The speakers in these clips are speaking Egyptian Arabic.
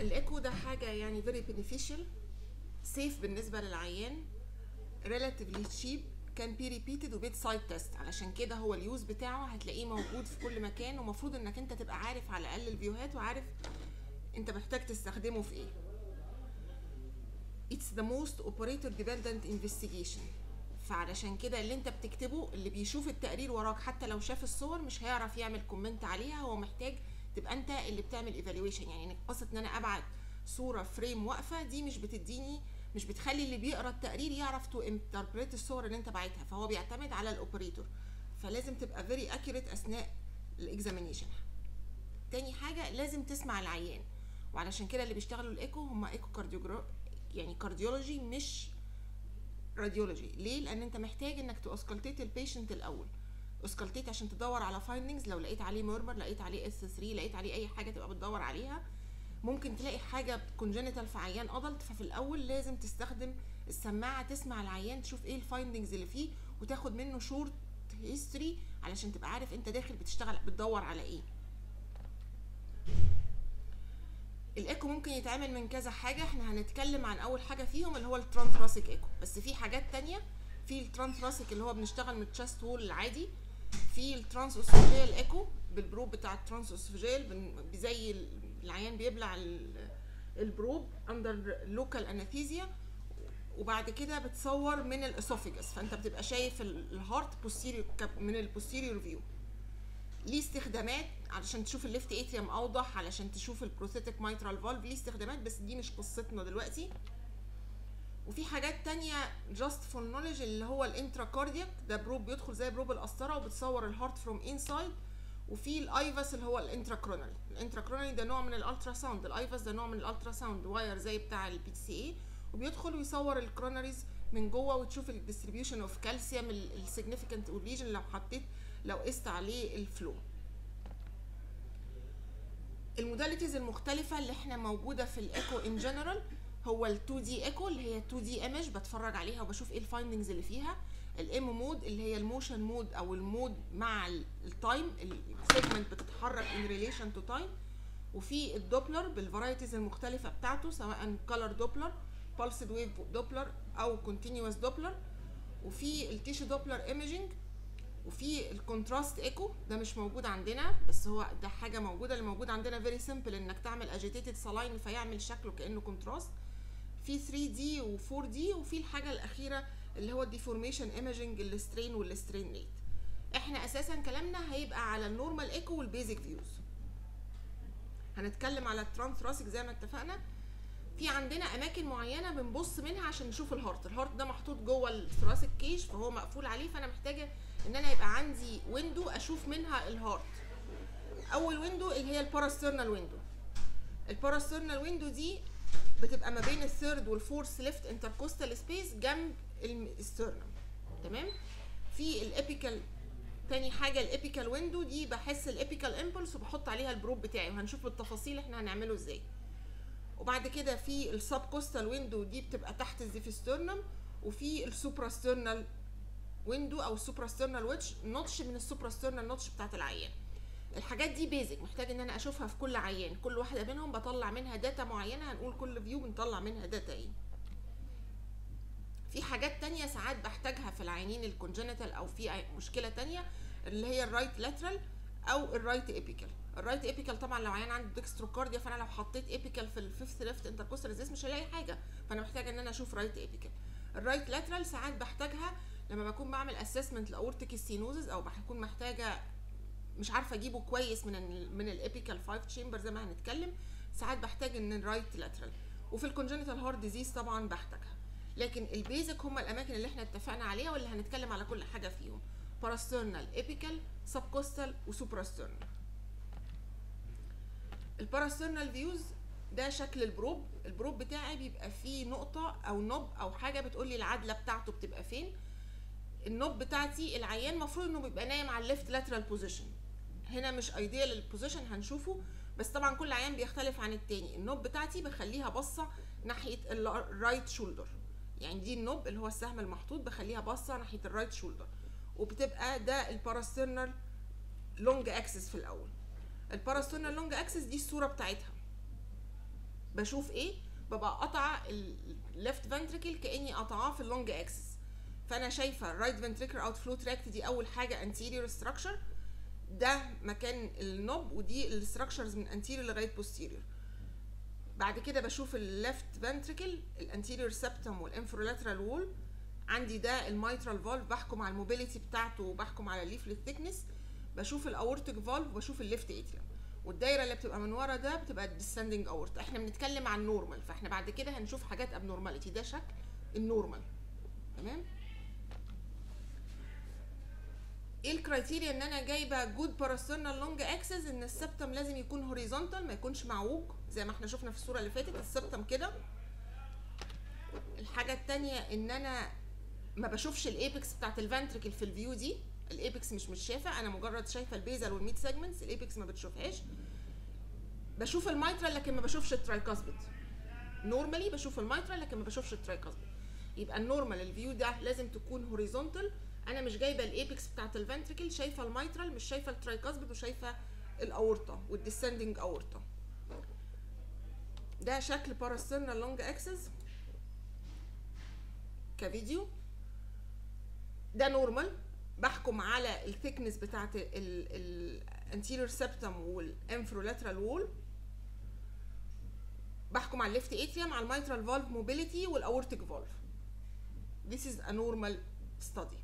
الايكو ده حاجه يعني فيري بينيفيشال سيف بالنسبه للعيان relatively cheap كان بي ريبيتد وبيت سايد تيست علشان كده هو اليوز بتاعه هتلاقيه موجود في كل مكان ومفروض انك انت تبقى عارف على الاقل الفيوهات وعارف انت محتاج تستخدمه في ايه It's the most operator dependent investigation فعلشان كده اللي انت بتكتبه اللي بيشوف التقرير وراك حتى لو شاف الصور مش هيعرف يعمل كومنت عليها هو محتاج تبقى انت اللي بتعمل ايفالويشن يعني قصه ان انا ابعت صوره فريم واقفه دي مش بتديني مش بتخلي اللي بيقرا التقرير يعرف تو انتربريت الصور اللي انت باعتها فهو بيعتمد على الاوبريتور فلازم تبقى فيري اكيوريت اثناء الاكزامينيشن تاني حاجه لازم تسمع العيان وعلشان كده اللي بيشتغلوا الايكو هم ايكو كارديوجرا يعني كارديولوجي مش راديولوجي ليه لان انت محتاج انك تاسكلتيت البيشنت الاول اسكلتيت عشان تدور على فايندنجز لو لقيت عليه مورمر لقيت عليه اس 3 لقيت عليه اي حاجه تبقى بتدور عليها ممكن تلاقي حاجه كونجنتال في عيان ادلت ففي الاول لازم تستخدم السماعه تسمع العيان تشوف ايه الفايندنجز اللي فيه وتاخد منه شورت هيستوري علشان تبقى عارف انت داخل بتشتغل بتدور على ايه الايكو ممكن يتعمل من كذا حاجه احنا هنتكلم عن اول حاجه فيهم اللي هو الترانثراسيك ايكو بس في حاجات تانية في الترانثراسيك اللي هو بنشتغل من التشست وول العادي في الترانس اسوفيجيال ايكو بالبروب بتاع الترانس اسوفيجيال زي العيان بيبلع البروب اندر لوكال انستيزيا وبعد كده بتصور من الاسوفيجس فانت بتبقى شايف الهارت بوستيريور من البوستيريور فيو ليه استخدامات علشان تشوف الليفت اتريوم اوضح علشان تشوف البروثيتك مايترال فالف ليه استخدامات بس دي مش قصتنا دلوقتي وفي حاجات تانية جاست فور نوليدج اللي هو الانترا كاردياك ده بروب بيدخل زي بروب القسطره وبتصور الهارت فروم انسايد وفي الايفاس اللي هو الانترا كرونالي الانترا كرونالي ده نوع من الالترا ساوند الايفاس ده نوع من الالترا ساوند واير زي بتاع البي سي اي وبيدخل ويصور الكروناريز من جوه وتشوف الديستريبيوشن اوف كالسيوم السيجنيفيكانت اوريجن لو حطيت لو قست عليه الفلو الموداليتيز المختلفة اللي احنا موجودة في الايكو ان جنرال هو ال 2 دي ايكو اللي هي 2 دي ايمج بتفرج عليها وبشوف ايه الفايندنجز اللي فيها الام مود اللي هي الموشن مود او المود مع التايم السيجمنت بتتحرك ان ريليشن تو تايم وفي الدوبلر بالفرايتيز المختلفة بتاعته سواء كولر دوبلر pulsed ويف دوبلر او كونتينوس دوبلر وفي التيشو دوبلر ايمجنج وفي الكونتراست ايكو ده مش موجود عندنا بس هو ده حاجه موجوده اللي موجود عندنا فيري سيمبل انك تعمل اجيتيتد سلاين فيعمل شكله كانه كونتراست في 3 دي و4 دي وفي الحاجه الاخيره اللي هو الديفورميشن ايمجنج السترين والسترين ريت احنا اساسا كلامنا هيبقى على النورمال ايكو والبيزك فيوز هنتكلم على الترانس راسك زي ما اتفقنا في عندنا اماكن معينه بنبص منها عشان نشوف الهارت الهارت ده محطوط جوه الثراسك كيج فهو مقفول عليه فانا محتاجه ان انا يبقى عندي ويندو اشوف منها الهارت اول ويندو اللي هي الباراسترنال ويندو الباراسترنال ويندو دي بتبقى ما بين الثيرد والفورث ليفت انتركوستال سبيس جنب السترنم تمام في الابيكال تاني حاجه الابيكال ويندو دي بحس الابيكال امبلس وبحط عليها البروب بتاعي وهنشوف بالتفاصيل احنا هنعمله ازاي وبعد كده في السب كوستال ويندو دي بتبقى تحت الزيفسترنم وفي السوبراسترنال ويندو او السوبراسترنال ويتش نوتش من السوبراسترنال نوتش بتاعت العيان الحاجات دي بيزك محتاج ان انا اشوفها في كل عيان كل واحده منهم بطلع منها داتا معينه هنقول كل فيو بنطلع منها داتا ايه في حاجات تانية ساعات بحتاجها في العيانين الكونجنتال او في مشكله تانية اللي هي الرايت لاترال او الرايت ايبيكال الرايت ايبيكال طبعا لو عيان عنده ديكستروكارديا فانا لو حطيت ايبيكال في الفيفث ليفت انتركوستال ريزيس مش هلاقي حاجه فانا محتاجه ان انا اشوف رايت ايبيكال الرايت لاترال ساعات بحتاجها لما بكون بعمل اسسمنت لاورتيك ستينوزز او بكون محتاجه مش عارفه اجيبه كويس من ال من الابيكال 5 تشامبر زي ما هنتكلم ساعات بحتاج ان الرايت لاترال وفي الكونجنتال هارت ديزيز طبعا بحتاجها لكن البيزك هم الاماكن اللي احنا اتفقنا عليها واللي هنتكلم على كل حاجه فيهم باراسترنال ابيكال سبكوستال وسوبراسترنال الباراسترنال فيوز ده شكل البروب البروب بتاعي بيبقى فيه نقطه او نوب او حاجه بتقول لي العدله بتاعته بتبقى فين النوب بتاعتي العيان المفروض انه بيبقى نايم على الليفت لاترال بوزيشن هنا مش ايديال البوزيشن هنشوفه بس طبعا كل عيان بيختلف عن التاني النوب بتاعتي بخليها باصه ناحيه الرايت شولدر يعني دي النوب اللي هو السهم المحطوط بخليها باصه ناحيه الرايت شولدر وبتبقى ده الباراسترنال لونج اكسس في الاول الباراسترنال لونج اكسس دي الصوره بتاعتها بشوف ايه ببقى قطعه الليفت فنتريكل كاني قطعاه في اللونج اكسس فانا شايفه الرايت فنتريكل اوت فلو تراكت دي اول حاجه انتيريور ستراكشر ده مكان النوب ودي الستراكشرز من انتيريور لغايه بوستيريور بعد كده بشوف الليفت فنتريكل الانتيريور سبتم والانفرولاترال وول عندي ده الميترال فالف بحكم على الموبيليتي بتاعته وبحكم على الليفلت ثيكنس بشوف الاورتيك فالف وبشوف الليفت اتريوم والدايره اللي بتبقى من ورا ده بتبقى الديسندنج اورت احنا بنتكلم عن نورمال فاحنا بعد كده هنشوف حاجات ابنورماليتي ده شكل النورمال تمام ايه الكرايتيريا ان انا جايبه جود باراسترنال لونج اكسس ان السبتم لازم يكون هوريزونتال ما يكونش معوج زي ما احنا شفنا في الصوره اللي فاتت السبتم كده الحاجه التانية ان انا ما بشوفش الايبكس بتاعت الفنتريكل في الفيو دي الايبكس مش متشافه انا مجرد شايفه البيزل والميد سيجمنتس الايبكس ما بتشوفهاش بشوف الميترال لكن ما بشوفش الترايكاسبيد نورمالي بشوف الميترال لكن ما بشوفش الترايكاسبيد يبقى النورمال الفيو ده لازم تكون هوريزونتال انا مش جايبه الايبكس بتاعت الفنتريكل شايفه الميترال مش شايفه الترايكاسبيد وشايفه الاورطه والديسندنج اورطه ده شكل باراسترنال لونج اكسس كفيديو ده نورمال بحكم على الثيكنس بتاعت الانتيريور سبتم والانفرولاترال وول بحكم على الليفت اتريوم على الميترال فالف موبيليتي والاورتيك فالف This is a normal study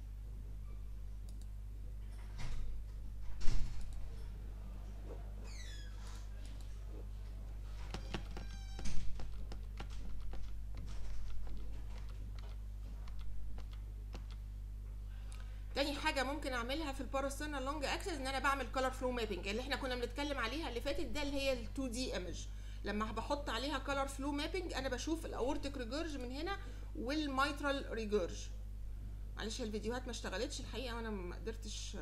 تاني حاجه ممكن اعملها في الباراسترنال لونج اكسس ان انا بعمل كولر فلو مابنج اللي احنا كنا بنتكلم عليها اللي فاتت ده اللي هي ال 2 دي ايمج لما بحط عليها كولر فلو مابنج انا بشوف الاورتيك ريجورج من هنا والميترال ريجورج معلش الفيديوهات ما اشتغلتش الحقيقه وانا ما قدرتش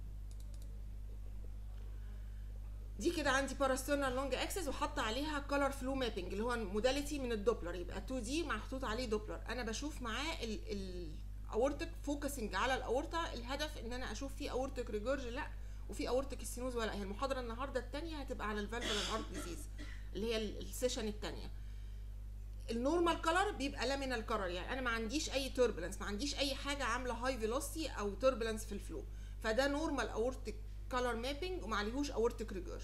دي كده عندي باراسترنال لونج اكسس وحاطه عليها كولر فلو مابنج اللي هو موداليتي من الدوبلر يبقى 2 دي محطوط عليه دوبلر انا بشوف معاه ال ال اورتك فوكسنج على الاورتا الهدف ان انا اشوف في اورتك ريجورج لا وفي اورتك السينوز ولا هي المحاضره النهارده الثانيه هتبقى على الفالفولار ارت ديزيز اللي هي السيشن الثانيه النورمال كلر بيبقى لامينال كلر يعني انا ما عنديش اي توربulence ما عنديش اي حاجه عامله هاي فيلوسيتي او توربulence في الفلو فده نورمال اورتك كلر مابنج وما عليهوش اورتك ريجورج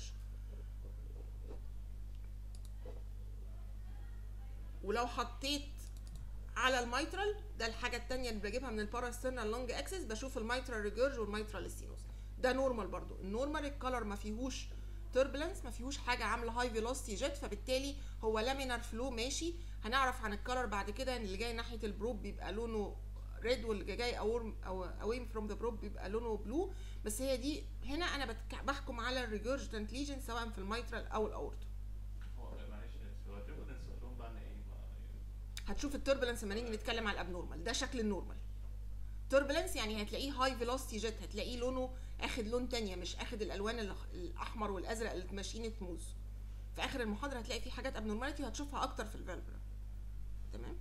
ولو حطيت على الميترال ده الحاجه الثانيه اللي بجيبها من الباراسترنال لونج اكسس بشوف الميترال ريجورج والميترال ستينوس ده نورمال برضو النورمال الكلر ما فيهوش توربulence ما فيهوش حاجه عامله هاي فيلوسيتي جيت فبالتالي هو لامينار فلو ماشي هنعرف عن الكلر بعد كده ان اللي جاي ناحيه البروب بيبقى لونه ريد واللي جاي اور او اوي فروم ذا بروب بيبقى لونه بلو بس هي دي هنا انا بتك... بحكم على الريجورجنت ليجن سواء في الميترال او الاورتو هو معلش هو التربلنس لهم بقى ايه ما- هتشوف التوربulence لما نيجي نتكلم على الابنورمال ده شكل النورمال توربulence يعني هتلاقيه هاي فيلوسيتي جيت هتلاقيه لونه اخد لون تانية مش اخد الالوان ال- الاحمر والازرق اللي ماشيين تموز في اخر المحاضره هتلاقي في حاجات ابنورماليتي وهتشوفها اكتر في الفالفولا تمام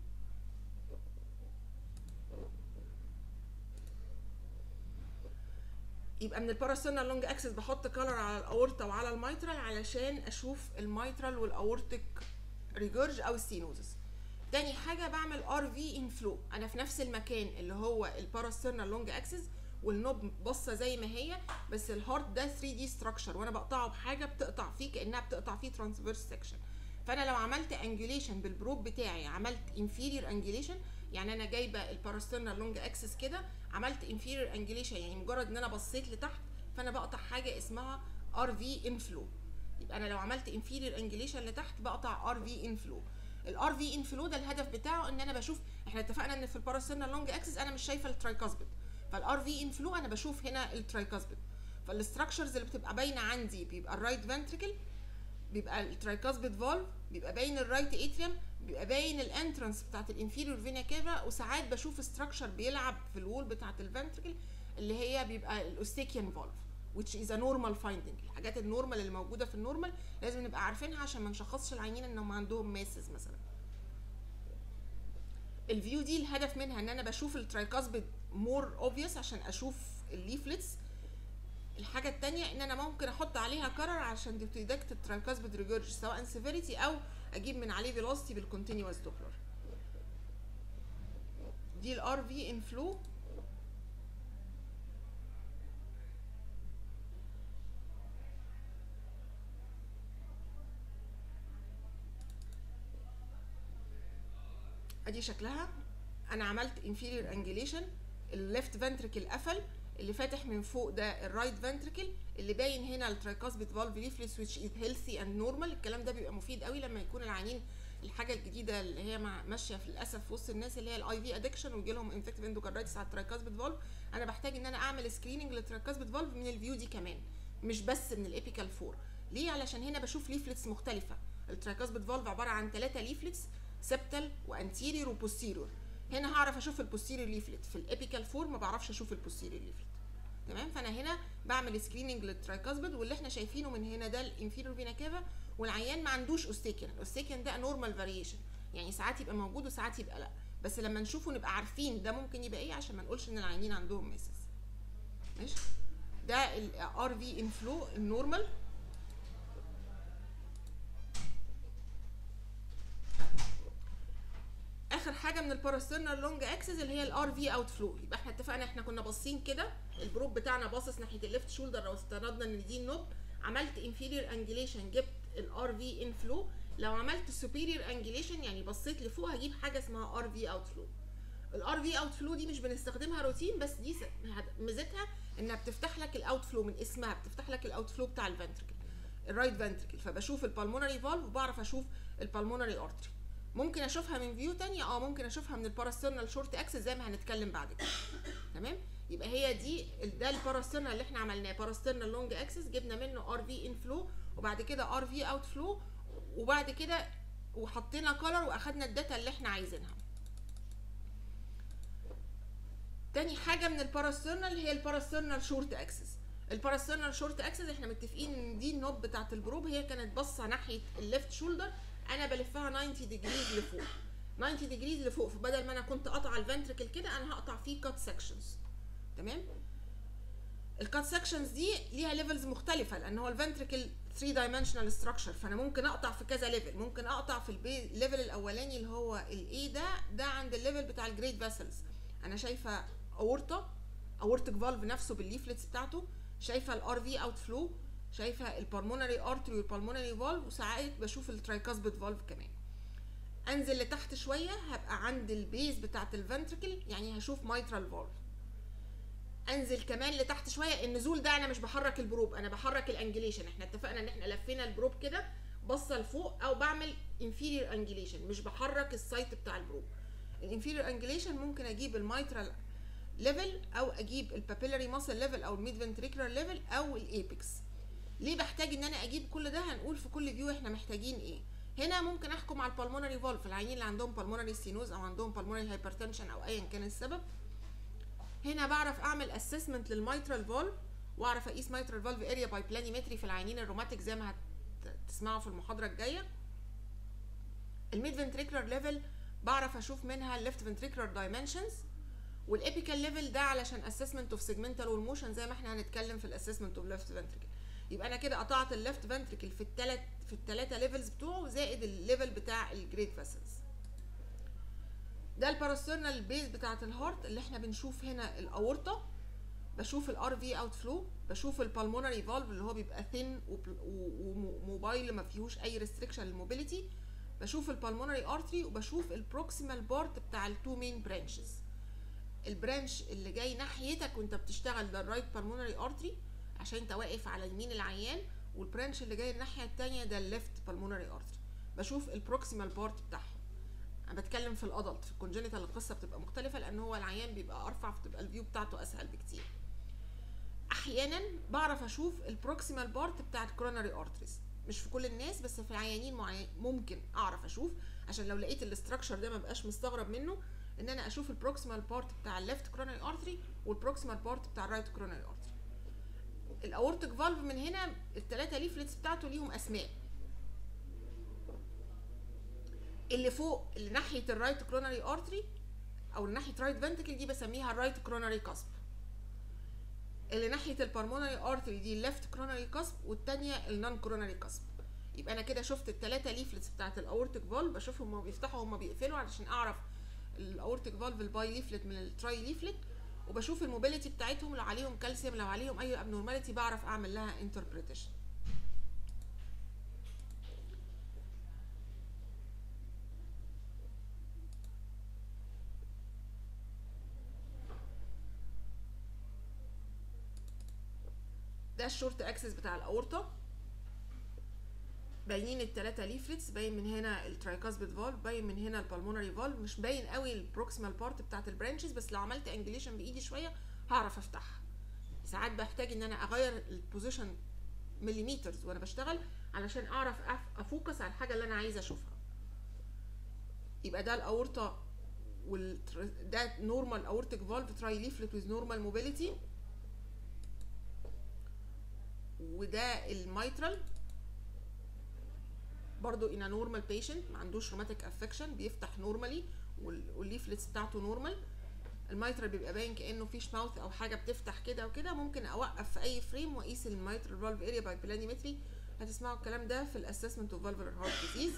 يبقى من الباراسترنال لونج اكسس بحط كلر على الاورتا وعلى الميترال علشان اشوف الميترال والاورتيك ريجورج او السينوزس تاني حاجه بعمل ار في انفلو انا في نفس المكان اللي هو الباراسترنال لونج اكسس والنوب باصه زي ما هي بس الهارت ده 3 دي ستراكشر وانا بقطعه بحاجه بتقطع فيه كانها بتقطع فيه ترانسفيرس سكشن فانا لو عملت انجوليشن بالبروب بتاعي عملت انفيرير انجوليشن يعني انا جايبه الباراسترنال لونج اكسس كده عملت انفيرير انجوليشن يعني مجرد ان انا بصيت لتحت فانا بقطع حاجه اسمها ار في انفلو يبقى انا لو عملت انفيرير انجوليشن لتحت بقطع ار في انفلو الار في انفلو ده الهدف بتاعه ان انا بشوف احنا اتفقنا ان في الباراسترنال لونج اكسس انا مش شايفه الترايكاسبيد فالار في انفلو انا بشوف هنا الترايكاسبيد فالاستراكشرز اللي بتبقى باينه عندي بيبقى الرايت فنتريكل بيبقى الترايكاسبيد فالف بيبقى باين الرايت اتريوم بيبقى باين الانترنس بتاعت الانفيريور فينا كافا وساعات بشوف ستراكشر بيلعب في الوول بتاعت الفنتريكل اللي هي بيبقى الاوستيكيان فالف which is a normal finding الحاجات النورمال اللي موجوده في النورمال لازم نبقى عارفينها عشان ما نشخصش العيانين انهم عندهم ماسز مثلا الفيو دي الهدف منها ان انا بشوف الترايكاسبيد مور اوبفيوس عشان اشوف الليفلتس الحاجه التانية ان انا ممكن احط عليها كرر عشان ديتكت الترايكاسبيد ريجورج سواء سيفيريتي او اجيب من عليه فيلوسيتي بالكونتينوس دوبلر دي الار في انفلو ادي شكلها انا عملت inferior angulation الليفت فنتركل قفل اللي فاتح من فوق ده الرايت فنتركل اللي باين هنا الترايكاسبيد فالف ليفلس which is healthy and normal الكلام ده بيبقى مفيد قوي لما يكون العيانين الحاجه الجديده اللي هي مع- ماشيه في للاسف في وسط الناس اللي هي الاي في ادكشن ويجي لهم انفكتيف اندوكاردايتس على الترايكاسبيد فالف انا بحتاج ان انا اعمل سكريننج للترايكاسبيد فالف من الفيو دي كمان مش بس من الابيكال فور ليه علشان هنا بشوف ليفلتس مختلفه الترايكاسبيد فالف عباره عن ثلاثه ليفلتس سبتال وانتيريور وبوستيريور هنا هعرف اشوف البوستيريور ليفلت في الابيكال فور ما بعرفش اشوف البوستيريور ليفلت تمام فانا هنا بعمل سكريننج للترايكاسبيد واللي احنا شايفينه من هنا ده الانفيريور فينا كافا والعيان ما عندوش اوستيكيان الاوستيكيان ده نورمال فاريشن يعني ساعات يبقى موجود وساعات يبقى لا بس لما نشوفه نبقى عارفين ده ممكن يبقى ايه عشان ما نقولش ان العيانين عندهم ميسس ماشي ده الار في انفلو النورمال اخر حاجه من الباراسترنال لونج اكسس اللي هي الار في اوت فلو يبقى احنا اتفقنا احنا كنا باصين كده البروب بتاعنا باصص ناحيه الليفت شولدر لو افترضنا ان دي النوب عملت انفيريور انجليشن جبت الار في ان فلو لو عملت سوبيريور انجليشن يعني بصيت لفوق هجيب حاجه اسمها ار في اوت فلو الار في اوت فلو دي مش بنستخدمها روتين بس دي س- ميزتها انها بتفتح لك الاوت فلو من اسمها بتفتح لك الاوت فلو بتاع الفنتركل الرايت فنتركل فبشوف البالمونري فالف وبعرف اشوف البالمونري ارتري ممكن اشوفها من فيو تانية اه ممكن اشوفها من الباراسترنال شورت اكسس زي ما هنتكلم بعد كده تمام يبقى هي دي ال- ده الباراسترنال اللي احنا عملناه باراسترنال لونج اكسس جبنا منه ار في ان فلو وبعد كده ار في اوت فلو وبعد كده وحطينا كولر واخدنا الداتا اللي احنا عايزينها تاني حاجه من الباراسترنال هي الباراسترنال شورت اكسس الباراسترنال شورت اكسس احنا متفقين ان دي النوب بتاعت البروب هي كانت باصه ناحيه الليفت شولدر انا بلفها 90 ديجريز لفوق 90 ديجريز لفوق فبدل ما انا كنت قاطعه الفنتركل كده انا هقطع فيه كات سكشنز تمام الكات سكشنز دي ليها ليفلز مختلفه لان هو الفنتركل 3 دايمنشنال ستراكشر فانا ممكن اقطع في كذا ليفل ممكن اقطع في البي الليفل الاولاني اللي هو الاي ده ده عند الليفل بتاع الجريد فاسلز انا شايفه اورطه اورتك فالف نفسه بالليفلتس بتاعته شايفه الار في اوت فلو شايفه البلمونري ارتري والبلمونري فالف وساعات بشوف الترايكاسبيد فالف كمان انزل لتحت شويه هبقى عند البيز بتاعت الفنتركل يعني هشوف مايترال فالف انزل كمان لتحت شويه النزول ده انا مش بحرك البروب انا بحرك الانجليشن احنا اتفقنا ان احنا لفينا البروب كده بصه لفوق او بعمل انفيريور انجليشن مش بحرك السايت بتاع البروب الانفيريور انجليشن ممكن اجيب المايترال ليفل او اجيب البابيلاري ماسل ليفل او الميد فنتريكولار ليفل او الايبكس ليه بحتاج ان انا اجيب كل ده هنقول في كل فيو احنا محتاجين ايه هنا ممكن احكم على البلمونري فالف العيانين اللي عندهم بالمونري ستينوز او عندهم بالمونري هايبرتنشن او ايا كان السبب هنا بعرف اعمل اسسمنت للميترال فالف واعرف اقيس ميترال فالف اريا باي بلانيمتري في العيانين الروماتيك زي ما هتسمعوا في المحاضره الجايه الميد فنتريكولار ليفل بعرف اشوف منها الليفت فنتريكولار دايمنشنز والابيكال ليفل ده علشان اسسمنت اوف سيجمنتال والموشن زي ما احنا هنتكلم في الاسسمنت اوف ليفت فنتريكل يبقى انا كده قطعت الليفت فنتريكل في الثلاث في الثلاثه ليفلز بتوعه زائد الليفل بتاع الجريد فاسلز ده الباراسترنال بيز بتاعت الهارت اللي احنا بنشوف هنا الاورطه بشوف الار في اوت فلو بشوف البالمونري فالف اللي هو بيبقى ثين وموبايل ما فيهوش اي ريستريكشن للموبيليتي بشوف البالمونري ارتري وبشوف البروكسيمال بارت بتاع التو مين برانشز البرانش اللي جاي ناحيتك وانت بتشتغل ده الرايت بالمونري ارتري عشان انت واقف على يمين العيان والبرانش اللي جاي الناحيه التانية ده الليفت بالمونري ارتري بشوف البروكسيمال بارت بتاعهم انا بتكلم في الادلت في الكونجنتال القصه بتبقى مختلفه لان هو العيان بيبقى ارفع فتبقى الفيو بتاعته اسهل بكتير احيانا بعرف اشوف البروكسيمال بارت بتاع الكوروناري ارتريز مش في كل الناس بس في العيانين معين ممكن اعرف اشوف عشان لو لقيت الاستراكشر ده ما بقاش مستغرب منه ان انا اشوف البروكسيمال بارت بتاع الليفت كوروناري ارتري والبروكسيمال بارت بتاع الرايت كوروناري ارتري الاورتيك فالف من هنا الثلاثه ليفلتس بتاعته ليهم اسماء اللي فوق اللي ناحيه الرايت كوروناري ارتري او ناحيه رايت فنتكل دي بسميها الرايت كوروناري كاسب اللي ناحيه البلمونري ارتري دي الليفت كوروناري كاسب والتانية النون كوروناري كاسب يبقى انا كده شفت الثلاثه ليفلتس بتاعت الاورتيك فالف بشوفهم هما بيفتحوا هما بيقفلوا علشان اعرف الاورتيك فالف الباي ليفلت من التراي ليفلت وبشوف الموبيليتي بتاعتهم لو عليهم كالسيوم لو عليهم اي ابنورماليتي بعرف اعمل لها انتربريتيشن ده الشورت اكسس بتاع الاورطه باينين التلاتة ليفلتس باين من هنا الترايكاسبيد فالف باين من هنا البلمونري فالف مش باين قوي البروكسيمال بارت بتاعت البرانشز بس لو عملت انجليشن بايدي شويه هعرف افتحها ساعات بحتاج ان انا اغير البوزيشن مليمترز وانا بشتغل علشان اعرف أف- افوكس على الحاجه اللي انا عايزه اشوفها يبقى ده الاورطه وال ده نورمال اورتيك فالف تراي ليفلت ويز نورمال موبيليتي وده الميترال برضو ان نورمال بيشنت ما عندوش روماتيك افكشن بيفتح نورمالي والليفلتس بتاعته نورمال الميترال بيبقى باين كانه فيش ماوث او حاجه بتفتح كده وكده ممكن اوقف في اي فريم واقيس الميترال فالف اريا باي بلانيمتري هتسمعوا الكلام ده في الاسسمنت اوف فالفولار هارت ديزيز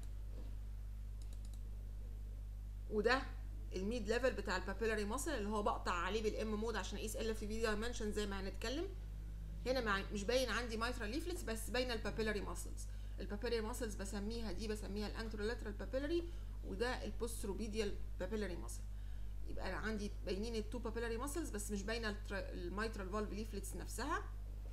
وده الميد ليفل بتاع البابيلاري ماسل اللي هو بقطع عليه بالام مود عشان اقيس ال في في دايمنشن زي ما هنتكلم هنا مع مش باين عندي مايترال ليفلتس بس باينه البابيلاري ماسلز البابيلاري ماسلز بسميها دي بسميها الانترولاترال بابيلاري وده البوستروبيديال بابيلاري ماسل يبقى انا عندي باينين التو بابيلاري ماسلز بس مش باينه الميترال فالف ليفلتس نفسها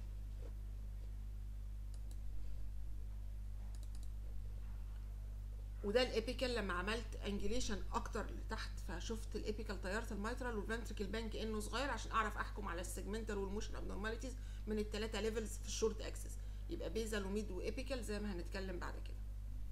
وده الابيكال لما عملت انجليشن اكتر لتحت فشفت الابيكال طياره الميترال والفنتريكل بان كانه صغير عشان اعرف احكم على السيجمنتال والموشن ابنورماليتيز من الثلاثه ليفلز في الشورت اكسس يبقى بيزل وميد وابيكال زي ما هنتكلم بعد كده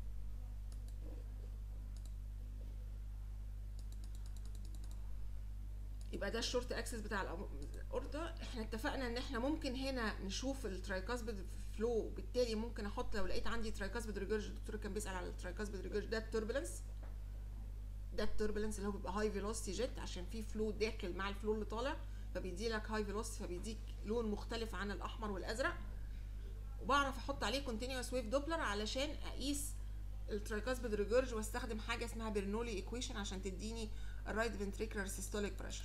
يبقى ده الشورت اكسس بتاع الاورطه احنا اتفقنا ان احنا ممكن هنا نشوف الترايكاسبيد فلو بالتالي ممكن احط لو لقيت عندي ترايكاسبيد ريجرج الدكتور كان بيسال على الترايكاسبيد ريجرج ده التوربulence ده التوربulence اللي هو بيبقى هاي فيلوسيتي جيت عشان في فلو داخل مع الفلو اللي طالع فبيدي لك هاي فيلوسيتي فبيديك لون مختلف عن الاحمر والازرق وبعرف احط عليه كونتينوس ويف دوبلر علشان اقيس الترايكاسبيد ريجرج واستخدم حاجه اسمها برنولي ايكويشن عشان تديني الرايت فنتريكولار سيستوليك بريشر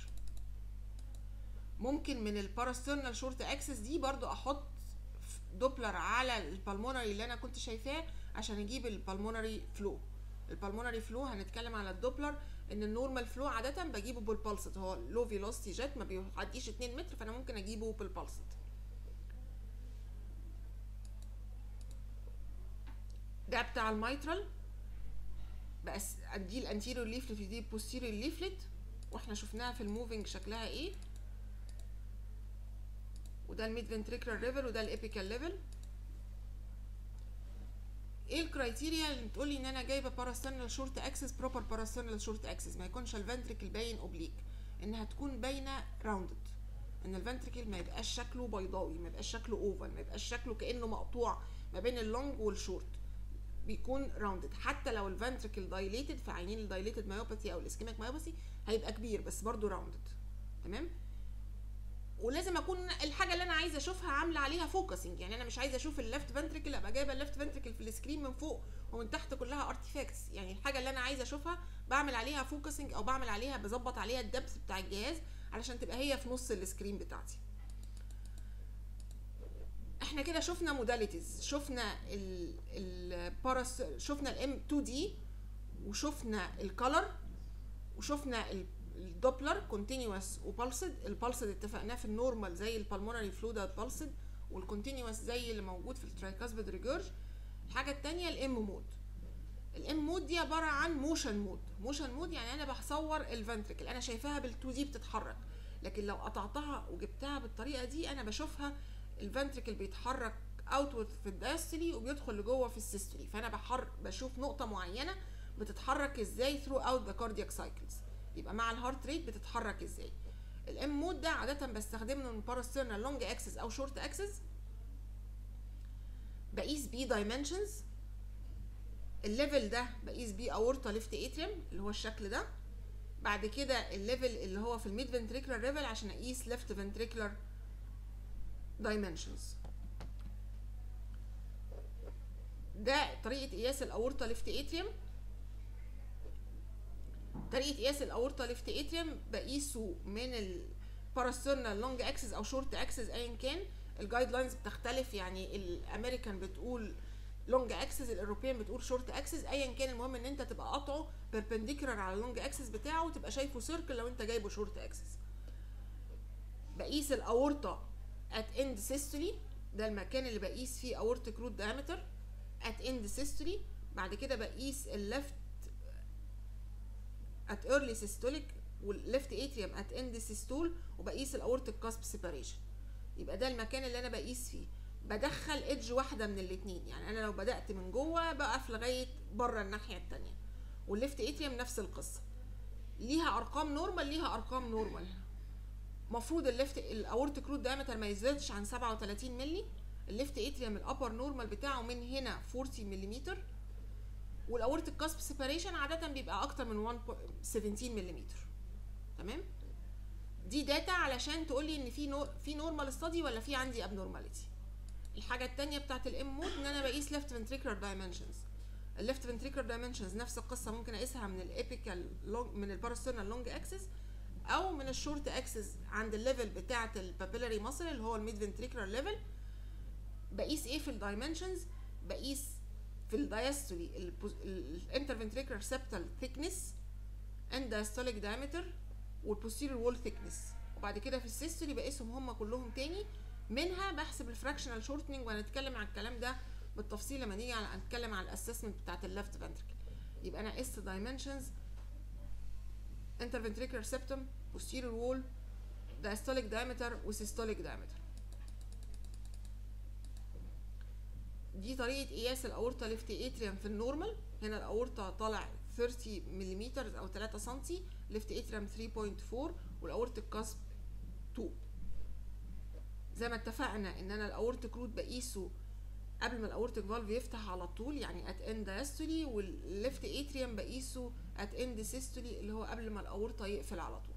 ممكن من الباراسترنال شورت اكسس دي برضو احط دوبلر على البلمونري اللي انا كنت شايفاه عشان اجيب البلمونري فلو البلمونري فلو هنتكلم على الدوبلر ان النورمال فلو عاده بجيبه بالبلسط هو لو فيلوسيتي جت ما بيعديش 2 متر فانا ممكن اجيبه بالبلسط ده بتاع الميترال بس دي الانتيريور ليفلت ودي البوستيريور ليفلت واحنا شفناها في الموفينج شكلها ايه وده الميد فنتريكولار ليفل وده الابيكال ليفل ايه الكرايتيريا اللي بتقولي ان انا جايبه باراسترنال شورت اكسس بروبر باراسترنال شورت اكسس ما يكونش الفنتريكل باين اوبليك انها تكون باينه راوندد ان الفنتريكل ما يبقاش شكله بيضاوي ما يبقاش شكله اوفال ما يبقاش شكله كانه مقطوع ما بين اللونج والشورت بيكون راوندد حتى لو الفنتريكل دايليتد في عينين الدايليتد مايوباثي او الاسكيميك مايوباثي هيبقى كبير بس برضو راوندد تمام ولازم اكون الحاجه اللي انا عايزه اشوفها عامله عليها فوكسنج يعني انا مش عايزه اشوف الليفت فنتريكل ابقى جايبه الليفت فنتريكل في السكرين من فوق ومن تحت كلها ارتيفاكتس يعني الحاجه اللي انا عايزه اشوفها بعمل عليها فوكسنج او بعمل عليها بظبط عليها الدبث بتاع الجهاز علشان تبقى هي في نص السكرين بتاعتي احنا كده شفنا موداليتيز شفنا ال الباراس شفنا الام 2 دي وشفنا الكالر وشفنا الدوبلر كونتينوس وبالسد البالسد اتفقناه في النورمال زي البلمونري فلويد بالسد والكونتينوس زي اللي موجود في الترايكاسبيد ريجيرج الحاجه الثانيه الام مود الام مود دي عباره عن موشن مود موشن مود يعني انا بصور الفنتريكل انا شايفاها بال2 دي بتتحرك لكن لو قطعتها وجبتها بالطريقه دي انا بشوفها الفنتريكل بيتحرك اوتورد في الدايستولي وبيدخل لجوه في السيستولي فانا بحر بشوف نقطه معينه بتتحرك ازاي ثرو اوت ذا كاردياك سايكلز يبقى مع الهارت ريت بتتحرك ازاي الام مود ده عاده بستخدمه من باراسترنال لونج اكسس او شورت اكسس بقيس بيه دايمنشنز الليفل ده بقيس بيه اورتا ليفت اتريم اللي هو الشكل ده بعد كده الليفل اللي هو في الميد فنتريكولار ليفل عشان اقيس ليفت فنتريكولار dimensions ده طريقه قياس الاورطه ليفت اتريوم طريقه قياس الاورطه ليفت اتريوم بقيسه من الباراسترنال لونج اكسس او شورت اكسس ايا كان الجايد لاينز بتختلف يعني الامريكان بتقول لونج اكسس الاوروبيان بتقول شورت اكسس ايا كان المهم ان انت تبقى قاطعه بيربنديكولار على اللونج اكسس بتاعه وتبقى شايفه سيركل لو انت جايبه شورت اكسس بقيس الاورطه ات اند سيستولي ده المكان اللي بقيس فيه اورتيك روت diameter ات اند سيستولي بعد كده بقيس الليفت ات ايرلي سيستوليك والليفت اتريوم ات اند سيستول وبقيس الاورتيك كاسب سيباريشن يبقى ده المكان اللي انا بقيس فيه بدخل ايدج واحده من الاثنين يعني انا لو بدات من جوه بقف لغايه بره الناحيه الثانيه والليفت اتريوم نفس القصه ليها ارقام نورمال ليها ارقام نورمال المفروض الليفت الاورتيك روت دايمتر ما يزيدش عن 37 مللي الليفت اتريوم الابر نورمال بتاعه من هنا 40 ملم والاورتيك كاسب سيباريشن عاده بيبقى اكتر من 1 17 ملم تمام دي داتا علشان تقول لي ان في نور في نورمال ستادي ولا في عندي ابنورماليتي الحاجه الثانيه بتاعت الام مود ان انا بقيس ليفت فنتريكولار دايمنشنز الليفت فنتريكولار دايمنشنز نفس القصه ممكن اقيسها من الابيكال من الباراسترنال لونج اكسس او من الشورت اكسس عند الليفل بتاعه البابيلاري ماسل اللي هو الميد فنتريكولار ليفل بقيس ايه في الدايمنشنز بقيس في الدايستولي الانترفنتريكولار سبتال ثيكنس اند دايستوليك دايمتر والبوستيريور وول ثيكنس وبعد كده في السيستولي بقيسهم هم كلهم تاني منها بحسب الفراكشنال شورتنج وهنتكلم عن الكلام ده بالتفصيل لما نيجي على نتكلم عن الاسسمنت بتاعت الليفت فنتركل يبقى انا قست دايمنشنز interventricular septum posterior wall diastolic diameter وسيستوليك diameter دي طريقة قياس الأورطة ليفت اتريوم في النورمال هنا الأورطة طالع 30 ملم أو 3 سم ليفت اتريوم 3.4 والأورتيك كاسب 2 زي ما اتفقنا ان انا الاورتيك روت بقيسه قبل ما الاورتيك فالف يفتح على طول يعني ات اند دايستولي والليفت اتريوم بقيسه ات اند سيستولي اللي هو قبل ما الاورطه يقفل على طول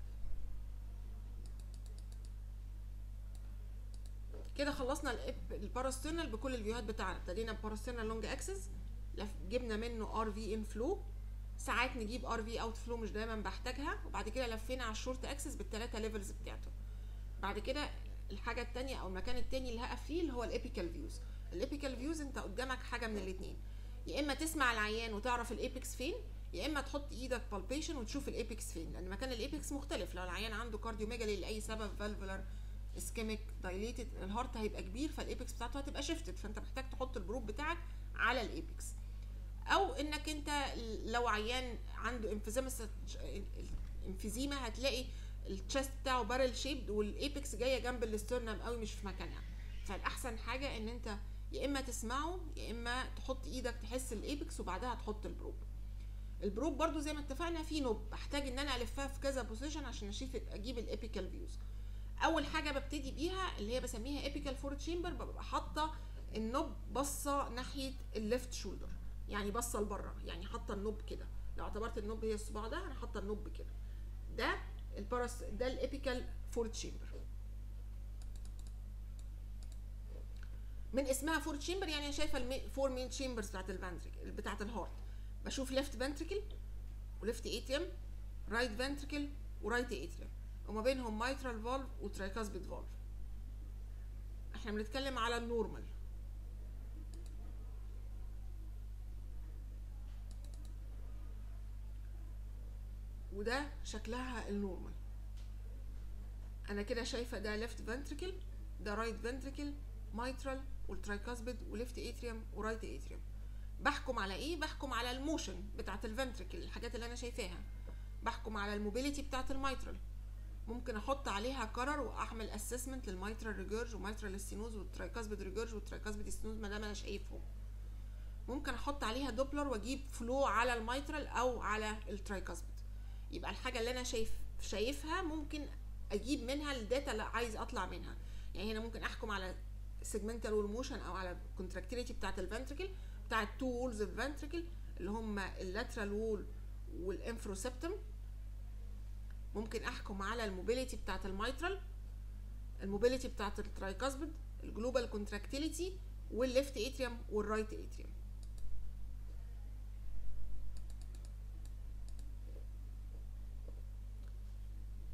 كده خلصنا الباراسترنال بكل الفيوهات بتاعنا ابتدينا بباراسترنال لونج اكسس جبنا منه ار في ان فلو ساعات نجيب ار في اوت فلو مش دايما بحتاجها وبعد كده لفينا على الشورت اكسس بالثلاثه ليفلز بتاعته بعد كده الحاجه الثانيه او المكان الثاني اللي هقف فيه اللي هو الابيكال فيوز الابيكال فيوز انت قدامك حاجه من الاثنين يا اما تسمع العيان وتعرف الايبكس فين يا اما تحط ايدك بالبيشن وتشوف الايبكس فين لان مكان الايبكس مختلف لو العيان عنده كارديوميجالي لاي سبب فالفولار اسكيميك دايليتد الهارت هيبقى كبير فالايبكس بتاعته هتبقى شيفتد فانت محتاج تحط البروب بتاعك على الايبكس او انك انت لو عيان عنده انفيزيما انفيزيما هتلاقي التشست بتاعه بارل شيبد والايبكس جايه جنب الاسترنم قوي مش في مكانها فالاحسن حاجه ان انت يا اما تسمعه يا اما تحط ايدك تحس الايبكس وبعدها تحط البروب البروب برضو زي ما اتفقنا في نوب بحتاج ان انا الفها في كذا بوزيشن عشان اشوف اجيب الابيكال فيوز اول حاجه ببتدي بيها اللي هي بسميها ايبيكال فور تشامبر ببقى حاطه النوب باصه ناحيه الليفت شولدر يعني باصه لبره يعني حاطه النوب كده لو اعتبرت النوب هي الصباع ده انا حاطه النوب كده ده الباراس ده الابيكال فور تشامبر من اسمها فور تشامبر يعني شايفه الفور مين تشامبرز بتاعت الفنتريكل بتاعت الهارت بشوف ليفت فنتريكل وليفت اتريوم رايت فنتريكل ورايت اتريوم وما بينهم مايترال فالف وترايكاسبيد فالف احنا بنتكلم على النورمال وده شكلها النورمال انا كده شايفه ده ليفت فنتريكل ده رايت فنتريكل مايترال والترايكاسبيد وليفت اتريوم ورايت اتريوم بحكم على ايه بحكم على الموشن بتاعت الفنتريكل الحاجات اللي انا شايفاها بحكم على الموبيليتي بتاعت المايترال ممكن احط عليها قرار واعمل اسسمنت للمايترال ريجيرج ومايترال ستينوز والترايكاسبيد ريجيرج والترايكاسبيد ستينوز ما دام انا شايفهم ممكن احط عليها دوبلر واجيب فلو على المايترال او على الترايكاسبيد يبقى الحاجه اللي انا شايف شايفها ممكن اجيب منها الداتا اللي عايز اطلع منها يعني هنا ممكن احكم على سيجمنتال وول موشن او على الكونتراكتيليتي بتاعت الفنتريكل بتاعت تو وولز اوف فنتريكل اللي هم اللاترال وول والانفروسبتم ممكن احكم على الموبيليتي بتاعت المايترال الموبيليتي بتاعت الترايكاسبيد الجلوبال كونتراكتيليتي والليفت اتريوم والرايت اتريوم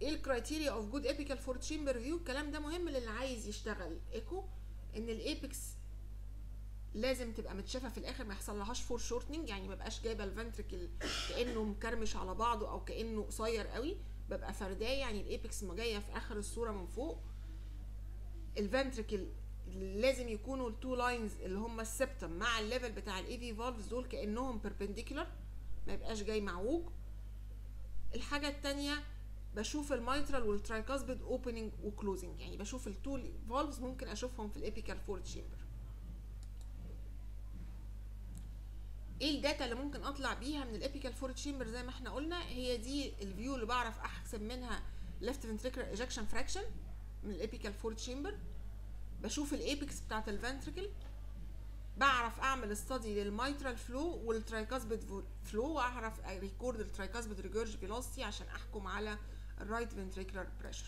ايه الكرايتيريا اوف جود ايبيكال فور تشامبر فيو الكلام ده مهم للي عايز يشتغل ايكو ان الايبكس لازم تبقى متشافه في الاخر ما يحصلهاش فور شورتنج يعني ما بقاش جايبه الفنتركل كانه مكرمش على بعضه او كانه قصير قوي ببقى فرداه يعني الايبكس ما جايه في اخر الصوره من فوق الفنتركل لازم يكونوا التو لاينز اللي هم السبتم مع الليفل بتاع الاي في فالفز دول كانهم بيربنديكولار ما يبقاش جاي معوج الحاجه التانية بشوف الميترال والترايكاسبيد اوبننج وكلوزنج يعني بشوف التو فالفز ممكن اشوفهم في الابيكال فورد شيمبر ايه الداتا اللي ممكن اطلع بيها من الابيكال فورد شيمبر زي ما احنا قلنا هي دي الفيو اللي بعرف احسب منها left ventricular ejection fraction من الابيكال فورد شيمبر بشوف الايبكس بتاعت الفنتركل بعرف اعمل استادي للميترال فلو والترايكاسبيد فلو واعرف ريكورد الترايكاسبيد ريجورج فيلوسيتي عشان احكم على الرايت فنتريكولار بريشر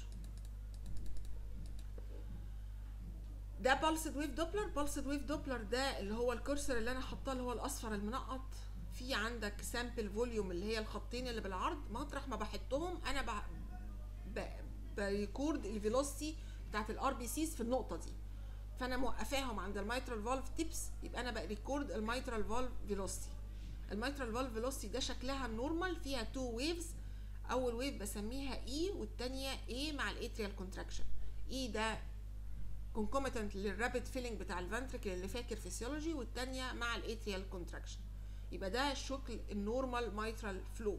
ده بالسد ويف دوبلر بالسد ويف دوبلر ده اللي هو الكرسر اللي انا حاطاه اللي هو الاصفر المنقط في عندك سامبل فوليوم اللي هي الخطين اللي بالعرض مطرح ما بحطهم انا ب... ب... بريكورد الفيلوسيتي بتاعت الار بي سيز في النقطه دي فانا موقفاهم عند الميترال فالف تيبس يبقى انا بريكورد الميترال فالف فيلوسيتي الميترال فالف فيلوسيتي ده شكلها النورمال فيها تو ويفز اول ويف بسميها اي e والتانية اي مع الاتريال كونتراكشن اي ده concomitant للرابid فيلينج بتاع الفنتركل اللي فاكر فيسيولوجي والتانية مع الاتريال كونتراكشن يبقى ده الشكل النورمال ميترال فلو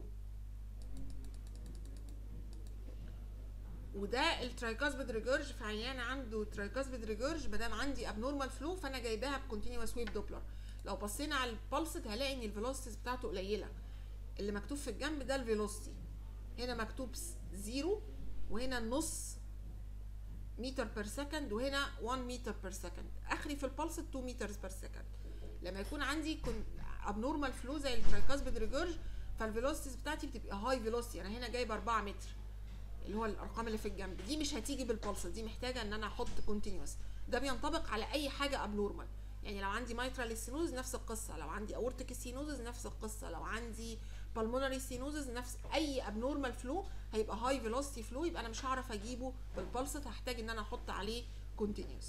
وده الترايكاسبيد ريجورج في عيان عنده ترايكاسبيد ريجورج ما دام عندي ابنورمال فلو فانا جايباها بكونتينوس ويف دوبلر لو بصينا على البلسد هلاقي ان الفيلوسيتي بتاعته قليله اللي مكتوب في الجنب ده الفيلوسيتي هنا مكتوب زيرو وهنا النص متر بير سكند وهنا 1 متر بير سكند اخري في البلس 2 متر بير سكند لما يكون عندي ابنورمال فلو زي الترايكاسبيد ريجورج فالفيلوسيتيز بتاعتي بتبقى هاي فيلوسيتي انا هنا جايبه 4 متر اللي هو الارقام اللي في الجنب دي مش هتيجي بالبلس دي محتاجه ان انا احط كونتينوس ده بينطبق على اي حاجه ابنورمال يعني لو عندي مايترال ستينوز نفس القصه لو عندي اورتيك ستينوزز نفس القصه لو عندي بالمونري ستينوزز نفس اي ابنورمال فلو هيبقى هاي فيلوسيتي فلو يبقى انا مش هعرف اجيبه بالبلس هحتاج ان انا احط عليه كونتينوس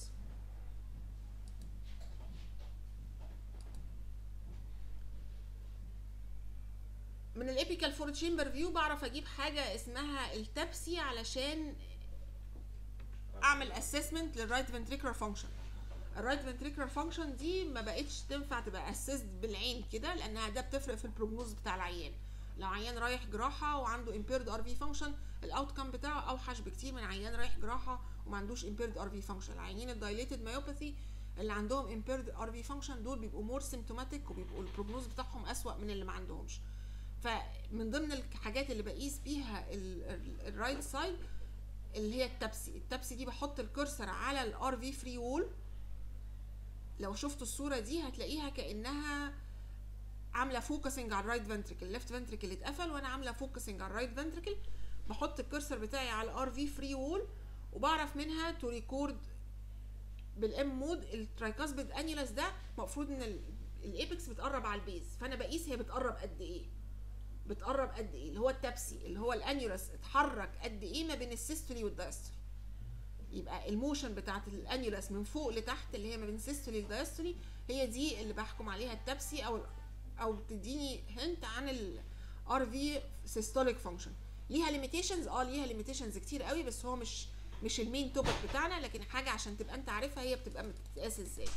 من الابيكال فور تشامبر فيو بعرف اجيب حاجه اسمها التبسي علشان اعمل اسسمنت للرايت فنتريكولار فانكشن الرايت فنتريكولار فانكشن دي ما بقتش تنفع تبقى اسيسد بالعين كده لانها ده بتفرق في البروجنوز بتاع العيان لو عيان رايح جراحه وعنده امبيرد ار في فانكشن الاوت كام بتاعه اوحش بكتير من عيان رايح جراحه وما عندوش امبيرد ار في فانكشن العيانين الدايليتد مايوباثي اللي عندهم امبيرد ار في فانكشن دول بيبقوا مور سيمتوماتيك وبيبقوا البروجنوز بتاعهم اسوا من اللي ما عندهمش فمن ضمن الحاجات اللي بقيس بيها الرايت سايد اللي هي التبسي التبسي دي بحط الكرسر على الار في فري وول لو شفتوا الصوره دي هتلاقيها كانها عامله فوكسنج على الرايت فنتريكل الليفت فنتريكل اتقفل وانا عامله فوكسنج على الرايت فنتريكل بحط الكرسر بتاعي على الار في فري وول وبعرف منها تو ريكورد بالام مود الترايكاسبيد انيولاس ده المفروض ان الايبكس بتقرب على البيز فانا بقيس هي بتقرب قد ايه بتقرب قد ايه اللي هو التبسي اللي هو الانيولاس اتحرك قد ايه ما بين السيستولي والدايستولي يبقى الموشن بتاعت الانيولاس من فوق لتحت اللي هي ما بين السيستولي والدايستولي هي دي اللي بحكم عليها التبسي او او تديني هنت عن الار في سيستوليك فانكشن ليها ليميتيشنز اه ليها ليميتيشنز كتير قوي بس هو مش مش المين توبك بتاعنا لكن حاجه عشان تبقى انت عارفها هي بتبقى متقاس ازاي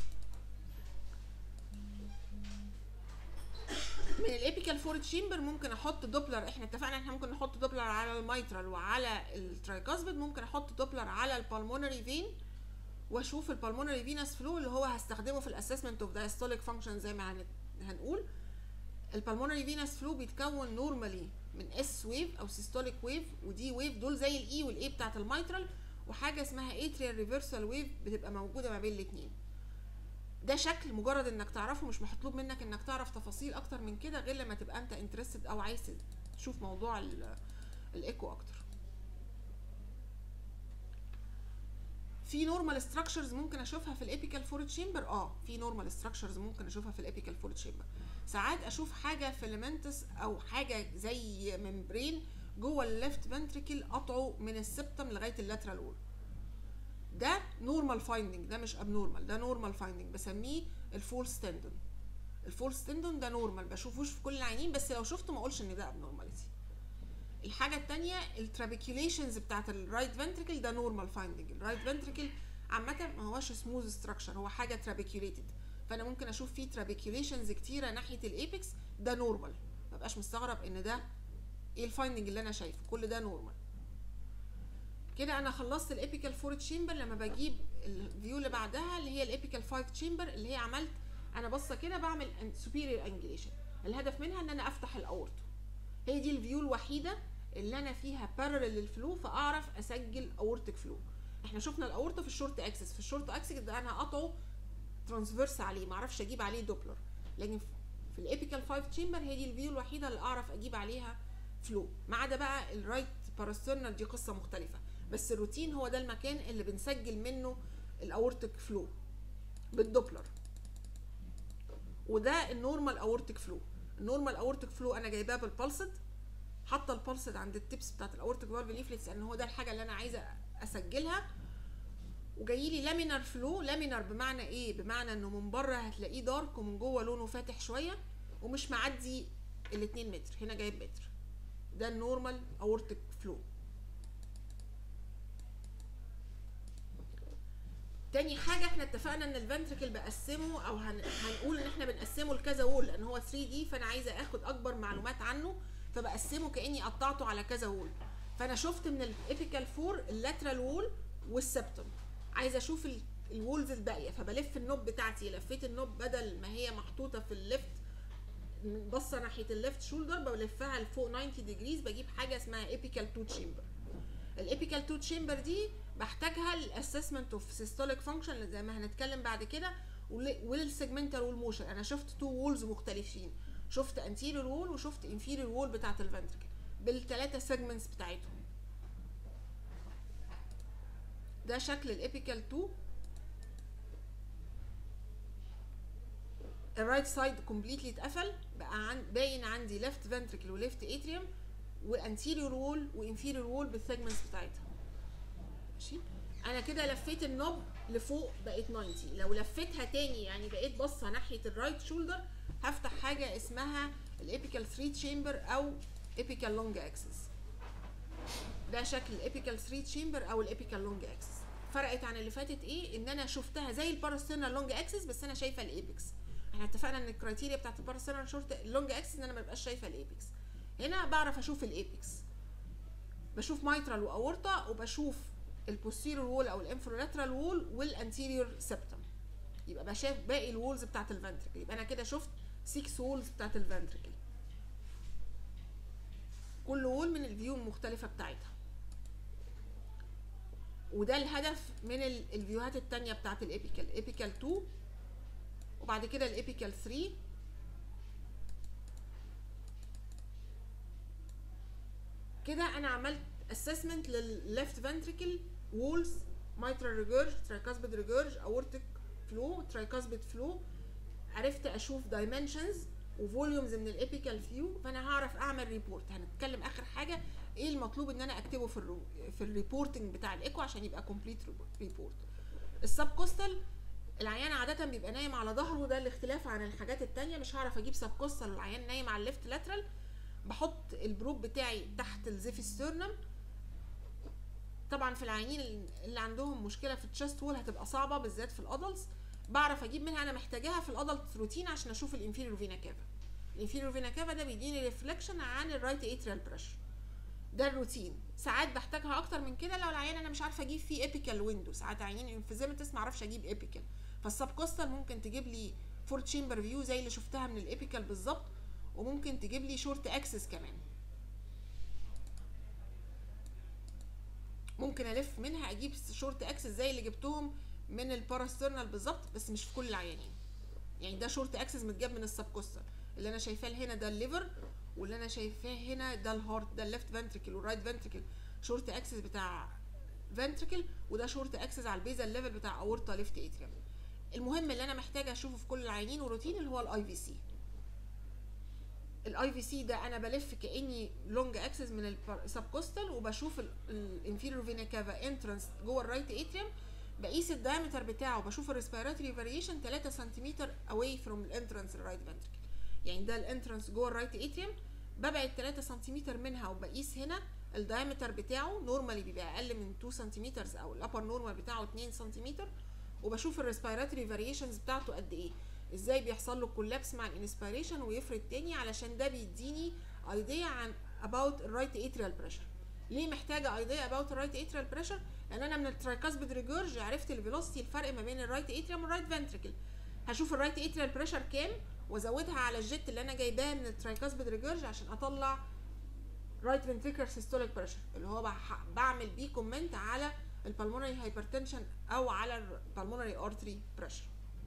من الابيكال فورد تشامبر ممكن احط دوبلر احنا اتفقنا احنا ممكن نحط دوبلر على الميترال وعلى الترايكاسبيد ممكن احط دوبلر على البالمونري فين واشوف البالمونري فينس فلو اللي هو هستخدمه في الاسسمنت اوف دايستوليك فانكشن زي ما هنقول البالمونري فينس فلو بيتكون نورمالي من اس ويف او سيستوليك ويف ودي ويف دول زي الاي والاي بتاعت الميترال وحاجه اسمها اتريال ريفرسال ويف بتبقى موجوده ما بين الاثنين ده شكل مجرد انك تعرفه مش مطلوب منك انك تعرف تفاصيل اكتر من كده غير لما تبقى انت انترستد او عايز تشوف موضوع الايكو اكتر في نورمال ستراكشرز ممكن اشوفها في الابيكال فورد تشامبر اه في نورمال ستراكشرز ممكن اشوفها في الابيكال فورد تشامبر ساعات اشوف حاجه فيلمنتس او حاجه زي ممبرين جوه الليفت فنتريكل قطعه من السبتم لغايه اللاترال وول ده نورمال فايندنج ده مش ابنورمال ده نورمال فايندنج بسميه الفولس تندون الفولس تندون ده نورمال بشوفوش في كل العينين بس لو شفته ما اقولش ان ده ابنورماليتي الحاجه التانية الترابيكيوليشنز بتاعت الرايت فنتريكل ده نورمال فايندنج الرايت فنتريكل عامه ما هوش سموث ستراكشر هو حاجه ترابيكيوليتد فانا ممكن اشوف فيه ترابيكيوليشنز كتيره ناحيه الايبكس ده نورمال ما بقاش مستغرب ان ده ايه الفايندنج اللي انا شايفه كل ده نورمال كده انا خلصت الابيكال فور تشامبر لما بجيب الفيو اللي بعدها اللي هي الابيكال فايف تشامبر اللي هي عملت انا باصه كده بعمل سوبيريور انجليشن الهدف منها ان انا افتح الاورتو هي دي الفيو الوحيده اللي انا فيها بارلل للفلو فاعرف اسجل اورتك فلو احنا شفنا الاورتو في الشورت اكسس في الشورت اكسس ده انا هقطعه ترانسفيرس عليه ما اعرفش اجيب عليه دوبلر لكن في الابيكال 5 تشامبر هي دي الفيو الوحيده اللي اعرف اجيب عليها فلو ما عدا بقى الرايت باراسترنال دي قصه مختلفه بس الروتين هو ده المكان اللي بنسجل منه الاورتك فلو بالدوبلر وده النورمال اورتك فلو النورمال اورتك فلو انا جايباه بالبلسد حاطه البلسد عند التبس بتاعت الاورتك فالف ليفلتس لان هو ده الحاجه اللي انا عايزه اسجلها وجاي لي لامينار فلو لامينار بمعنى ايه بمعنى انه من بره هتلاقيه دارك ومن جوه لونه فاتح شويه ومش معدي ال 2 متر هنا جايب متر ده النورمال اورتك فلو تاني حاجه احنا اتفقنا ان الفنتركل بقسمه او هن... هنقول ان احنا بنقسمه لكذا وول لان هو 3 دي فانا عايزه اخد اكبر معلومات عنه فبقسمه كاني قطعته على كذا وول فانا شفت من الابيكال فور اللاترال وول والسبتم عايزه اشوف ال- الوولز الباقيه فبلف النوب بتاعتي لفيت النوب بدل ما هي محطوطه في الليفت باصه ناحيه الليفت شولدر بلفها لفوق 90 ديجريز بجيب حاجه اسمها ايبيكال 2 تشامبر الابيكال 2 تشامبر دي بحتاجها للاسسمنت اوف سيستوليك فانكشن زي ما هنتكلم بعد كده وللسيجمنتال وول موشن انا شفت تو وولز مختلفين شفت انتيريور وول وشفت انفيريور وول بتاعت الفنتركل بالثلاثه سيجمنتس بتاعتهم ده شكل الابيكال 2 الرايت سايد كومبليتلي اتقفل بقى عن باين عندي ليفت فنتركل وليفت اتريوم وانتيريور وول وانفيريور وول بالسيجمنتس بتاعتها ماشي انا كده لفيت النوب لفوق بقت 90 لو لفيتها تاني يعني بقيت باصه ناحيه الرايت شولدر هفتح حاجه اسمها الابيكال 3 تشامبر او ابيكال لونج اكسس ده شكل الابيكال 3 تشامبر او الابيكال لونج اكسس فرقت عن اللي فاتت ايه ان انا شفتها زي الباراسترنال لونج اكسس بس انا شايفه الايبكس احنا اتفقنا ان الكرايتيريا بتاعت الباراسترنال شورت اللونج اكسس ان انا ما ببقاش شايفه الايبكس هنا بعرف اشوف الايبكس بشوف مايترال واورطه وبشوف البوستيريور وول او الانفرولاترال وول والانتيريور سبتم يبقى بشاف باقي الوولز بتاعت الفنتركل يبقى انا كده شفت 6 وولز بتاعت الفنتركل كل وول من الفيو المختلفه بتاعتها وده الهدف من ال- الفيوهات التانية بتاعت الابيكال ابيكال 2 وبعد كده الابيكال 3 كده انا عملت اسسمنت للليفت فنتريكل وولز mitral ريجيرج tricuspid ريجيرج aortic فلو tricuspid فلو عرفت اشوف دايمنشنز وفوليومز من الابيكال فيو فانا هعرف اعمل ريبورت هنتكلم اخر حاجه ايه المطلوب ان انا اكتبه في الرو في الريبورتنج بتاع الايكو عشان يبقى كومبليت ريبورت السب كوستال العيان عادة بيبقى نايم على ظهره ده الاختلاف عن الحاجات التانية مش هعرف اجيب سب كوستال والعيان نايم على الليفت لاترال بحط البروب بتاعي تحت الزيفي ستيرنم طبعا في العيانين اللي عندهم مشكله في التشست وول هتبقى صعبه بالذات في الادلتس بعرف اجيب منها انا محتاجاها في الادلت روتين عشان اشوف الانفيريور فينا كافا الانفيريور فينا كافا ده بيديني ريفلكشن عن الرايت اتريال بريشر ده الروتين ساعات بحتاجها اكتر من كده لو العيان انا مش عارفه اجيب فيه ابيكال ويندو ساعات عيانين انفيزيمتس ما اعرفش اجيب ابيكال فالسب كوستال ممكن تجيب لي فور تشامبر فيو زي اللي شفتها من الابيكال بالظبط وممكن تجيب لي شورت اكسس كمان ممكن الف منها اجيب شورت اكسس زي اللي جبتهم من الباراسترنال بالظبط بس مش في كل العيانين يعني ده شورت اكسس متجاب من السب كوستال اللي انا شايفاه هنا ده الليفر واللي انا شايفاه هنا ده الهارت ده الليفت فنتريكل والرايت فنتريكل شورت اكسس بتاع فنتريكل وده شورت اكسس على البيزا الليفل بتاع اورتا ليفت اتريوم المهم اللي انا محتاجه اشوفه في كل العيانين وروتين اللي هو الاي في سي الاي في سي ده انا بلف كاني لونج اكسس من السبكوستال وبشوف الانفيريور فينا كافا انترانس جوه الرايت اتريوم بقيس الدايمتر بتاعه وبشوف الريسبيراتوري فاريشن 3 سنتيمتر اواي فروم الانترانس الرايت فنتركل يعني ده الانترانس جوه الرايت اتريوم ببعد 3 سنتيمتر منها وبقيس هنا الدايمتر بتاعه نورمالي بيبقى اقل من 2 سنتيمتر او الابر نورمال بتاعه 2 سنتيمتر وبشوف الريسبيراتوري فاريشنز بتاعته قد ايه ازاي بيحصل له كولابس مع الانسبيريشن ويفرد تاني علشان ده بيديني ايديا عن about الرايت اتريال بريشر ليه محتاجه ايديا about الرايت اتريال بريشر لان انا من الترايكاسبيد ريجورج عرفت الفيلوسيتي الفرق ما بين الرايت اتريوم والرايت فنتريكل هشوف الرايت اتريال بريشر كام وازودها على الجيت اللي انا جايباه من الترايكاسبيد ريجورج عشان اطلع رايت فنتريكولار سيستوليك بريشر اللي هو بح- بعمل بيه كومنت على البلمونري هايبرتنشن او على البلمونري ارتري بريشر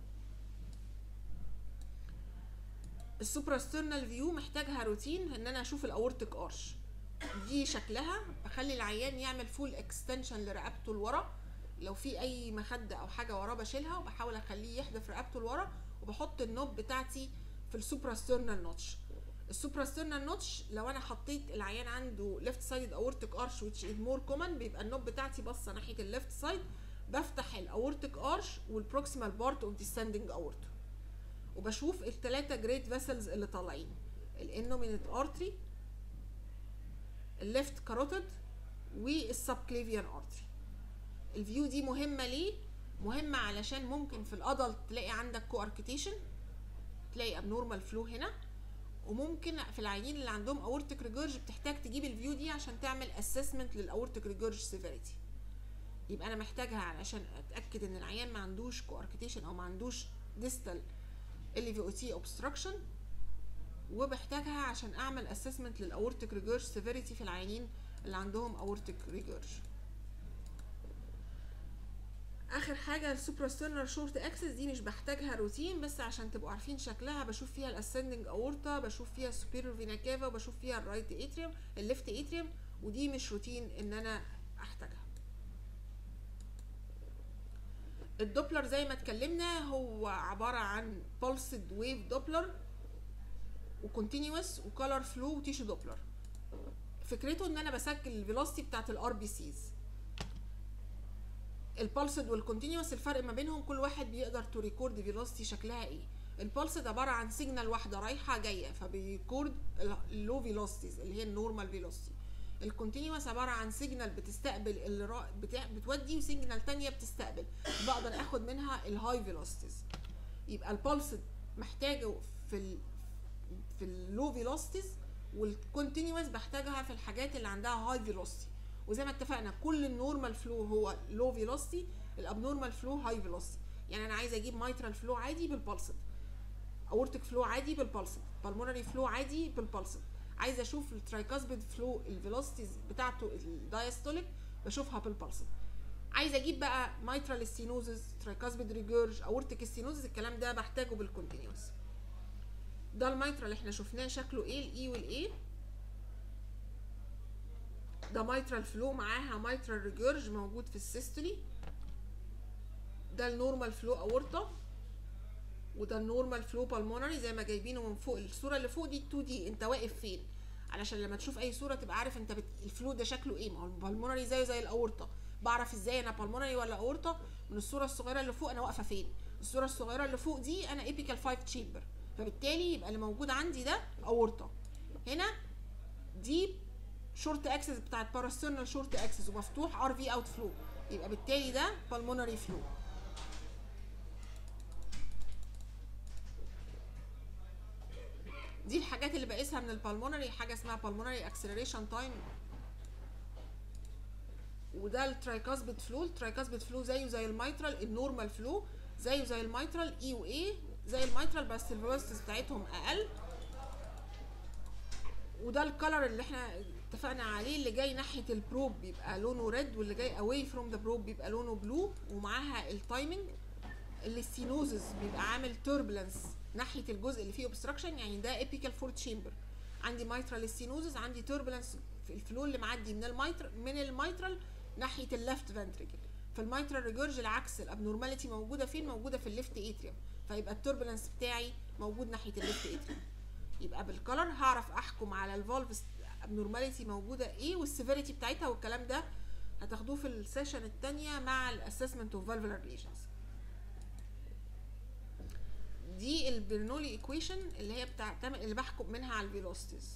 السوبراسترنال فيو محتاجها روتين ان انا اشوف الاورتيك ارش دي شكلها بخلي العيان يعمل فول اكستنشن لرقبته لورا لو في اي مخده او حاجه وراه بشيلها وبحاول اخليه يحدف رقبته لورا وبحط النوب بتاعتي في السوبراسترنال نوتش السوبراسترنال نوتش لو انا حطيت العيان عنده ليفت سايد اورتيك ارش which is more common بيبقى النوب بتاعتي باصه ناحيه الليفت سايد بفتح الاورتيك ارش والبروكسيمال بارت اوف descending aorta وبشوف الثلاثه جريت فيسلز اللي طالعين الانومينت ارتري الليفت كاروتيد والسبكليفيان ارتري الفيو دي مهمه ليه مهمه علشان ممكن في الادلت تلاقي عندك كواركتيشن تلاقي ابنورمال فلو هنا وممكن في العيانين اللي عندهم اورتيك ريجورج بتحتاج تجيب الفيو دي عشان تعمل اسسمنت للاورتيك ريجورج سيفيريتي يبقى انا محتاجها علشان اتاكد ان العيان ما عندوش كواركتيشن او ما عندوش ديستال ال في او تي اوبستراكشن وبحتاجها عشان اعمل اسسمنت للاورتيك ريجورج سيفيريتي في العيانين اللي عندهم اورتيك ريجورج اخر حاجه السوبراسترنال شورت اكسس دي مش بحتاجها روتين بس عشان تبقوا عارفين شكلها بشوف فيها الاسندنج اورتا بشوف فيها السوبيريور فينا كافا وبشوف فيها الرايت اتريوم الليفت اتريوم ودي مش روتين ان انا احتاجها الدوبلر زي ما اتكلمنا هو عباره عن pulsed ويف دوبلر وكونتينوس وكولر فلو وتيشو دوبلر فكرته ان انا بسجل الفيلوسيتي بتاعت الار بي سيز البالسد والكونتينوس الفرق ما بينهم كل واحد بيقدر تو ريكورد فيلوسيتي شكلها ايه البالسد عباره عن سيجنال واحده رايحه جايه فبيريكورد اللو فيلوسيتيز اللي هي النورمال فيلوسيتي الكونتينوس عباره عن سيجنال بتستقبل اللي را... بتاع... بتودي وسيجنال تانية بتستقبل بقدر اخد منها الهاي فيلوسيتيز يبقى البالسد محتاجه في ال... في اللو فيلوسيتيز والكونتينوس بحتاجها في الحاجات اللي عندها هاي فيلوسيتي وزي ما اتفقنا كل النورمال فلو هو لو فيلوسيتي الابنورمال فلو هاي فيلوسيتي يعني انا عايزه اجيب مايترال فلو عادي بالبلسد اورتيك فلو عادي بالبلسد بالمونري فلو عادي بالبلسد عايزه اشوف الترايكاسبيد فلو الفيلوسيتيز بتاعته الدايستوليك بشوفها بالبلسد عايزه اجيب بقى مايترال ستينوزز ترايكاسبيد ريجورج اورتيك ستينوزز الكلام ده بحتاجه بالكونتينوس ده المايترال اللي احنا شفناه شكله ايه الاي والاي ده مايترال فلو معاها مايترال ريجورج موجود في السيستولي ده النورمال فلو اورطه وده النورمال فلو بالمونري زي ما جايبينه من فوق الصوره اللي فوق دي 2 دي انت واقف فين علشان لما تشوف اي صوره تبقى عارف انت بت... الفلو ده شكله ايه ما هو البالمونري زيه زي الاورطه بعرف ازاي انا بالمونري ولا اورطه من الصوره الصغيره اللي فوق انا واقفه فين الصوره الصغيره اللي فوق دي انا ايبيكال 5 تشامبر فبالتالي يبقى اللي موجود عندي ده اورطه هنا دي شورت اكسس بتاعت باراسترنال شورت اكسس ومفتوح ار في اوت فلو يبقى بالتالي ده بالمونري فلو دي الحاجات اللي بقيسها من البالمونري حاجه اسمها بالمونري اكسلريشن تايم وده الترايكاسبيد فلو الترايكاسبيد فلو زيه زي الميترال النورمال فلو زيه زي الميترال اي واي زي الميترال بس الفيلوسيتيز بتاعتهم اقل وده الكلر اللي احنا اتفقنا عليه اللي جاي ناحيه البروب بيبقى لونه ريد واللي جاي اواي فروم ذا بروب بيبقى لونه بلو ومعاها التايمنج الستينوزز بيبقى عامل توربulence ناحيه الجزء اللي فيه اوبستراكشن يعني ده ايبيكال فور تشامبر عندي مايترال ستينوزز عندي توربulence في الفلو اللي معدي من الميتر من الميترال ناحيه الليفت فنتريكل في الميترال ريجورج العكس الابنورماليتي موجوده فين موجوده في الليفت اتريوم فيبقى التوربulence بتاعي موجود ناحيه الليفت اتريوم يبقى بالكلر هعرف احكم على الفالف ابنورماليتي موجوده ايه والسيفيريتي بتاعتها والكلام ده هتاخدوه في السيشن الثانيه مع الاسسمنت اوف فالفولار ليجنز دي البرنولي ايكويشن اللي هي بتعتمد اللي بحكم منها على الفيلوسيتيز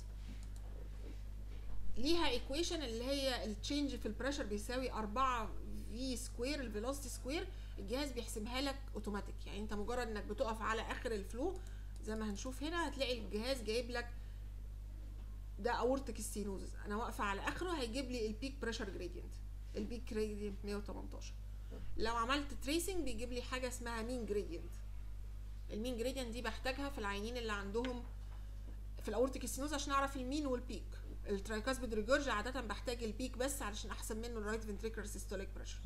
ليها ايكويشن اللي هي التشينج في البريشر بيساوي 4 في سكوير الفيلوسيتي سكوير الجهاز بيحسبها لك اوتوماتيك يعني انت مجرد انك بتقف على اخر الفلو زي ما هنشوف هنا هتلاقي الجهاز جايب لك ده اورتيك ستينوزس انا واقفه على اخره هيجيب لي البيك بريشر جريدينت البيك جريدينت 118 لو عملت تريسنج بيجيب لي حاجه اسمها مين جريدينت المين جريدينت دي بحتاجها في العيانين اللي عندهم في الاورتيك ستينوز عشان اعرف المين والبيك الترايكاسبيد ريجورج عاده بحتاج البيك بس علشان احسب منه الرايت فنتريكولار سيستوليك بريشر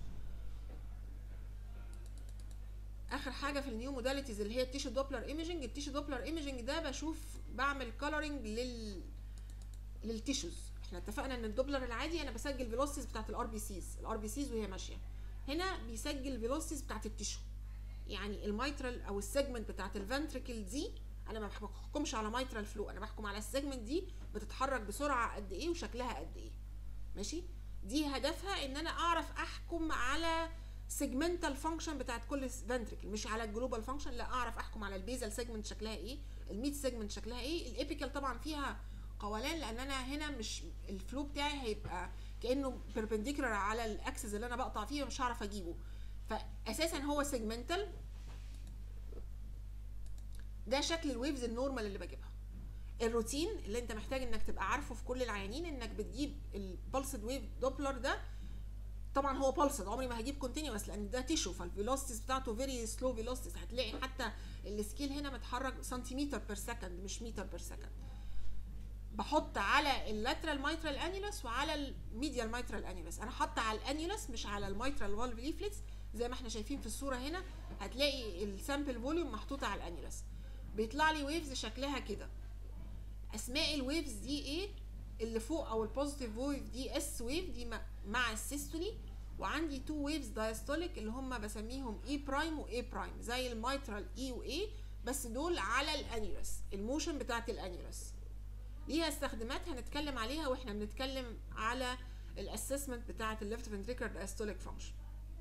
اخر حاجه في النيو موداليتيز اللي هي التيشو دوبلر ايميجنج التيشو دوبلر ايميجنج ده بشوف بعمل كولرنج لل للتيشوز احنا اتفقنا ان الدوبلر العادي انا بسجل فيلوسيز بتاعت الار بي سيز الار بي سيز وهي ماشيه هنا بيسجل فيلوسيز بتاعت التيشو يعني الميترال او السيجمنت بتاعت الفنتريكل دي انا ما بحكمش على ميترال فلو انا بحكم على السيجمنت دي بتتحرك بسرعه قد ايه وشكلها قد ايه ماشي دي هدفها ان انا اعرف احكم على سيجمنتال فانكشن بتاعت كل فنتريكل مش على الجلوبال فانكشن لا اعرف احكم على البيزل سيجمنت شكلها ايه الميد سيجمنت شكلها ايه الابيكال طبعا فيها قولان لان انا هنا مش الفلو بتاعي هيبقى كانه بيربنديكولار على الاكسس اللي انا بقطع فيه مش هعرف اجيبه فاساسا هو سيجمنتال ده شكل الويفز النورمال اللي بجيبها الروتين اللي انت محتاج انك تبقى عارفه في كل العيانين انك بتجيب البلسد ويف دوبلر ده طبعا هو بلسد عمري ما هجيب كونتينوس لان ده تيشو فالفيلوسيتيز بتاعته فيري سلو فيلوسيتيز هتلاقي حتى السكيل هنا متحرك سنتيمتر بير سكند مش متر بير سكند بحط على اللاترال مايترال انيولس وعلى الميديال مايترال انيولس انا حاطه على الانيولس مش على المايترال فالف ليفلتس زي ما احنا شايفين في الصوره هنا هتلاقي السامبل فوليوم محطوطه على الانيولس بيطلع لي ويفز شكلها كده اسماء الويفز دي ايه اللي فوق او البوزيتيف ويف دي اس ويف دي مع السيستولي وعندي تو ويفز دايستوليك اللي هم بسميهم اي برايم واي برايم زي الميترال اي واي بس دول على الانيولس الموشن بتاعت الانيولس ليها استخدامات هنتكلم عليها واحنا بنتكلم على الاسسمنت بتاعت الليفت فنتريكولار دايستوليك فانكشن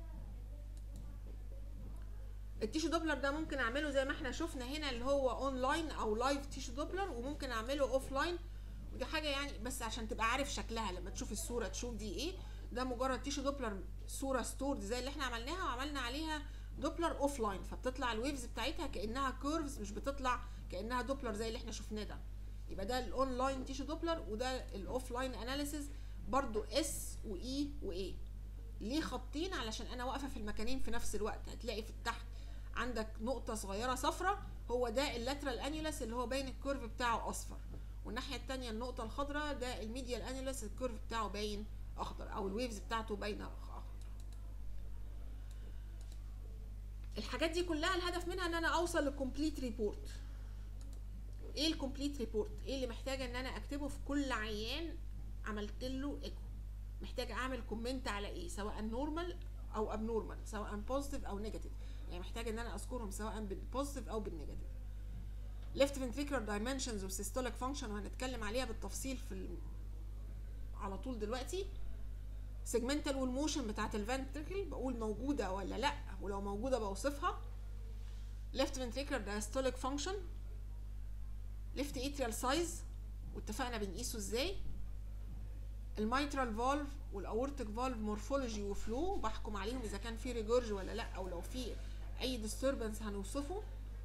التيشو دوبلر ده ممكن اعمله زي ما احنا شفنا هنا اللي هو اونلاين او لايف تيشو دوبلر وممكن اعمله اوف لاين ودي حاجه يعني بس عشان تبقى عارف شكلها لما تشوف الصوره تشوف دي ايه ده مجرد تيشو دوبلر صوره ستورد زي اللي احنا عملناها وعملنا عليها دوبلر اوف لاين فبتطلع الويفز بتاعتها كانها كيرفز مش بتطلع كانها دوبلر زي اللي احنا شفناه ده يبقى ده الاونلاين تيشو دوبلر وده الاوف لاين اناليسيز برضو اس واي واي ليه خطين علشان انا واقفه في المكانين في نفس الوقت هتلاقي في التحت عندك نقطة صغيرة صفرة هو ده اللاترال انيولس اللي هو باين الكيرف بتاعه اصفر والناحية التانية النقطة الخضراء ده الميديال انيولس الكيرف بتاعه باين اخضر او الويفز بتاعته باينة اخضر الحاجات دي كلها الهدف منها ان انا اوصل لكومبليت ريبورت ايه الكومبليت ريبورت ايه اللي محتاجه ان انا اكتبه في كل عيان عملت له ايكو محتاجه اعمل كومنت على ايه سواء نورمال او ابنورمال سواء بوزيتيف او نيجاتيف يعني محتاج ان انا اذكرهم سواء بالبوزيتيف او بالنيجاتيف ليفت ventricular dimensions والسيستوليك فانكشن وهنتكلم عليها بالتفصيل في ال... على طول دلوقتي سيجمنتال والموشن بتاعت الفنتركل بقول موجوده ولا لا ولو موجوده بوصفها left ventricular diastolic function left atrial size واتفقنا بنقيسه ازاي الميترال فالف والاورتيك فالف مورفولوجي وفلو بحكم عليهم اذا كان في ريجورج ولا لا او لو في اي ديستربنس هنوصفه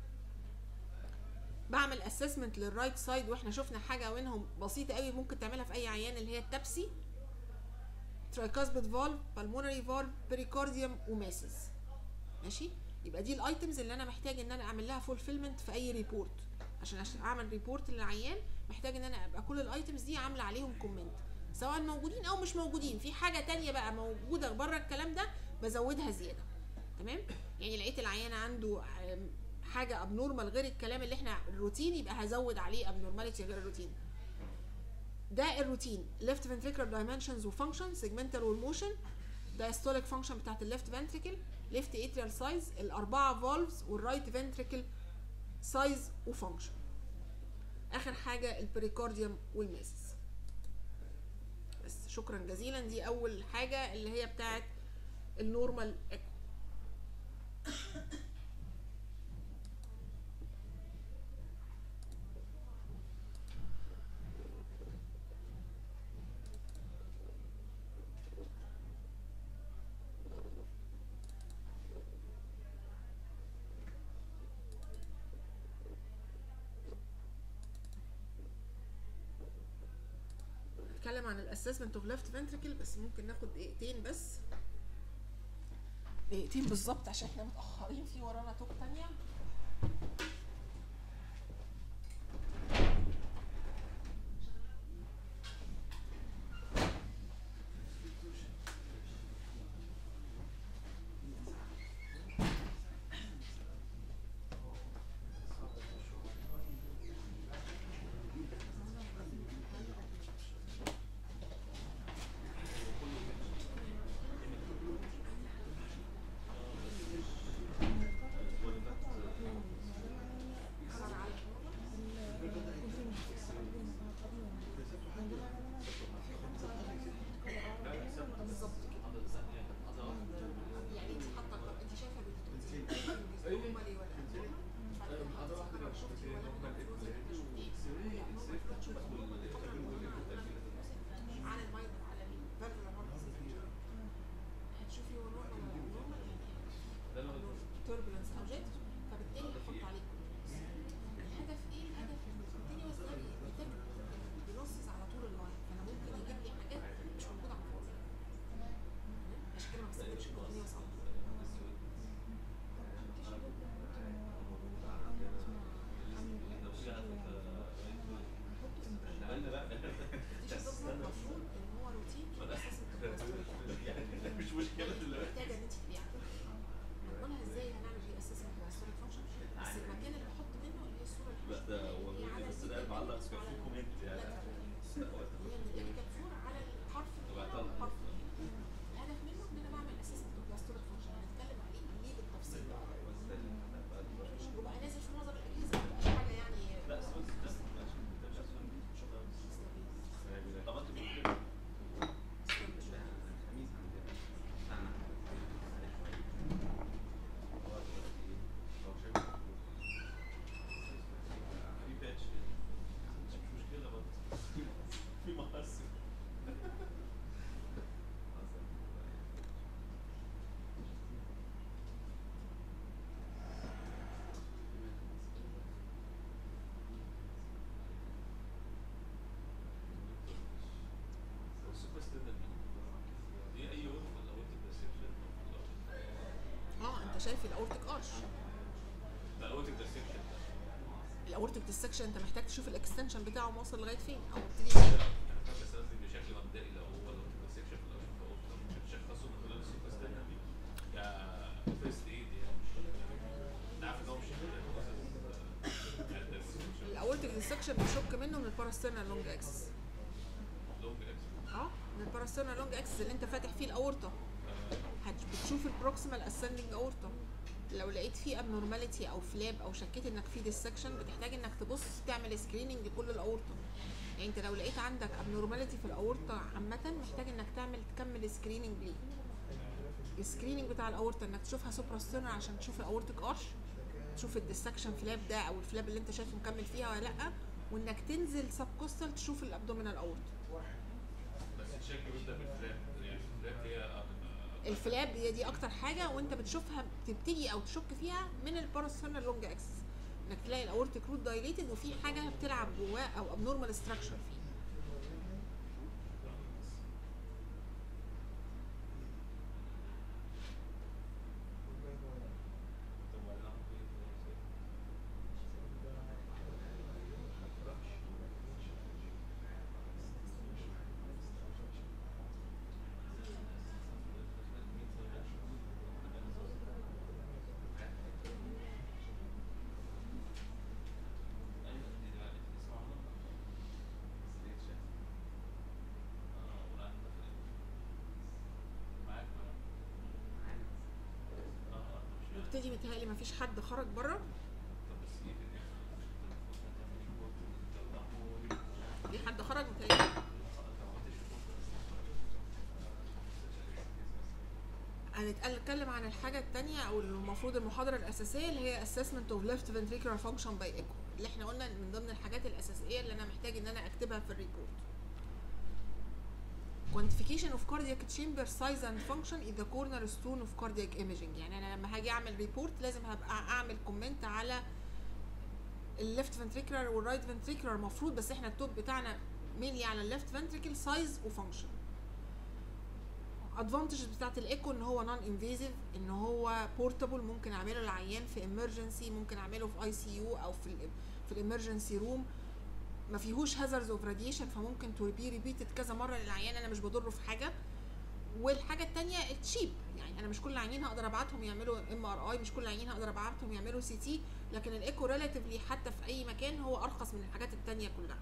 بعمل اسسمنت للرايت سايد واحنا شفنا حاجه منهم بسيطه قوي ممكن تعملها في اي عيان اللي هي التبسي ترايكاسبيد فالف بالمونري فالف بريكارديوم وماسز ماشي يبقى دي الايتمز اللي انا محتاج ان انا اعمل لها فولفيلمنت في اي ريبورت عشان عشان اعمل ريبورت للعيان محتاج ان انا ابقى كل الايتمز دي عامله عليهم كومنت سواء موجودين او مش موجودين في حاجه تانية بقى موجوده بره الكلام ده بزودها زياده تمام يعني لقيت العيان عنده حاجه ابنورمال غير الكلام اللي احنا الروتين يبقى هزود عليه ابنورماليتي غير الروتين ده الروتين left ventricular dimensions وفانكشن segmental والموشن diastolic فانكشن بتاعت الليفت ventricle left atrial size الاربعه فالفز والرايت ventricle size وفانكشن اخر حاجه البريكارديوم والماسس بس شكرا جزيلا دي اول حاجه اللي هي بتاعت النورمال ايكو نتكلم عن الاسسمنت اوف ليفت فنتريكل بس ممكن ناخد دقيقتين بس دقيقتين بالظبط عشان احنا متاخرين في ورانا توك تانية بالظبط كده يعني انت حاطه انت شايفه نورمالي ولا شفتي ولا على المايند على الفالفولا هتشوفي هو نورمال ولا نورمال يعني توربulence او جيت فبالتالي هحط عليه الهدف ايه الهدف الكونتينوس ده بيتم بينصص على طول اللاين فانا ممكن يجيب لي حاجات مش موجوده على الفاضي عشان كده ما بستخدمش الكونتينوس على طول التيشو ده المفروض ان هو روتين في اساس مش مشكلة دلوقتي محتاجه ان انت تبقي عارفه هنقولها ازاي هنعمل ايه اساسا في الستوري فانكشن بس المكان اللي بحط منه اللي هي الصوره لا ده هو اللي هي على بس ده الفيديو معلق بس كان على في كومنت يعني اللاترال. اللي هي من الابيكال فور على الحرف اللي هنا والحرف اللي هنا. الهدف منه ان انا بعمل اساسا ستوري فانكشن هنتكلم عليه ليه بالتفصيل بقى وبقى نازل في معظم الاجهزه مبقاش حاجه يعني لا سويس ده ماشي ده مش أسوأ. طب انت بتقول كده في باتش مش مشكلة برضه في مقص السوبر ستاندرد دي اي وقت ولا وقت الديسكشن اه انت شايف الاورتيك ارش لا وقت الديسكشن ده الاورتيك ديسكشن انت محتاج تشوف الاكستنشن بتاعه واصل لغايه فين او لا، ابتدي انا فاهم بس قصدي بشكل مبدئي لو هو لو الديسكشن في الاول فهو لو مش هتشخصه من خلال السوبر ستاندرد دي كفيرست ايد يعني انا عارف ان هو مش الاورتيك ديسكشن بتشك منه من الباراسترنال لونج اكسس لونج اكس اه من الباراسترنال لونج اكسس اللي انت فاتح فيه الاورطه هت- بتشوف البروكسيمال اسندنج اورطه لو لقيت فيه ابنورماليتي او فلاب او شكيت انك في ديسكشن بتحتاج انك تبص تعمل سكريننج لكل الاورطه يعني انت لو لقيت عندك ابنورماليتي في الاورطه عامه محتاج انك تعمل تكمل سكريننج ليه السكريننج بتاع الاورطه انك تشوفها سوبراسترنال عشان تشوف الاورتيك ارش تشوف الديسكشن فلاب ده او الفلاب اللي انت شايفه مكمل فيها ولا لا وانك تنزل سب كوستال تشوف الابدومينال اورتا بس الشكل بيبدا بالفلاب يعني الفلاب هي آه، الفلاب هي دي اكتر حاجه وانت بتشوفها بتبتدي او تشك فيها من الباراسترنال لونج اكسس انك تلاقي الاورتيك روت دايليتد وفي حاجه بتلعب جواه او ابنورمال ستراكشر فيه طب وبعدين أعمل إيه؟ وابتدي متهيألي مفيش حد خرج بره حد خرج متهيألي هنتكلم عن الحاجة التانية أو المفروض المحاضرة الأساسية اللي هي assessment of left ventricular function by echo اللي احنا قلنا من ضمن الحاجات الأساسية اللي أنا محتاج إن أنا أكتبها في الريبورت. quantification of cardiac chamber size and function is the cornerstone of cardiac imaging يعني أنا لما هاجي أعمل ريبورت لازم هبقى أعمل كومنت على الليفت فنتريكولار والرايت فنتريكولار المفروض بس احنا التوب بتاعنا مينلي على الليفت فنتريكل سايز وفانكشن ادفانتجز بتاعت الايكو ان هو نون انفيزيف ان هو بورتابل ممكن اعمله للعيان في امرجنسي ممكن اعمله في اي سي يو او في ال في الامرجنسي روم ما فيهوش هازارds اوف راديشن فممكن تو بي ريبيتد كذا مره للعيان انا مش بضره في حاجه والحاجه الثانيه تشيب يعني انا مش كل العيانين هقدر ابعتهم يعملوا ام ار اي مش كل العيانين هقدر ابعتهم يعملوا سي تي لكن الايكو ريلاتيفلي حتى في اي مكان هو ارخص من الحاجات التانية كلها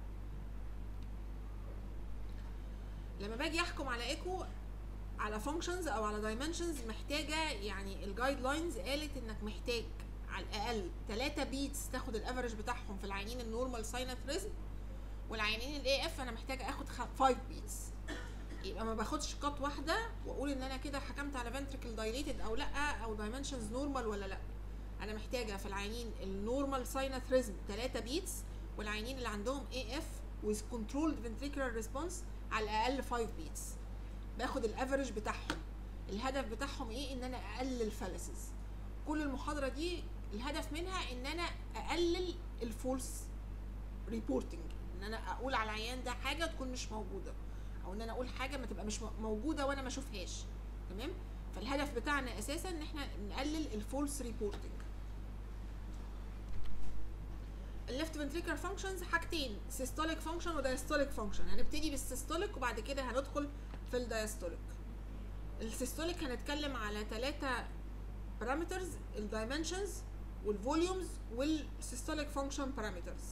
لما باجي احكم على ايكو على فانكشنز او على دايمنشنز محتاجه يعني الجايد لاينز قالت انك محتاج على الاقل 3 بيتس تاخد الافرج بتاعهم في العيانين النورمال ساينثريزم والعيانين الاي اف انا محتاجه اخد 5 بيتس يبقى ما باخدش قط واحده واقول ان انا كده حكمت على ventricle دايليتد او لا او دايمنشنز نورمال ولا لا انا محتاجه في العيانين النورمال ساينثريزم 3 بيتس والعيانين اللي عندهم اي اف with controlled ventricular response على الاقل 5 بيتس باخد الافرج بتاعهم الهدف بتاعهم ايه ان انا اقلل فالسز كل المحاضره دي الهدف منها ان انا اقلل الفولس ريبورتنج ان انا اقول على العيان ده حاجه تكون مش موجوده او ان انا اقول حاجه ما تبقى مش موجوده وانا ما اشوفهاش تمام فالهدف بتاعنا اساسا ان احنا نقلل الفولس ريبورتنج الليفت فنتريكولار فانكشنز حاجتين سيستوليك فانكشن ودايستوليك فانكشن هنبتدي بالسيستوليك وبعد كده هندخل في الدايستوليك السيستوليك هنتكلم على ثلاثة بارامترز الدايمنشنز والفوليومز والسيستوليك فانكشن بارامترز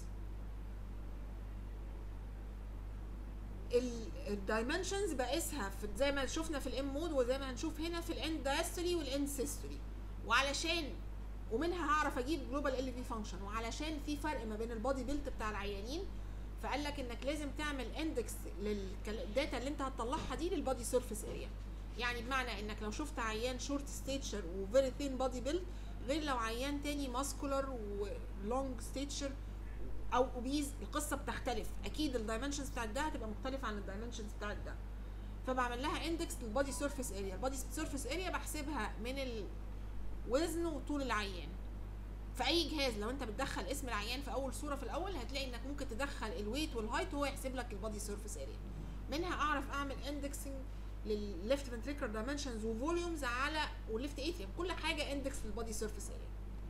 الدايمنشنز بقيسها في زي ما شفنا في الام مود وزي ما هنشوف هنا في الاند دايستولي والاند سيستولي وعلشان ومنها هعرف اجيب جلوبال ال في فانكشن وعلشان في فرق ما بين البادي بيلت بتاع العيانين فقال لك انك لازم تعمل اندكس للداتا اللي انت هتطلعها دي للبادي سيرفيس اريا يعني بمعنى انك لو شفت عيان شورت ستيتشر وفيري ثين بادي بيلت غير لو عيان تاني ماسكولار ولونج ستيتشر او اوبيز القصه بتختلف اكيد الدايمنشنز بتاعت ده هتبقى مختلفه عن الدايمنشنز بتاعت ده فبعمل لها اندكس للبادي سيرفيس اريا البادي سيرفيس اريا بحسبها من الوزن وطول العيان في اي جهاز لو انت بتدخل اسم العيان في اول صوره في الاول هتلاقي انك ممكن تدخل الويت والهايت وهو يحسب لك البادي سيرفيس اريا منها اعرف اعمل اندكسنج للليفت فنتريكولار دايمنشنز وفوليومز على والليفت اتريوم كل حاجه اندكس للبادي سيرفيس اريا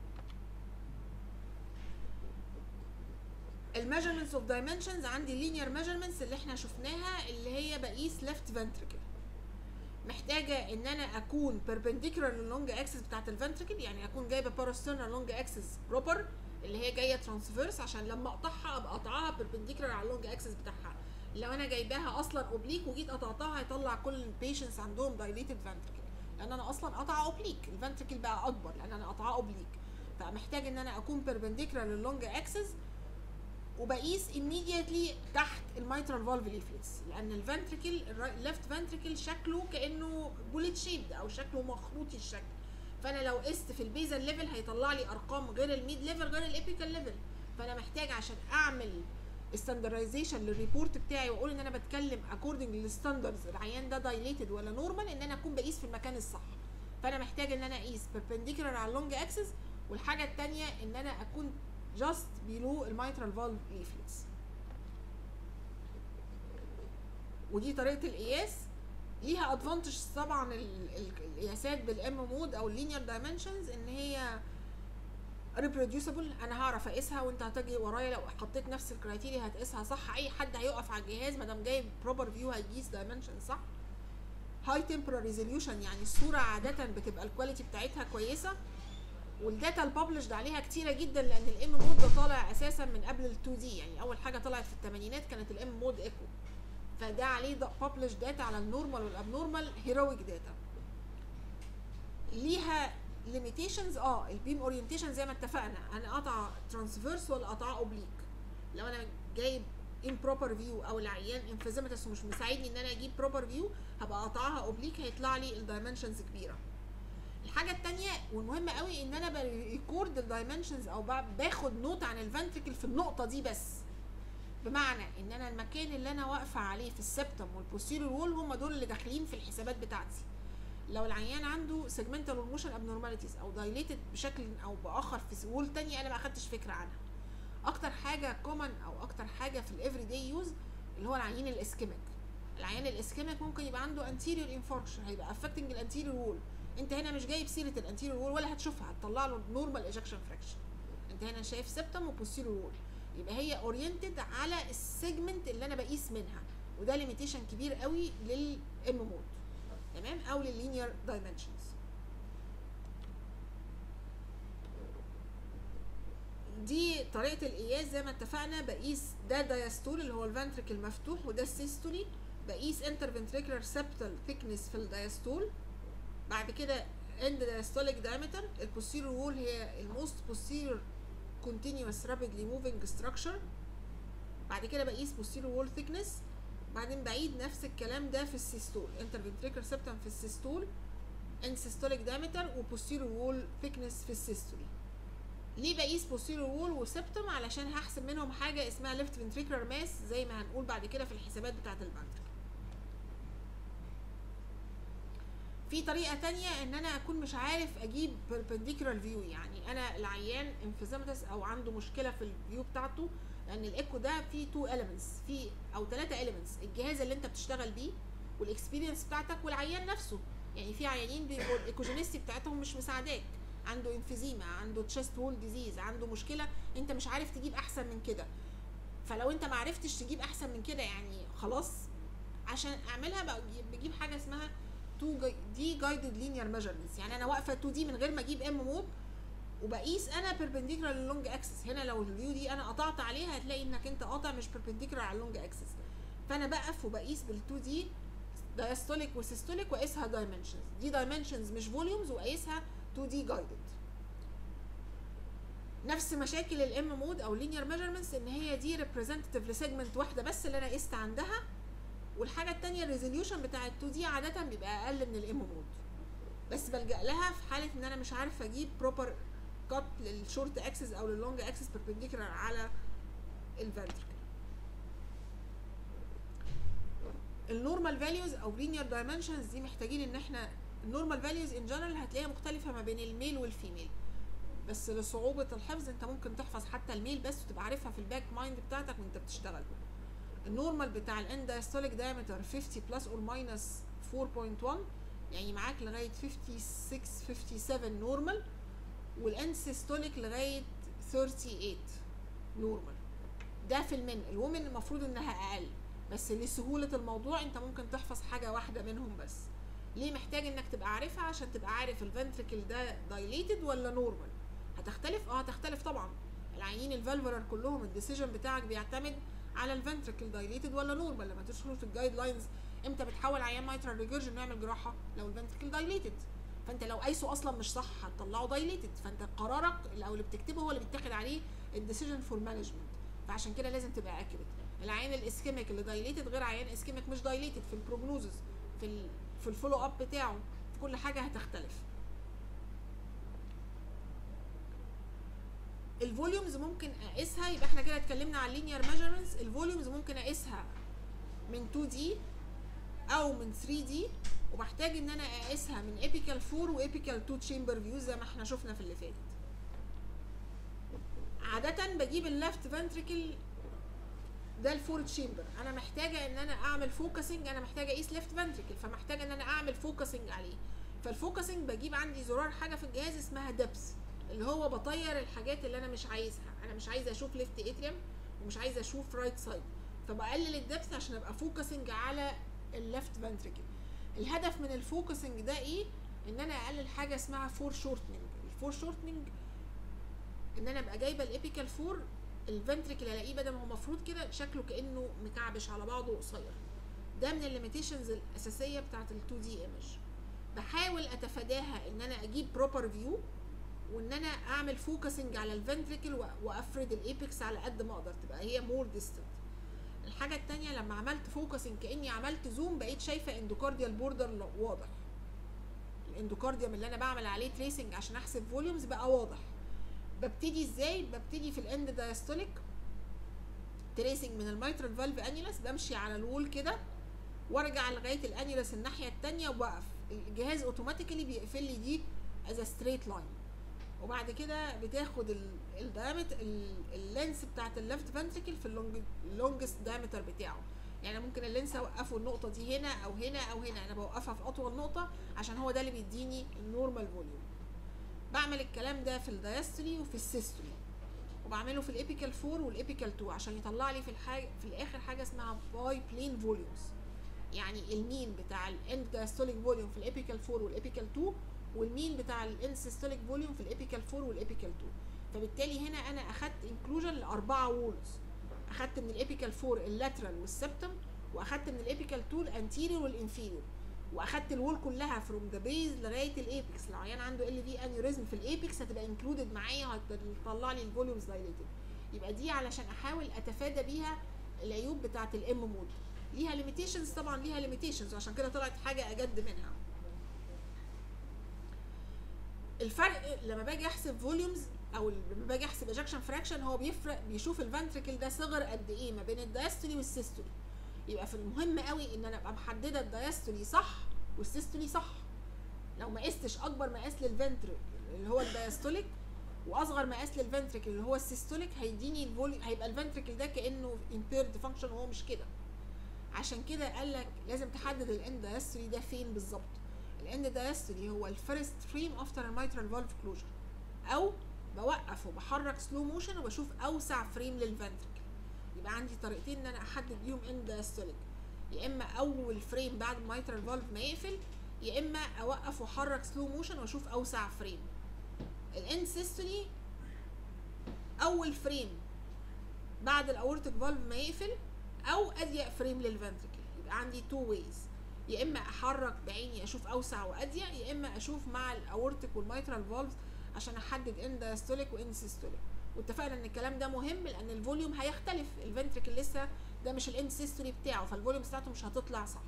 الميجرمنتس اوف دايمنشنز عندي لينير ميجرمنتس اللي احنا شفناها اللي هي بقيس ليفت فنتريكل محتاجه ان انا اكون بيربنديكولار للونج اكسس بتاعت الفنتريكل يعني اكون جايبه باراسترنال لونج اكسس بروبر اللي هي جايه ترانسفيرس عشان لما اقطعها ابقى اقطعها بيربنديكولار على اللونج اكسس بتاعها لو انا جايباها اصلا اوبليك وجيت قطعتها هيطلع كل البيشنتس عندهم دايليتد فنتريكل لان انا اصلا قطعه اوبليك الفنتريكل بقى اكبر لان انا قطعه اوبليك فمحتاج ان انا اكون بيربنديكولار للونج اكسس وبقيس immediately تحت الميترال فالف ليفلتس لان الفنتريكل الليفت فنتريكل شكله كانه بوليت شيبد او شكله مخروطي الشكل فانا لو قست في البيزل ليفل هيطلع لي ارقام غير الميد ليفل غير الابيكال ليفل فانا محتاج عشان اعمل ستاندرايزيشن للريبورت بتاعي واقول ان انا بتكلم اكوردنج للستاندردز العيان ده دايليتد ولا نورمال ان انا اكون بقيس في المكان الصح فانا محتاج ان انا اقيس بيربنديكولار على اللونج اكسس والحاجه الثانيه ان انا اكون just below الميترال فالف leaflets ودي طريقه القياس ليها ادفانتج طبعا القياسات بالام مود او اللينير دايمنشنز ان هي reproducible انا هعرف اقيسها وانت هتجي ورايا لو حطيت نفس الكرايتيريا هتقيسها صح اي حد هيقف على الجهاز ما دام جايب بروبر فيو هيقيس دايمنشن صح هاي تمبرال ريزوليوشن يعني الصوره عاده بتبقى الكواليتي بتاعتها كويسه والداتا الببلشد عليها كتيره جدا لان الام مود ده طالع اساسا من قبل ال 2 دي يعني اول حاجه طلعت في الثمانينات كانت الام مود ايكو فده عليه ببلش داتا على النورمال والابنورمال هيرويك داتا ليها ليميتيشنز اه البيم اورينتيشن زي ما اتفقنا انا قطع ترانسفيرس ولا قطع اوبليك لو انا جايب improper view او العيان انفيزيماتس ومش مساعدني ان انا اجيب proper view هبقى قاطعها اوبليك هيطلع لي الدايمنشنز كبيره الحاجه التانية والمهمه قوي ان انا بريكورد الدايمنشنز او ب- باخد نوت عن الفنتركل في النقطه دي بس بمعنى ان انا المكان اللي انا واقفه عليه في السبتم والبوستيريور وول هم دول اللي داخلين في الحسابات بتاعتي لو العيان عنده سيجمنتال موشن ابنورماليتيز او دايليتد بشكل او باخر في وول تانية انا ما اخدتش فكره عنها اكتر حاجه كومن او اكتر حاجه في الافري داي يوز اللي هو العيان الاسكيميك العيان الاسكيميك ممكن يبقى عنده انتيريور انفاركشن هيبقى افكتنج الانتيريور وول انت هنا مش جايب سيره الانتيريور وول ولا هتشوفها هتطلع له نورمال ايجكشن فراكشن انت هنا شايف سبتم وبوستيريور وول يبقى هي اورينتد على السيجمنت اللي انا بقيس منها وده ليميتيشن كبير قوي للام مود تمام او لللينير دايمنشنز دي طريقه القياس زي ما اتفقنا بقيس ده دايستول اللي هو الفنتريكل مفتوح وده السيستولي بقيس انترفنتريكولار سبتال ثيكنس في الدايستول بعد كده اند diastolic diameter البوستيريور وول هي الموست posterior continuous rapidly moving structure بعد كده بقيس posterior wall thickness بعدين بعيد نفس الكلام ده في السيستول interventricular septum في السيستول end systolic diameter و posterior wall thickness في السيستولي ليه بقيس posterior wall وسبتم علشان هحسب منهم حاجه اسمها left ventricular mass زي ما هنقول بعد كده في الحسابات بتاعه الفنتركل في طريقه تانية ان انا اكون مش عارف اجيب perpendicular view يعني انا العيان انفيزيماتس او عنده مشكله في الفيو بتاعته لان الايكو ده فيه تو elements فيه او ثلاثه elements الجهاز اللي انت بتشتغل بيه والاكسبيرينس بتاعتك والعيان نفسه يعني في عيانين بيبقوا الايكوجينيستي بتاعتهم مش مساعداك عنده انفيزيما عنده تشيست وول ديزيز عنده مشكله انت مش عارف تجيب احسن من كده فلو انت ما عرفتش تجيب احسن من كده يعني خلاص عشان اعملها بقى بجيب حاجه اسمها 2 دي جايدد لينير ميجرمنتس يعني انا واقفه 2 دي من غير ما اجيب ام مود وبقيس انا بيربنديكولار للونج اكسس هنا لو الفيو دي انا قطعت عليها هتلاقي انك انت قاطع مش بيربنديكولار على اللونج اكسس فانا بقف وبقيس بال2 دي دايستوليك وسيستوليك واقيسها دايمنشنز دي دايمنشنز مش فوليومز واقيسها 2 دي جايدد نفس مشاكل الام مود او لينير ميجرمنتس ان هي دي ريبريزنتيف لسيجمنت واحده بس اللي انا قست عندها والحاجه الثانيه الريزوليوشن بتاع ال 2 دي عاده بيبقى اقل من الام مود بس بلجا لها في حاله ان انا مش عارفه اجيب بروبر كات للشورت اكسس او للونج اكسس بيربنديكولار على الفنتركل النورمال فاليوز او لينير دايمنشنز دي محتاجين ان احنا النورمال فاليوز ان جنرال هتلاقيها مختلفه ما بين الميل والفيميل بس لصعوبه الحفظ انت ممكن تحفظ حتى الميل بس وتبقى عارفها في الباك مايند بتاعتك وانت بتشتغل النورمال بتاع الاند دايستوليك دايمتر 50 بلس اور ماينس 4.1 يعني معاك لغايه 56 57 نورمال والاند سيستوليك لغايه 38 نورمال ده في المن الومن المفروض انها اقل بس لسهوله الموضوع انت ممكن تحفظ حاجه واحده منهم بس ليه محتاج انك تبقى عارفها عشان تبقى عارف الفنتركل ده دايليتد ولا نورمال هتختلف اه هتختلف طبعا العيانين الفالفولار كلهم الديسيجن بتاعك بيعتمد على الفنتركل دايليتد ولا نورمال لما تدخل في الجايد لاينز امتى بتحول عيان مايترال ريجرجن نعمل جراحه لو الفنتركل دايليتد فانت لو قايسه اصلا مش صح هتطلعه دايليتد فانت قرارك او اللي بتكتبه هو اللي بيتاخد عليه الديسيجن فور مانجمنت فعشان كده لازم تبقى اكيوريت العيان الاسكيميك اللي دايليتد غير عيان اسكيميك مش دايليتد في البروجنوزز في ال في الفولو اب بتاعه في كل حاجه هتختلف الفوليومز ممكن اقيسها يبقى احنا كده اتكلمنا على اللينير ميجرمنتس الفوليومز ممكن اقيسها من 2 دي او من 3 دي وبحتاج ان انا اقيسها من ايبيكال 4 وايبيكال 2 تشامبر فيو زي ما احنا شفنا في اللي فاتت عادة بجيب اللفت فنتريكل ده الفور تشامبر انا محتاجه ان انا اعمل فوكسنج انا محتاجه اقيس ليفت فنتريكل فمحتاجه ان انا اعمل فوكسنج عليه فالفوكسنج بجيب عندي زرار حاجه في الجهاز اسمها دبس اللي هو بطير الحاجات اللي انا مش عايزها انا مش عايزه اشوف ليفت اتريم ومش عايزه اشوف رايت سايد فبقلل الدبس عشان ابقى فوكسنج على الليفت فنتريكل الهدف من الفوكسنج ده ايه ان انا اقلل حاجه اسمها فور شورتنج الفور شورتنج ان انا ابقى جايبه الابيكال فور الفنتريكل الاقيه بدل ما هو مفروض كده شكله كانه مكعبش على بعضه قصير ده من الليميتيشنز الاساسيه بتاعت ال 2 دي ايمج بحاول اتفاداها ان انا اجيب بروبر فيو وان انا اعمل فوكسنج على الفنتريكل وافرد الايبكس على قد ما اقدر تبقى هي مور ديستنت الحاجه التانية لما عملت فوكسنج كاني عملت زوم بقيت شايفه اندوكارديال بوردر واضح الاندوكارديوم اللي انا بعمل عليه تريسنج عشان احسب فوليومز بقى واضح ببتدي ازاي ببتدي في الاند دايستوليك تريسنج من الميترال فالف انيلس بمشي على الوول كده وارجع لغايه الانيلس الناحيه التانية وبقف الجهاز اوتوماتيكالي بيقفل لي دي از ستريت لاين وبعد كده بتاخد الدايمتر اللينس بتاعت الليفت فنتريكل في اللونجست دايمتر بتاعه يعني ممكن اللينس اوقفه النقطه دي هنا او هنا او هنا انا بوقفها في اطول نقطه عشان هو ده اللي بيديني النورمال فوليوم بعمل الكلام ده في الدايستولي وفي السيستولي وبعمله في الابيكال 4 والابيكال 2 عشان يطلع لي في الحاجه في الاخر حاجه اسمها باي بلين فوليومز يعني المين بتاع الاند دايستوليك فوليوم في الابيكال 4 والابيكال 2 والمين بتاع الاند سيستوليك فوليوم في الابيكال 4 والابيكال 2 فبالتالي هنا انا اخدت انكلوجن لاربعه وولز اخدت من الابيكال 4 اللاترال والسبتم واخدت من الابيكال 2 الانتيريور والانفيريور واخدت الوول كلها فروم ذا بيز لغايه الايبكس لو عيان عنده ال في انيوريزم في الايبكس هتبقى انكلودد معايا هتطلع لي الفوليومز دايليتد يبقى دي علشان احاول اتفادى بيها العيوب بتاعه الام مود ليها ليميتيشنز طبعا ليها ليميتيشنز وعشان كده طلعت حاجه اجد منها الفرق لما باجي احسب فوليومز او لما باجي احسب اجكشن فراكشن هو بيفرق بيشوف الفنتريكل ده صغر قد ايه ما بين الدايستولي والسيستولي يبقى في المهم قوي ان انا ابقى محدده الدايستولي صح والسيستولي صح لو ما قستش اكبر مقاس للفنتريكل اللي هو الدايستوليك واصغر مقاس للفنتريكل اللي هو السيستوليك هيديني الفولي هيبقى الفنتريكل ده كانه امبيرد فانكشن وهو مش كده عشان كده قال لك لازم تحدد الاند دايستولي ده فين بالظبط الاند دايستولي هو الفيرست فريم افتر الميترال فالف كلوجر او بوقف وبحرك سلو موشن وبشوف اوسع فريم للفنتريكل يبقى عندي طريقتين ان انا احدد بيهم اند دايستوليك يا اما اول فريم بعد الميترال فالف ما يقفل يا اما اوقف واحرك سلو موشن واشوف اوسع فريم الاند سيستولي اول فريم بعد الاورتيك فالف ما يقفل او اضيق فريم للفنتريكل يبقى عندي تو ويز يا اما احرك بعيني اشوف اوسع واضيق يا اما اشوف مع الاورتيك والميترال فالفز عشان احدد ان دايستوليك وان سيستوليك واتفقنا ان الكلام ده مهم لان الفوليوم هيختلف الفنتريكل لسه ده مش الاند سيستولي بتاعه فالفوليوم بتاعته مش هتطلع صح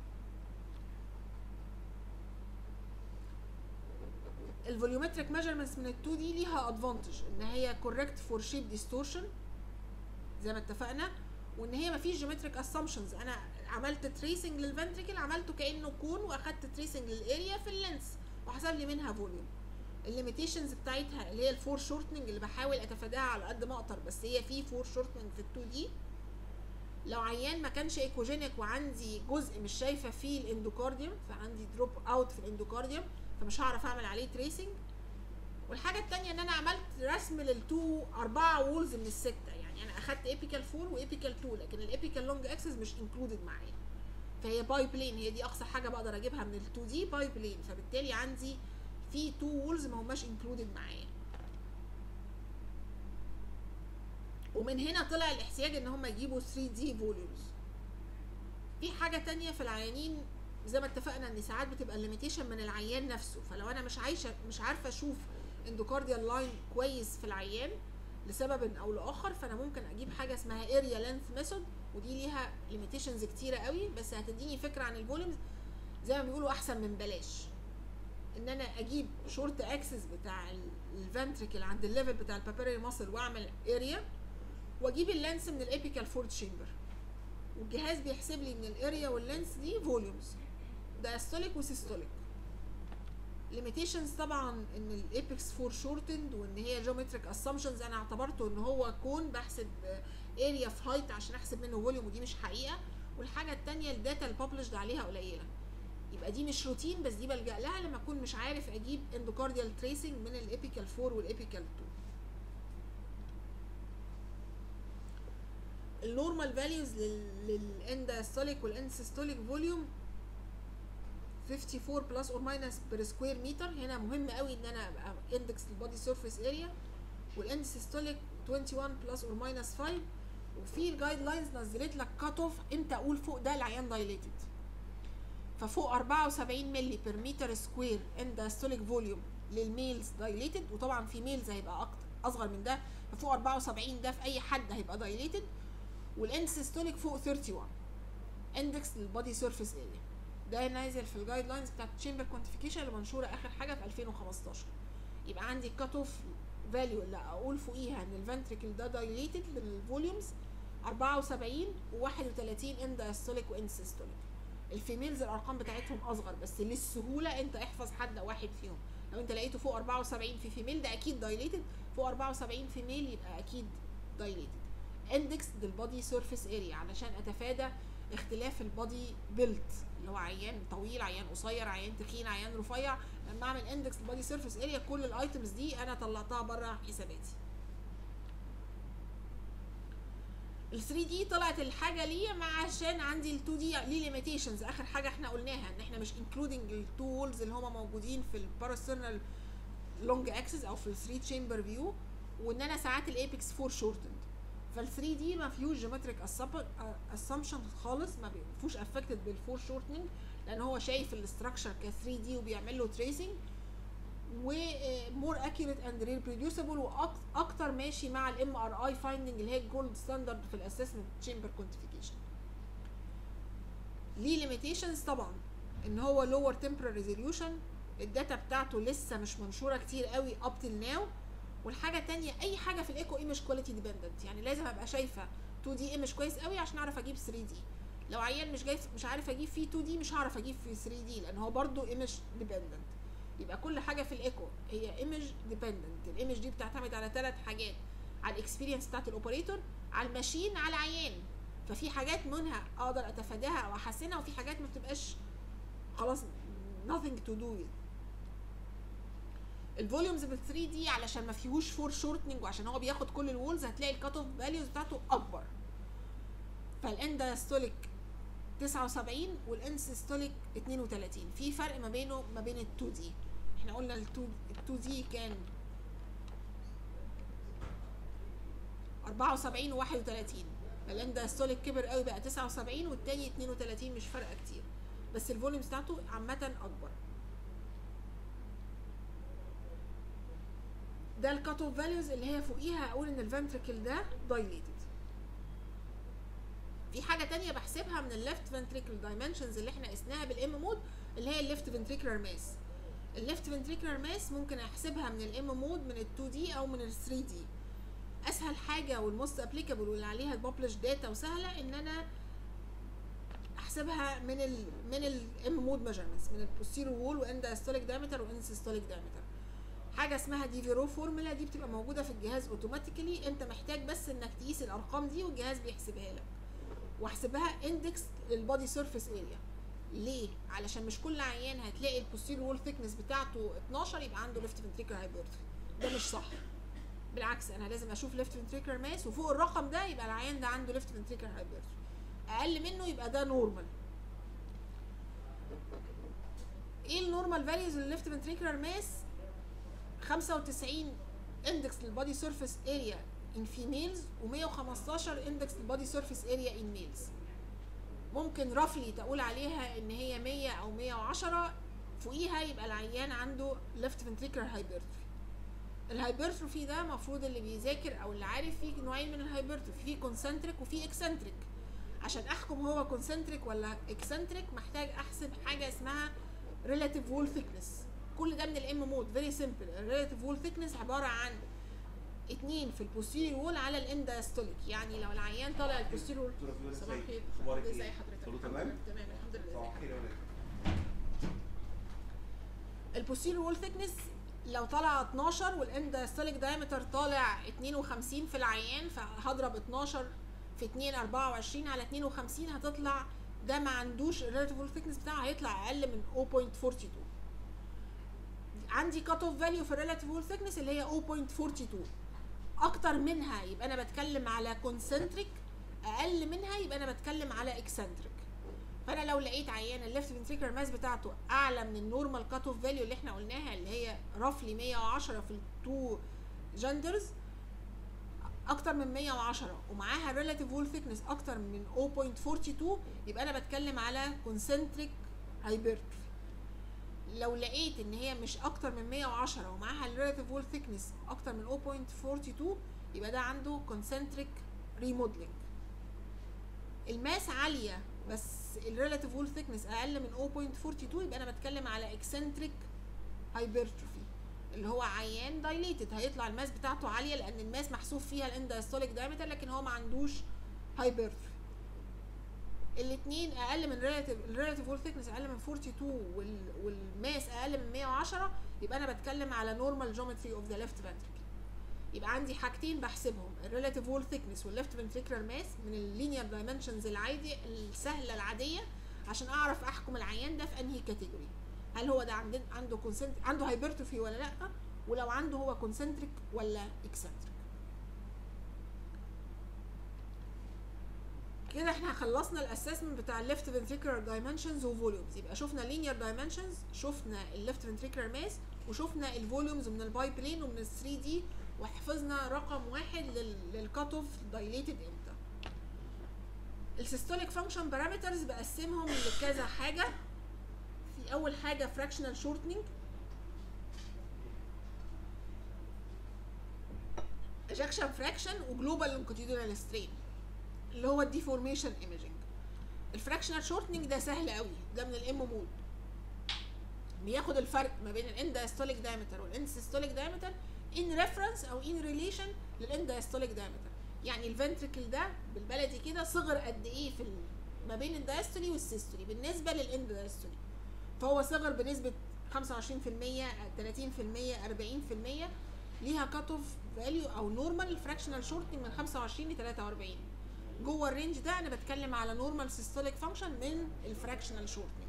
الفوليومتريك ميجرمنتس من ال2 دي ليها ادفانتج ان هي كوريكت فور شيب ديستورشن زي ما اتفقنا وان هي مفيش جيومتريك اسامبشنز انا عملت تريسنج للفنتريكل عملته كانه كون واخدت تريسنج للاريا في اللينس وحسب لي منها فوليوم الليميتيشنز بتاعتها اللي هي الفور شورتنج اللي بحاول اتفاداها على قد ما اقدر بس هي في فور شورتنج في ال2 دي لو عيان ما كانش ايكوجينيك وعندي جزء مش شايفه فيه الاندوكارديوم فعندي دروب اوت في الاندوكارديوم فمش هعرف اعمل عليه تريسنج والحاجه الثانيه ان انا عملت رسم للتو اربعه وولز من السته يعني انا اخدت ايبيكال 4 وايبيكال 2 لكن الايبيكال لونج اكسس مش انكلودد معايا فهي باي بلين هي دي اقصى حاجه بقدر اجيبها من ال2 دي باي بلين فبالتالي عندي في تو وولز ما هماش انكلودد معايا ومن هنا طلع الاحتياج ان هم يجيبوا 3 دي فوليومز في حاجه تانية في العيانين زي ما اتفقنا ان ساعات بتبقى الليميتيشن من العيان نفسه فلو انا مش عايشه مش عارفه اشوف اندوكارديال لاين كويس في العيان لسبب او لاخر فانا ممكن اجيب حاجه اسمها اريا لينث ميثود ودي ليها ليميتيشنز كتيره قوي بس هتديني فكره عن الفوليومز زي ما بيقولوا احسن من بلاش ان انا اجيب شورت اكسس بتاع الفنتريكل عند الليفل بتاع البابيري ماسل واعمل اريا واجيب اللينس من الابيكال فورد شامبر والجهاز بيحسب لي من الاريا واللينس دي فوليومز دايستوليك وسيستوليك ليميتيشنز طبعا ان الايبكس فور شورتند وان هي جيومتريك اسامبشنز انا اعتبرته ان هو كون بحسب اريا في هايت عشان احسب منه فوليوم ودي مش حقيقه والحاجه الثانيه الداتا الببلشد عليها قليله يبقى دي مش روتين بس دي بلجا لها لما اكون مش عارف اجيب اندوكارديال تريسنج من الابيكال 4 والابيكال 2 النورمال فاليوز للاندستوليك والانسيستوليك فوليوم 54 بلس اور ماينس بير سكوير متر هنا مهم قوي ان انا ابقى اندكس البودي سيرفيس اريا والاندسيستوليك 21 بلس اور ماينس 5 وفي الجايد لاينز نزلت لك كات اوف امتى اقول فوق ده العيان دايليتد ففوق 74 مللي بير متر سكوير اندستوليك فوليوم للميلز دايليتد وطبعا في ميلز هيبقى اكتر اصغر من ده ففوق 74 ده في اي حد هيبقى دايليتد والان سيستوليك فوق 31 اندكس للبادي سيرفيس اريا ده نازل في الجايد لاينز بتاعت تشامبر كوانتيفيكيشن اللي منشوره اخر حاجه في 2015 يبقى عندي الكات اوف فاليو اللي اقول فوقيها ان الفنتريكل ده دايليتد بالفوليومز 74 و31 ان دايستوليك وان سيستوليك الفيميلز الارقام بتاعتهم اصغر بس للسهوله انت احفظ حد واحد فيهم لو انت لقيته فوق 74 في فيميل ده اكيد دايليتد فوق 74 في ميل يبقى اكيد دايليتد اندكس للبادي سيرفيس اريا علشان اتفادى اختلاف البادي بيلت اللي هو عيان طويل عيان قصير عيان تخين عيان رفيع لما اعمل اندكس للبادي سيرفيس اريا كل الايتمز دي انا طلعتها بره حساباتي ال 3 دي طلعت الحاجه ليه مع عشان عندي ال 2 دي ليه ليميتيشنز اخر حاجه احنا قلناها ان احنا مش انكلودنج التو وولز اللي هما موجودين في الباراسترنال لونج اكسس او في ال 3 تشامبر فيو وان انا ساعات الايبكس 4 شورتند فال 3 دي ما فيهوش جيومتريك اسامبشن خالص ما فيهوش افكتد بالفور شورتنج لان هو شايف الاستراكشر ك 3 دي وبيعمل له تريسنج ومور اكيوريت اند ريبروديوسبل واكتر ماشي مع الام ار اي فايندنج اللي هي الجولد ستاندرد في الاسسمنت تشامبر كوانتيفيكيشن ليه ليميتيشنز طبعا ان هو لور تمبرال ريزوليوشن الداتا بتاعته لسه مش منشوره كتير قوي اب تل ناو والحاجه التانية اي حاجه في الايكو ايمج كواليتي ديبندنت يعني لازم ابقى شايفه 2 دي ايمج كويس قوي عشان اعرف اجيب 3 دي لو عيان مش جاي مش عارف اجيب فيه 2 دي مش هعرف اجيب فيه 3 دي لان هو برضو ايمج ديبندنت يبقى كل حاجه في الايكو هي ايمج ديبندنت الايمج دي بتعتمد على ثلاث حاجات على الاكسبيرينس بتاعت الاوبريتور على الماشين على العيان ففي حاجات منها اقدر اتفاداها او احسنها وفي حاجات ما بتبقاش خلاص nothing to do with الفوليومز بال 3 دي علشان ما فيهوش فور شورتنج وعشان هو بياخد كل الوولز هتلاقي الكات اوف فاليوز بتاعته اكبر فالان دايستوليك 79 والان سيستوليك 32 في فرق ما بينه ما بين ال 2 دي احنا قلنا ال 2 دي كان 74 و 31 فالان دايستوليك كبر قوي بقى 79 والتاني 32 مش فارقه كتير بس الفوليومز بتاعته عامه اكبر ده الكات اوف فاليوز اللي هي فوقيها اقول ان الفنتريكل ده دايليتد في حاجه تانية بحسبها من الليفت فنتريكل دايمنشنز اللي احنا قسناها بالام مود اللي هي الليفت فنتريكولار ماس الليفت فنتريكولار ماس ممكن احسبها من الام مود من ال 2 دي او من ال 3 دي اسهل حاجه والموست ابليكابل واللي عليها الببلش داتا وسهله ان انا احسبها من ال من الام مود ميجرمنتس من البوستيرو وول وان دايستوليك دايمتر وان سيستوليك دايمتر حاجه اسمها ديفيرو فورمولا دي بتبقى موجوده في الجهاز اوتوماتيكالي انت محتاج بس انك تقيس الارقام دي والجهاز بيحسبها لك واحسبها اندكس للبادي سيرفيس اريا ليه علشان مش كل عيان هتلاقي البوستيرو وول ثيكنس بتاعته 12 يبقى عنده ليفت فنتريكولار هايبرتروفي ده مش صح بالعكس انا لازم اشوف ليفت فنتريكولار ماس وفوق الرقم ده يبقى العيان ده عنده ليفت فنتريكولار هايبرتروفي اقل منه يبقى ده نورمال ايه النورمال فاليوز للليفت فنتريكولار ماس 95 اندكس للبادي سيرفيس اريا ان فيميلز و115 اندكس للبادي سيرفيس اريا ان ميلز ممكن رفلي تقول عليها ان هي 100 او 110 فوقيها يبقى العيان عنده ليفت فنتريكولار هايبرتروفي الهايبرتروفي ده المفروض اللي بيذاكر او اللي عارف فيه نوعين من الهايبرتروفي في كونسنتريك وفي اكسنتريك عشان احكم هو كونسنتريك ولا اكسنتريك محتاج احسب حاجه اسمها ريلاتيف وول ثيكنس كل ده من الام مود فيري سمبل الريلاتيف وول ثيكنس عباره عن اتنين في البوستيريور وول على الانداستوليك يعني لو العيان طالع البوستيريور دكتورة فلوس صباح ازيك؟ الخير اخبارك ازي ايه؟ حضرتك كله الحمد تمام؟ لله. تمام الحمد لله صباح الخير يا ولاد البوستيريور وول ثيكنس لو طالع 12 والانداستوليك دايمتر طالع 52 في العيان فهضرب 12 في 2 24 على 52 هتطلع ده ما عندوش الريلاتيف وول ثيكنس بتاعه هيطلع اقل من 0.42 عندي كات اوف فاليو في الريلاتيف وول ثيكنس اللي هي 0.42 اكتر منها يبقى انا بتكلم على كونسنتريك اقل منها يبقى انا بتكلم على اكسنتريك فانا لو لقيت عيان الليفت فنتريكولار ماس بتاعته اعلى من النورمال كات اوف فاليو اللي احنا قلناها اللي هي رفلي 110 في التو جندرز اكتر من 110 ومعاها ريلاتيف وول ثيكنس اكتر من 0.42 يبقى انا بتكلم على كونسنتريك هايبرتروفي لو لقيت ان هي مش اكتر من 110 ومعاها الريلاتيف وول ثيكنس اكتر من 0.42 يبقى ده عنده كونسنتريك ريموديلنج الماس عاليه بس الريلاتيف وول ثيكنس اقل من 0.42 يبقى انا بتكلم على اكسنتريك هايبرتروفي اللي هو عيان دايليتد هيطلع الماس بتاعته عاليه لان الماس محسوب فيها الاندايستوليك دايمتر لكن هو ما عندوش هايبرتروفي الاثنين اقل من ريلاتيف الريلاتيف وول ثيكنس اقل من 42 وال والماس اقل من 110 يبقى انا بتكلم على نورمال جيومتري اوف ذا ليفت فنتريكل يبقى عندي حاجتين بحسبهم الريلاتيف وول ثيكنس والليفت فنتريكولار ماس من اللينير دايمنشنز العادي السهله العاديه عشان اعرف احكم العيان ده في انهي كاتيجوري هل هو ده عنده عنده كونسنت عنده هايبرتروفي ولا لا ولو عنده هو كونسنتريك ولا اكسنتريك كده احنا خلصنا الاسسمنت بتاع الليفت فنتريكولار دايمنشنز وفوليومز يبقى شفنا لينير دايمنشنز شفنا الليفت فنتريكولار ماس وشفنا الفوليومز من الباي بلين ومن ال 3 دي وحفظنا رقم واحد للكات اوف دايليتد امتى السيستوليك فانكشن بارامترز بقسمهم لكذا حاجه في اول حاجه فراكشنال شورتنج اجكشن فراكشن وجلوبال لونجيتيودينال سترين اللي هو الديفورميشن ايميجنج الفراكشنال شورتنج ده سهل قوي ده من الام مود بياخد الفرق ما بين الاند دايستوليك دايمتر والاند سيستوليك دايمتر ان ريفرنس او ان ريليشن للاند دايستوليك دايمتر يعني الفنتريكل ده بالبلدي كده صغر قد ايه في ال... ما بين الدايستولي والسيستولي بالنسبه للاند دايستولي فهو صغر بنسبه 25% 30% 40% ليها كات اوف فاليو او نورمال فراكشنال شورتنج من 25 ل 43 جوه الرينج ده انا بتكلم على نورمال سيستوليك فانكشن من الفراكشنال شورتنج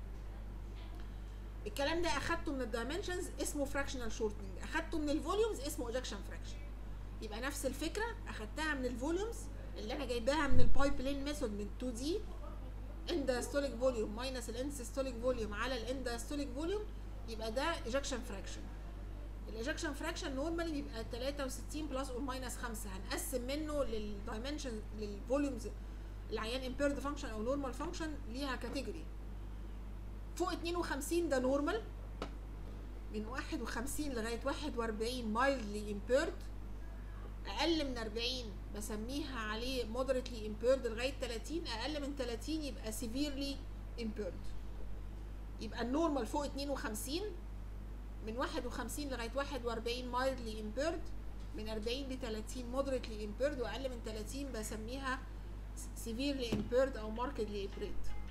الكلام ده اخدته من الدايمنشنز اسمه فراكشنال شورتنج اخدته من الفوليومز اسمه اجكشن فراكشن يبقى نفس الفكره اخدتها من الفوليومز اللي انا جايباها من البايب لين ميثود من 2 دي انداستوليك فوليوم ماينس الانسيستوليك فوليوم على الانداستوليك فوليوم يبقى ده اجكشن فراكشن الاجكشن فراكشن نورمالي بيبقى 63 بلس اور ماينس 5 هنقسم منه للدايمنشن للفوليومز العيان امبيرد فانكشن او نورمال فانكشن ليها كاتيجوري فوق 52 ده نورمال من 51 لغايه 41 مايلدلي امبيرد اقل من 40 بسميها عليه مودريتلي امبيرد لغايه 30 اقل من 30 يبقى سيفيرلي امبيرد يبقى النورمال فوق 52 من 51 لغايه 41 مايلدلي امبيرد من 40 ل 30 مودريتلي امبيرد واقل من 30 بسميها سيفيرلي امبيرد او ماركتلي امبيرد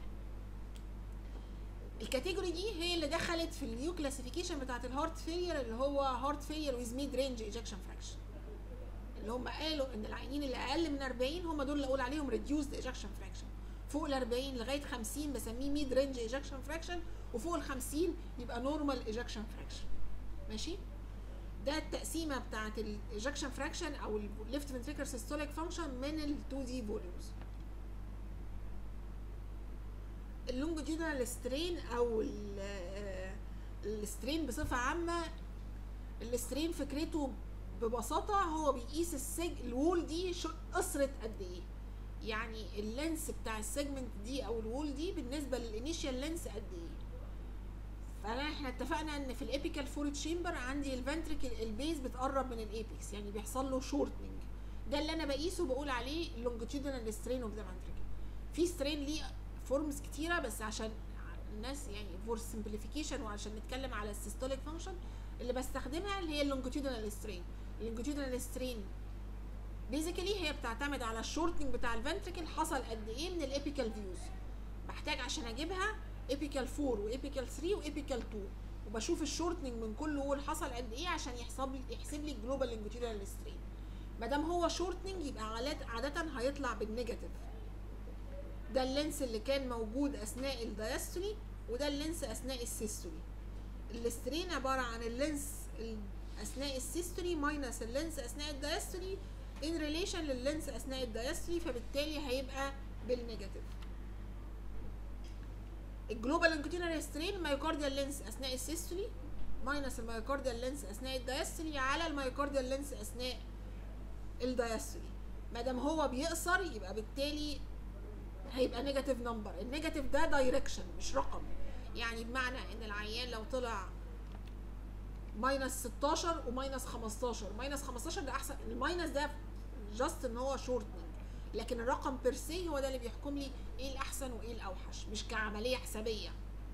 الكاتيجوري دي هي اللي دخلت في النيو كلاسيفيكيشن بتاعت الهارت فيلير اللي هو هارت فيلير ويز ميد رينج ايجكشن فراكشن اللي هم قالوا ان العينين اللي اقل من 40 هم دول اللي اقول عليهم ريديوسد ايجكشن فراكشن فوق ال 40 لغايه 50 بسميه ميد رينج ايجكشن فراكشن وفوق ال 50 يبقى نورمال ايجكشن فراكشن ماشي ده التقسيمه بتاعت الايجكشن فراكشن او الليفت فنتريكر سيستوليك فانكشن من ال 2 دي فوليومز اللونجيتودينال سترين او السترين بصفه عامه السترين فكرته ببساطه هو بيقيس السج الوول دي قصرت قد ايه يعني اللينس بتاع السيجمنت دي او الوول دي بالنسبه للانيشال لينس قد ايه فانا احنا اتفقنا ان في الابيكال فور تشامبر عندي الفنتريكل البيز بتقرب من الايبكس يعني بيحصل له شورتنج ده اللي انا بقيسه بقول عليه لونجيتودينال سترين اوف ذا فنتريكل في سترين ليه فورمز كتيره بس عشان الناس يعني فور سمبليفيكيشن وعشان نتكلم على السيستوليك فانكشن اللي بستخدمها اللي هي اللونجيتودينال سترين اللونجيتودينال سترين بيزيكالي هي بتعتمد على الشورتنج بتاع الفنتريكل حصل قد ايه من الابيكال فيوز بحتاج عشان اجيبها ايبيكال 4 وايبيكال 3 وايبيكال 2 وبشوف الشورتنج من كل وول حصل قد ايه عشان يحسب لي يحسب لي الجلوبال لونجيتودينال سترين ما دام هو شورتنج يبقى عادة عادة هيطلع بالنيجاتيف ده اللينس اللي كان موجود اثناء الدايستولي وده اللينس اثناء السيستولي السترين عباره عن اللينس اثناء السيستولي ماينس اللينس اثناء الدايستولي ان ريليشن لللينس اثناء الدايستولي فبالتالي هيبقى بالنيجاتيف الجلوبال لونجيتودينال سترين مايوكارديال لينس اثناء السيستولي ماينس المايوكارديال لينس اثناء الدايستولي على المايوكارديال لينس اثناء الدايستولي ما دام هو بيقصر يبقى بالتالي هيبقى نيجاتيف نمبر النيجاتيف ده دايركشن مش رقم يعني بمعنى ان العيان لو طلع ماينس 16 وماينس 15 ماينس 15 ده احسن الماينس ده جاست ان هو شورتنج لكن الرقم بيرسي هو ده اللي بيحكم لي ايه الاحسن وايه الاوحش مش كعمليه حسابيه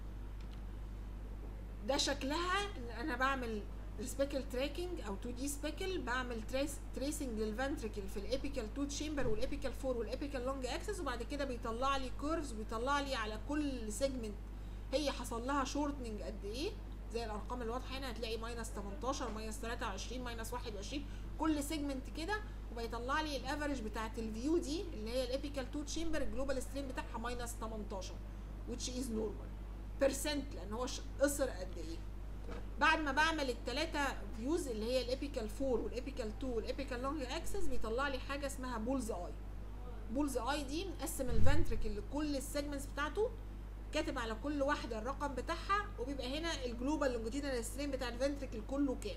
ده شكلها ان انا بعمل سبيكل تراكنج او 2 دي سبيكل بعمل تريس تريسنج للفنتريكل في الابيكال 2 تشامبر والابيكال 4 والابيكال لونج اكسس وبعد كده بيطلع لي كيرفز وبيطلع لي على كل سيجمنت هي حصل لها شورتنج قد ايه زي الارقام الواضحه هنا هتلاقي ماينس 18 ماينس 23 ماينس 21 كل سيجمنت كده وبيطلع لي الافرج بتاعت الفيو دي اللي هي الابيكال 2 تشامبر الجلوبال سترين بتاعها ماينس 18 which is normal بيرسنت لان هو ش- قصر قد ايه بعد ما بعمل الثلاثه فيوز اللي هي الابيكال 4 والابيكال 2 والابيكال لونج اكسس بيطلع لي حاجه اسمها بولز اي بولز اي دي مقسم الفنتركل لكل السيجمنتس بتاعته كاتب على كل واحده الرقم بتاعها وبيبقى هنا الجلوبال لونجيتودينال سترين بتاع الفنتركل كله كام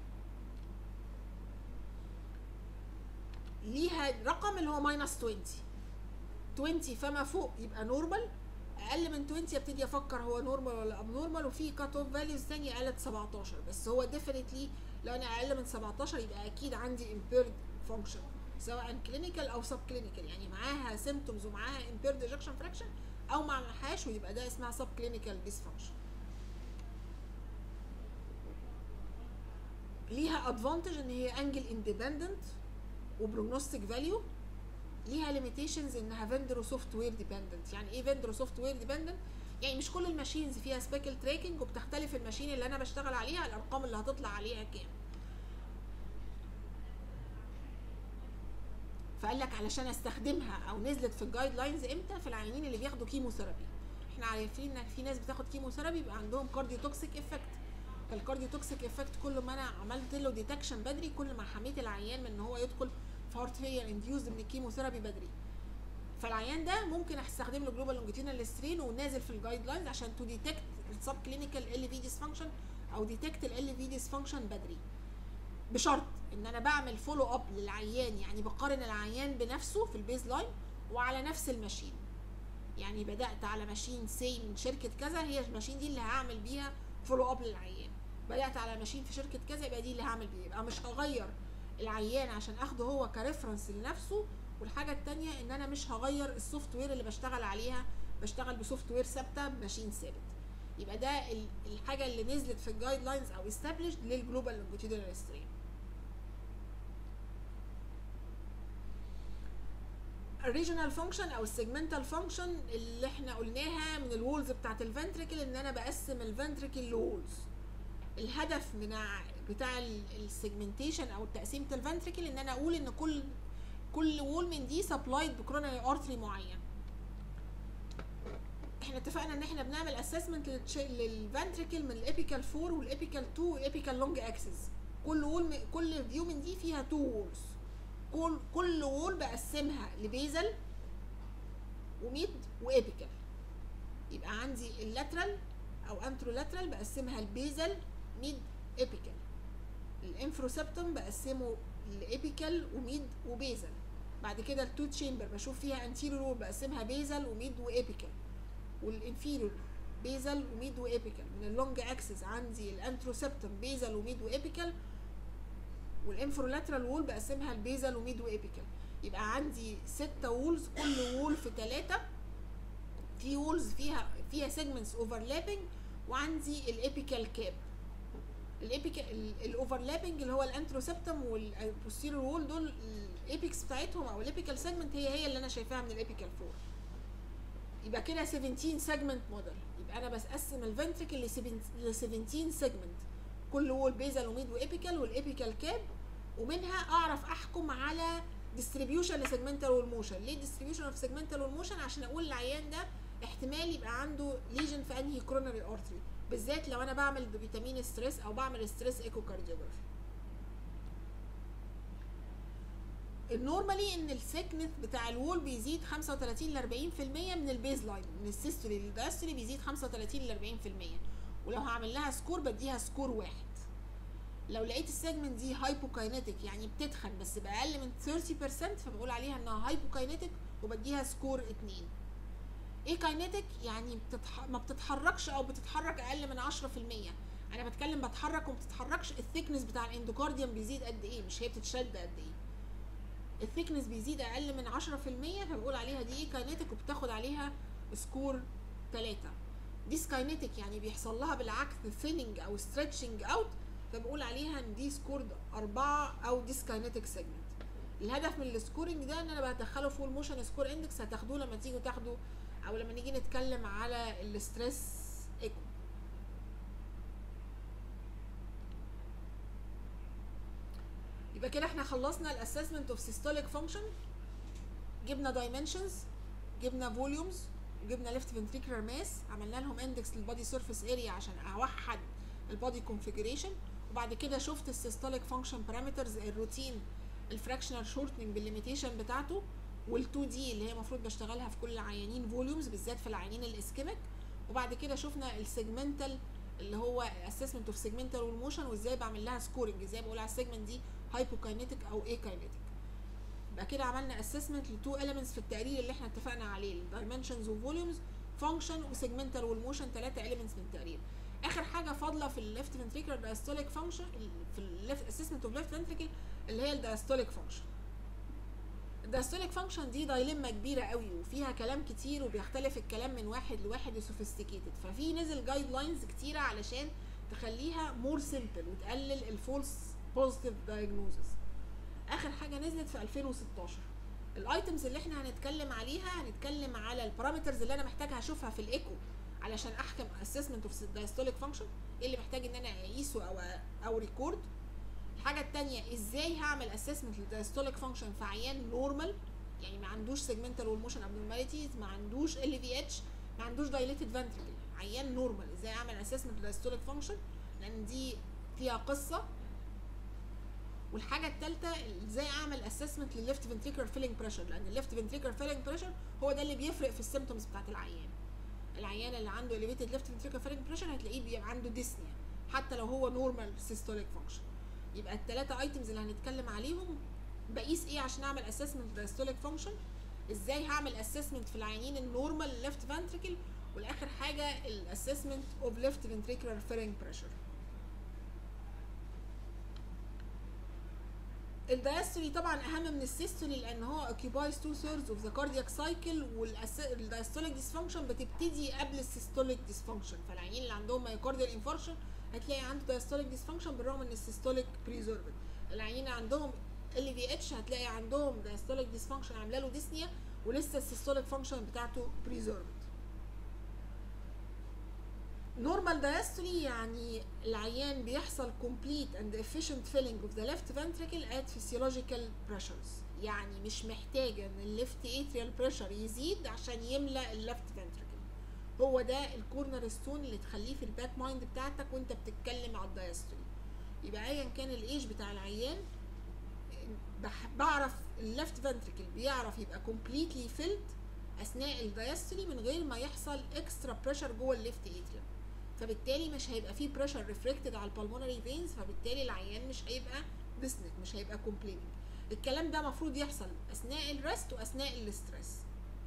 ليها رقم اللي هو ماينس 20 20 فما فوق يبقى نورمال اقل من 20 ابتدي افكر هو نورمال ولا اب نورمال وفي كات اوف فاليوز ثانيه قالت 17 بس هو ديفينتلي لو انا اقل من 17 يبقى اكيد عندي امبيرد فانكشن سواء كلينيكال او سب كلينيكال يعني معاها سيمتومز ومعاها امبيرد ايجكشن فراكشن او ما معهاش ويبقى ده اسمها سب كلينيكال ديسفانكشن ليها ادفانتج ان هي انجل اندبندنت وبروجنوستيك فاليو ليها ليميتيشنز انها فيندر وسوفت وير ديبندنت يعني ايه فيندر وسوفت وير ديبندنت يعني مش كل الماشينز فيها سبيكل تراكنج وبتختلف الماشين اللي انا بشتغل عليها الارقام اللي هتطلع عليها كام فقال لك علشان استخدمها او نزلت في الجايد لاينز امتى في العيانين اللي بياخدوا كيموثيرابي احنا عارفين ان في ناس بتاخد كيموثيرابي بيبقى عندهم كارديو توكسيك افكت فالكارديو توكسيك افكت كل ما انا عملت له ديتكشن بدري كل ما حميت العيان من ان هو يدخل في هارت فيلير انديوزد من الكيموثيرابي بدري فالعيان ده ممكن استخدم له جلوبال لونجيتينال سترين ونازل في الجايد لاينز عشان تو ديتكت السب كلينيكال ال في ديسفانكشن او ديتكت ال في ديسفانكشن بدري بشرط ان انا بعمل فولو اب للعيان يعني بقارن العيان بنفسه في البيز لاين وعلى نفس الماشين يعني بدات على ماشين سي من شركه كذا هي الماشين دي اللي هعمل بيها فولو اب للعيان بدات على ماشين في شركه كذا يبقى دي اللي هعمل بيها يبقى مش هغير العيان عشان اخده هو كريفرنس لنفسه والحاجه التانية ان انا مش هغير السوفت وير اللي بشتغل عليها بشتغل بسوفت وير ثابته بماشين ثابت يبقى ده ال- الحاجه اللي نزلت في الجايد لاينز او استابليشد للجلوبال لونجيتودينال سترين الريجونال فانكشن او السيجمنتال فانكشن اللي احنا قلناها من الوولز بتاعت الفنتريكل ان انا بقسم الفنتريكل لولز الهدف من ع- بتاع السيجمنتيشن او تقسيمه الفنتريكل ان انا اقول ان كل كل وول من دي سبلايد بكرونري ارتري معين احنا اتفقنا ان احنا بنعمل اسسمنت للفنتريكل من الابيكال 4 والابيكال 2 والابيكال لونج اكسس كل وول كل فيو من دي فيها 2 وولز كل كل وول بقسمها لبيزل وميد وابيكال يبقى عندي اللاترال او انترولاترال بقسمها لبيزل ميد ابيكال الانفروسبتوم بقسمه لابيكال وميد وبيزل بعد كده التو تشامبر بشوف فيها انتيريور وول بقسمها بيزل وميد وابيكال والانفيريور بيزل وميد وابيكال من اللونج اكسس عندي الانتروسبتوم بيزل وميد وابيكال والانفرولاترال وول بقسمها البيزل وميد وابيكال يبقى عندي ستة وولز كل وول في ثلاثة في وولز فيها فيها سيجمنتس اوفرلابنج وعندي الابيكال كاب الابيكال الاوفرلابنج اللي هو الانتروسبتم والبوستيريور وول دول الابيكس بتاعتهم او الابيكال سيجمنت هي هي اللي انا شايفاها من الابيكال 4 يبقى كده 17 سيجمنت موديل يبقى انا بقسم الفنتريكل ل 17 سيجمنت كل وول بيزل وميد وابيكال والابيكال كاب ومنها اعرف احكم على ديستريبيوشن لسيجمنتال والموشن ليه ديستريبيوشن اوف سيجمنتال والموشن عشان اقول العيان ده احتمال يبقى عنده ليجن في انهي كورونري ارتري بالذات لو انا بعمل فيتامين ستريس او بعمل ستريس ايكو كارديوجرافي النورمالي ان السكنس بتاع الوول بيزيد 35 ل 40% من البيز لاين من السيستولي للدايستولي بيزيد 35 ل 40% ولو هعمل لها سكور بديها سكور واحد لو لقيت السيجمنت دي هايبوكاينيتك يعني بتتخن بس باقل من 30% فبقول عليها انها هايبوكاينيتك وبديها سكور 2 ايه كاينيتك يعني بتتح... ما بتتحركش او بتتحرك اقل من 10% انا بتكلم بتحرك وما بتتحركش الثيكنس بتاع الاندوكارديوم بيزيد قد ايه مش هي بتتشد قد ايه الثيكنس بيزيد اقل من 10% فبقول عليها دي ايه كاينيتك وبتاخد عليها سكور 3 ديس كاينيتك يعني بيحصل لها بالعكس ثيننج او ستريتشنج اوت فبقول عليها ان دي سكور 4 او ديس كاينيتك سيجمنت الهدف من السكورنج ده ان انا بدخله فول موشن سكور اندكس هتاخدوه لما تيجوا تاخدوا او لما نيجي نتكلم على الستريس ايكو يبقى كده احنا خلصنا الاسسمنت اوف سيستوليك فانكشن جبنا دايمنشنز جبنا فوليومز وجبنا ليفت فنتريكولار ماس عملنا لهم اندكس للبادي سيرفيس اريا عشان اوحد البادي كونفيجريشن وبعد كده شفت السيستوليك فانكشن بارامترز الروتين الفراكشنال شورتنج بالليميتيشن بتاعته وال2 دي اللي هي المفروض بشتغلها في كل العيانين فوليومز بالذات في العيانين الاسكيميك وبعد كده شفنا السيجمنتال اللي هو اسسمنت اوف سيجمنتال والموشن وازاي بعمل لها سكورنج ازاي بقول على السيجمنت دي هايبوكاينيتك او ايه كاينيتك يبقى كده عملنا اسسمنت لتو اليمنتس في التقرير اللي احنا اتفقنا عليه الدايمنشنز وفوليومز فانكشن وسيجمنتال والموشن ثلاثه اليمنتس من التقرير اخر حاجه فاضله في الليفت فنتريكولار دايستوليك فانكشن في الليفت اسسمنت اوف ليفت فنتريكل اللي هي الدايستوليك فانكشن الدايستوليك فانكشن دي دايلما كبيره قوي وفيها كلام كتير وبيختلف الكلام من واحد لواحد وسوفيستيكيتد ففي نزل جايد لاينز كتيره علشان تخليها مور سيمبل وتقلل الفولس بوزيتيف دايجنوزس اخر حاجه نزلت في 2016 الايتمز اللي احنا هنتكلم عليها هنتكلم على البارامترز اللي انا محتاجها اشوفها في الايكو علشان احكم اسسمنت اوف دايستوليك فانكشن ايه اللي محتاج ان انا اقيسه او او ريكورد الحاجه الثانيه ازاي هعمل اسسمنت للدايستوليك فانكشن في عيان نورمال يعني ما عندوش سيجمنتال والموشن ابنورماليتيز ما عندوش ال في اتش ما عندوش دايليتد فنتريكل عيان نورمال ازاي اعمل اسسمنت للدايستوليك فانكشن لان دي فيها قصه والحاجه الثالثه ازاي اعمل اسسمنت للليفت فنتريكولار فيلينج بريشر لان الليفت فنتريكولار فيلينج بريشر هو ده اللي بيفرق في السيمتومز بتاعت العيان العيان اللي عنده elevated left ventricular filling pressure هتلاقيه بيبقى عنده ديسنيا حتى لو هو نورمال سيستوليك فانكشن يبقى الثلاثه ايتمز اللي هنتكلم عليهم بقيس ايه عشان اعمل اسسمنت دايستوليك فانكشن ازاي هعمل اسسمنت في العيانين النورمال ليفت فانتريكل والاخر حاجه الاسسمنت اوف ليفت فنتريكولار فيلينج بريشر الدايستولي طبعا اهم من السيستولي لان هو occupies two thirds of the cardiac cycle والدايستوليك ديسفانكشن بتبتدي قبل السيستوليك ديسفانكشن فالعيانين اللي عندهم مايوكارديال انفاركشن هتلاقي عنده دايستوليك ديسفانكشن بالرغم ان السيستوليك بريزوربد العيانين عندهم ال في اتش هتلاقي عندهم دايستوليك ديسفانكشن عامله له ديسنيا ولسه السيستوليك فانكشن بتاعته بريزوربد نورمال diastole يعني العيان بيحصل complete and efficient filling of the left ventricle at physiological pressures يعني مش محتاجة ان الليفت atrial pressure يزيد عشان يملى الليفت ventricle هو ده الكورنر ستون اللي تخليه في الباك مايند بتاعتك وانت بتتكلم على الدايستولي يبقى ايا كان الايج بتاع العيان بح- بعرف الليفت فنتريكل بيعرف يبقى completely filled اثناء الدايستولي من غير ما يحصل اكسترا بريشر جوه الليفت اتريوم فبالتالي مش هيبقى فيه بريشر ريفلكتد على البلمونري فينز فبالتالي العيان مش هيبقى ديسنك مش هيبقى كومبليننج الكلام ده المفروض يحصل اثناء الريست واثناء الاسترس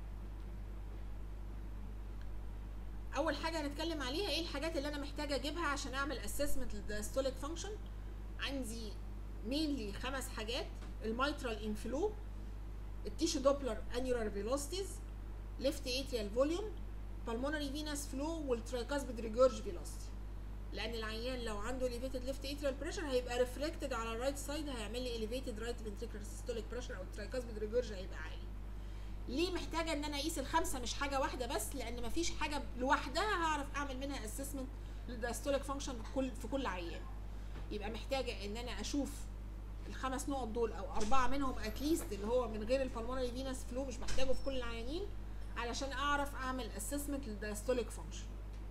اول حاجه هنتكلم عليها ايه الحاجات اللي انا محتاجه اجيبها عشان اعمل اسسمنت للدايستوليك فانكشن عندي مينلي خمس حاجات الميترال انفلو التيشو دوبلر انيولار فيلوسيتيز ليفت اتريال فوليوم pulmonary venous flow والترايكاسبيد ريجورج فيلوسيتي لان العيان لو عنده elevated left atrial pressure هيبقى reflected على الرايت سايد هيعمل لي elevated right ventricular systolic pressure او الترايكاسبيد ريجورج هيبقى عالي ليه محتاجه ان انا اقيس الخمسه مش حاجه واحده بس لان مفيش حاجه لوحدها هعرف اعمل منها اسسمنت للدايستوليك فانكشن كل في كل عيان يبقى محتاجه ان انا اشوف الخمس نقط دول او اربعه منهم اتليست اللي هو من غير البلمونري فينس فلو مش محتاجه في كل العيانين علشان اعرف اعمل اسسمنت للدايستوليك فانكشن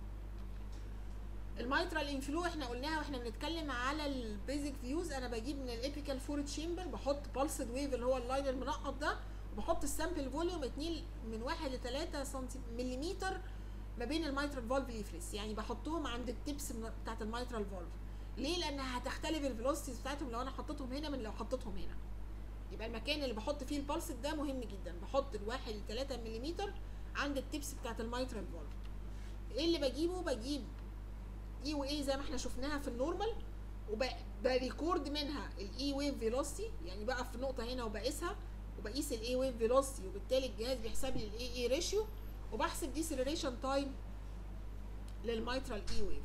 الميترال انفلو احنا قلناها واحنا بنتكلم على البيزك فيوز انا بجيب من الابيكال فور تشامبر بحط بالسد ويف اللي هو اللاين المنقط ده وبحط السامبل فوليوم 2 من 1 ل 3 سنتي مليمتر ما بين الميترال فالف ليفرس يعني بحطهم عند التبس من- بتاعت الميترال فالف ليه لانها هتختلف الفيلوسيتيز بتاعتهم لو انا حطيتهم هنا من لو حطيتهم هنا يبقى المكان اللي بحط فيه البلس ده مهم جدا بحط الواحد ل 3 ملم عند التبس بتاعت الميترال فالف ايه اللي بجيبه بجيب اي واي زي ما احنا شفناها في النورمال وبريكورد منها الاي ويف فيلوسيتي يعني بقى في نقطه هنا وبقيسها وبقيس الاي ويف فيلوسيتي وبالتالي الجهاز بيحسب لي الاي اي ريشيو وبحسب ديسلريشن تايم للميترال اي ويف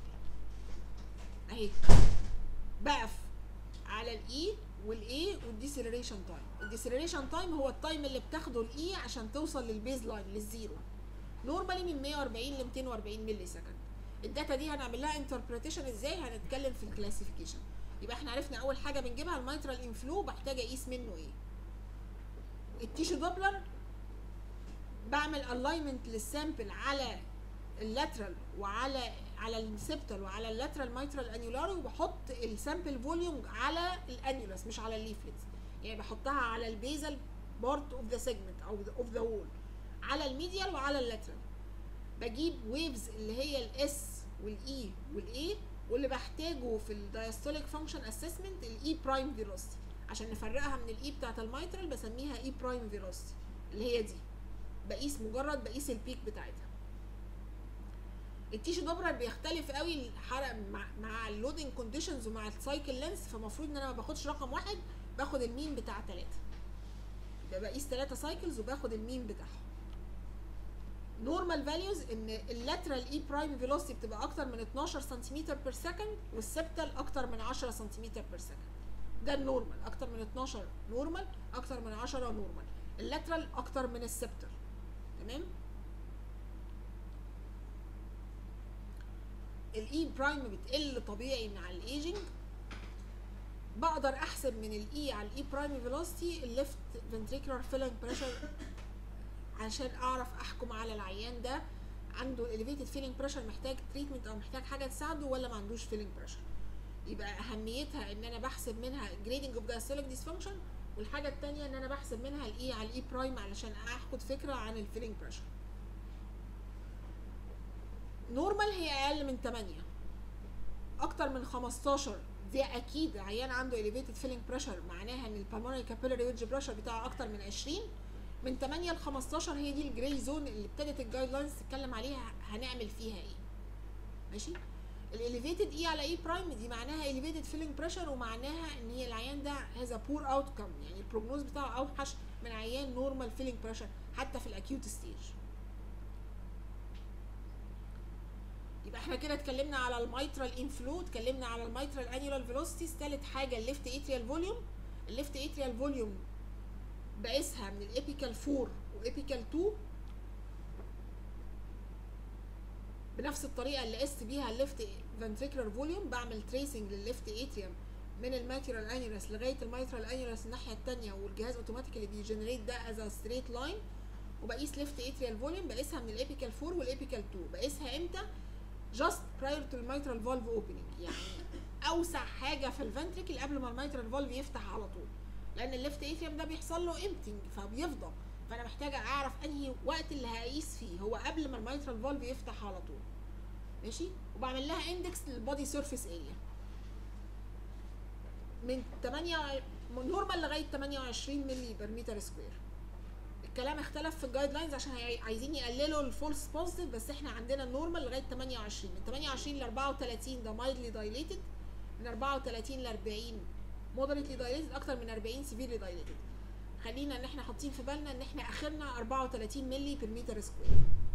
اهي بقف على الاي والاي والديسلريشن تايم الديسلريشن تايم هو التايم اللي بتاخده الاي عشان توصل للبيز لاين للزيرو نورمالي من 140 ل 240 ملي سكند الداتا دي هنعمل لها انتربريتيشن ازاي هنتكلم في الكلاسيفيكيشن يبقى احنا عرفنا اول حاجه بنجيبها الميترال انفلو بحتاج اقيس منه ايه التيشو دوبلر بعمل الاينمنت للسامبل على اللاترال وعلى على السبتال وعلى اللاترال مايترال انيولاري وبحط السامبل فوليوم على الانيولس مش على الليفلتس يعني بحطها على البيزل بارت اوف ذا سيجمنت او اوف ذا وول على الميديال وعلى اللاترال بجيب ويفز اللي هي الاس والاي والاي واللي بحتاجه في الدايستوليك فانكشن اسسمنت الاي برايم فيلوسيتي عشان نفرقها من الاي بتاعت الميترال بسميها اي برايم فيلوسيتي اللي هي دي بقيس مجرد بقيس البيك بتاعتها التيشو دوبرر بيختلف قوي الحرق مع, مع اللودنج كونديشنز ومع السايكل لينس فالمفروض ان انا ما باخدش رقم واحد باخد المين بتاع ثلاثة يبقى بقيس ثلاثة سايكلز وباخد المين بتاعهم نورمال فاليوز ان اللاترال اي برايم فيلوسيتي بتبقى اكتر من 12 سنتيمتر بير سكند والسبتال اكتر من 10 سنتيمتر بير سكند ده النورمال اكتر من 12 نورمال اكتر من 10 نورمال اللاترال اكتر من السبتال تمام الاي برايم بتقل طبيعي مع الايجنج بقدر احسب من الاي على الاي برايم فيلوسيتي الليفت فنتريكولار فيلنج بريشر عشان اعرف احكم على العيان ده عنده elevated feeling pressure محتاج تريتمنت او محتاج حاجه تساعده ولا ما عندوش feeling pressure يبقى اهميتها ان انا بحسب منها grading of diastolic dysfunction والحاجه الثانيه ان انا بحسب منها الاي على الاي برايم علشان اخد فكره عن الفيلينج بريشر نورمال هي اقل من 8 اكتر من 15 دي اكيد عيان عنده elevated feeling pressure معناها ان البلمونري كابيلاري ويدج بريشر بتاعه اكتر من 20 من 8 ل 15 هي دي الجراي زون اللي ابتدت الجايد لاينز تتكلم عليها هنعمل فيها ايه ماشي الاليفيتد اي على اي برايم دي معناها اليفيتد فيلينج بريشر ومعناها ان هي العيان ده هذا بور اوت كم يعني البروجنوز بتاعه اوحش من عيان نورمال فيلينج بريشر حتى في الاكيوت ستيج يبقى احنا كده اتكلمنا على الميترال انفلو اتكلمنا على الميترال انيولار فيلوسيتيز ثالث حاجه الليفت اتريال فوليوم الليفت اتريال فوليوم بقيسها من الابيكال 4 وابيكال 2 بنفس الطريقه اللي قست بيها الليفت فنتريكولار فوليوم بعمل تريسنج للليفت اتريوم من الماتيرال انيولس لغايه الميترال انيولس الناحيه الثانيه والجهاز اوتوماتيكالي بيجنريت ده از ستريت لاين وبقيس ليفت اتريال فوليوم بقيسها من الابيكال 4 والابيكال 2 بقيسها امتى جاست براير تو الميترال فالف اوبننج يعني اوسع حاجه في الفنتريكل قبل ما الميترال فالف يفتح على طول لان الليفت اتريوم ده بيحصل له امتنج فبيفضى فانا محتاجه اعرف انهي وقت اللي هقيس فيه هو قبل ما الميترال فالف يفتح على طول ماشي وبعمل لها اندكس للبادي سيرفيس اريا من 8 من نورمال لغايه 28 مللي بر متر سكوير الكلام اختلف في الجايد لاينز عشان هي- عايزين يقللوا الفولس بوزيتيف بس احنا عندنا النورمال لغايه 28 من 28 ل 34 ده مايلدلي دايليتد من 34 ل 40 مودريتلي دايليتد اكتر من 40 سيفيرلي دايليتد خلينا ان احنا حاطين في بالنا ان احنا اخرنا 34 مللي بر متر سكوير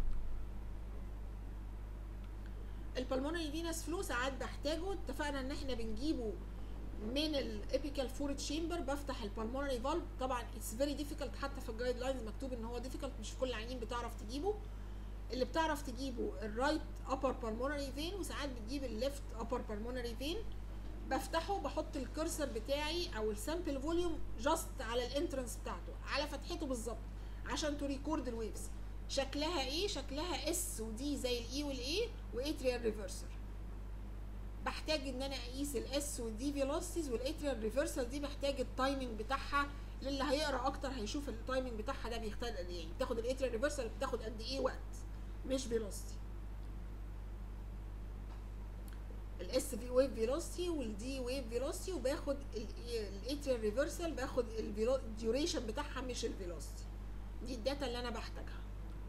البلمونري فينس فلو ساعات بحتاجه اتفقنا ان احنا بنجيبه من الابيكال فور تشامبر بفتح البلمونري فالف طبعا اتس فيري ديفيكالت حتى في الجايد لاينز مكتوب ان هو ديفيكالت مش في كل العيانين بتعرف تجيبه اللي بتعرف تجيبه الرايت ابر بالمونري فين وساعات بتجيب الليفت ابر بالمونري فين بفتحه بحط الكرسر بتاعي او السامبل فوليوم جاست على الانترنس بتاعته على فتحته بالظبط عشان تو ريكورد الويفز شكلها ايه شكلها اس ودي زي الاي والاي واتريال ريفرسر بحتاج ان انا اقيس الاس والدي فيلوسيتيز والاتريال ريفرسال دي بحتاج التايمنج بتاعها للي هيقرا اكتر هيشوف التايمنج بتاعها ده بيختلف قد ايه يعني بتاخد الاتريال ريفرسال بتاخد قد ايه وقت مش فيلوسيتي الاس في ويف فيلوسيتي والدي ويف فيلوسيتي وباخد الاتريال ريفرسال باخد الديوريشن بتاعها مش الفيلوسيتي دي الداتا اللي انا بحتاجها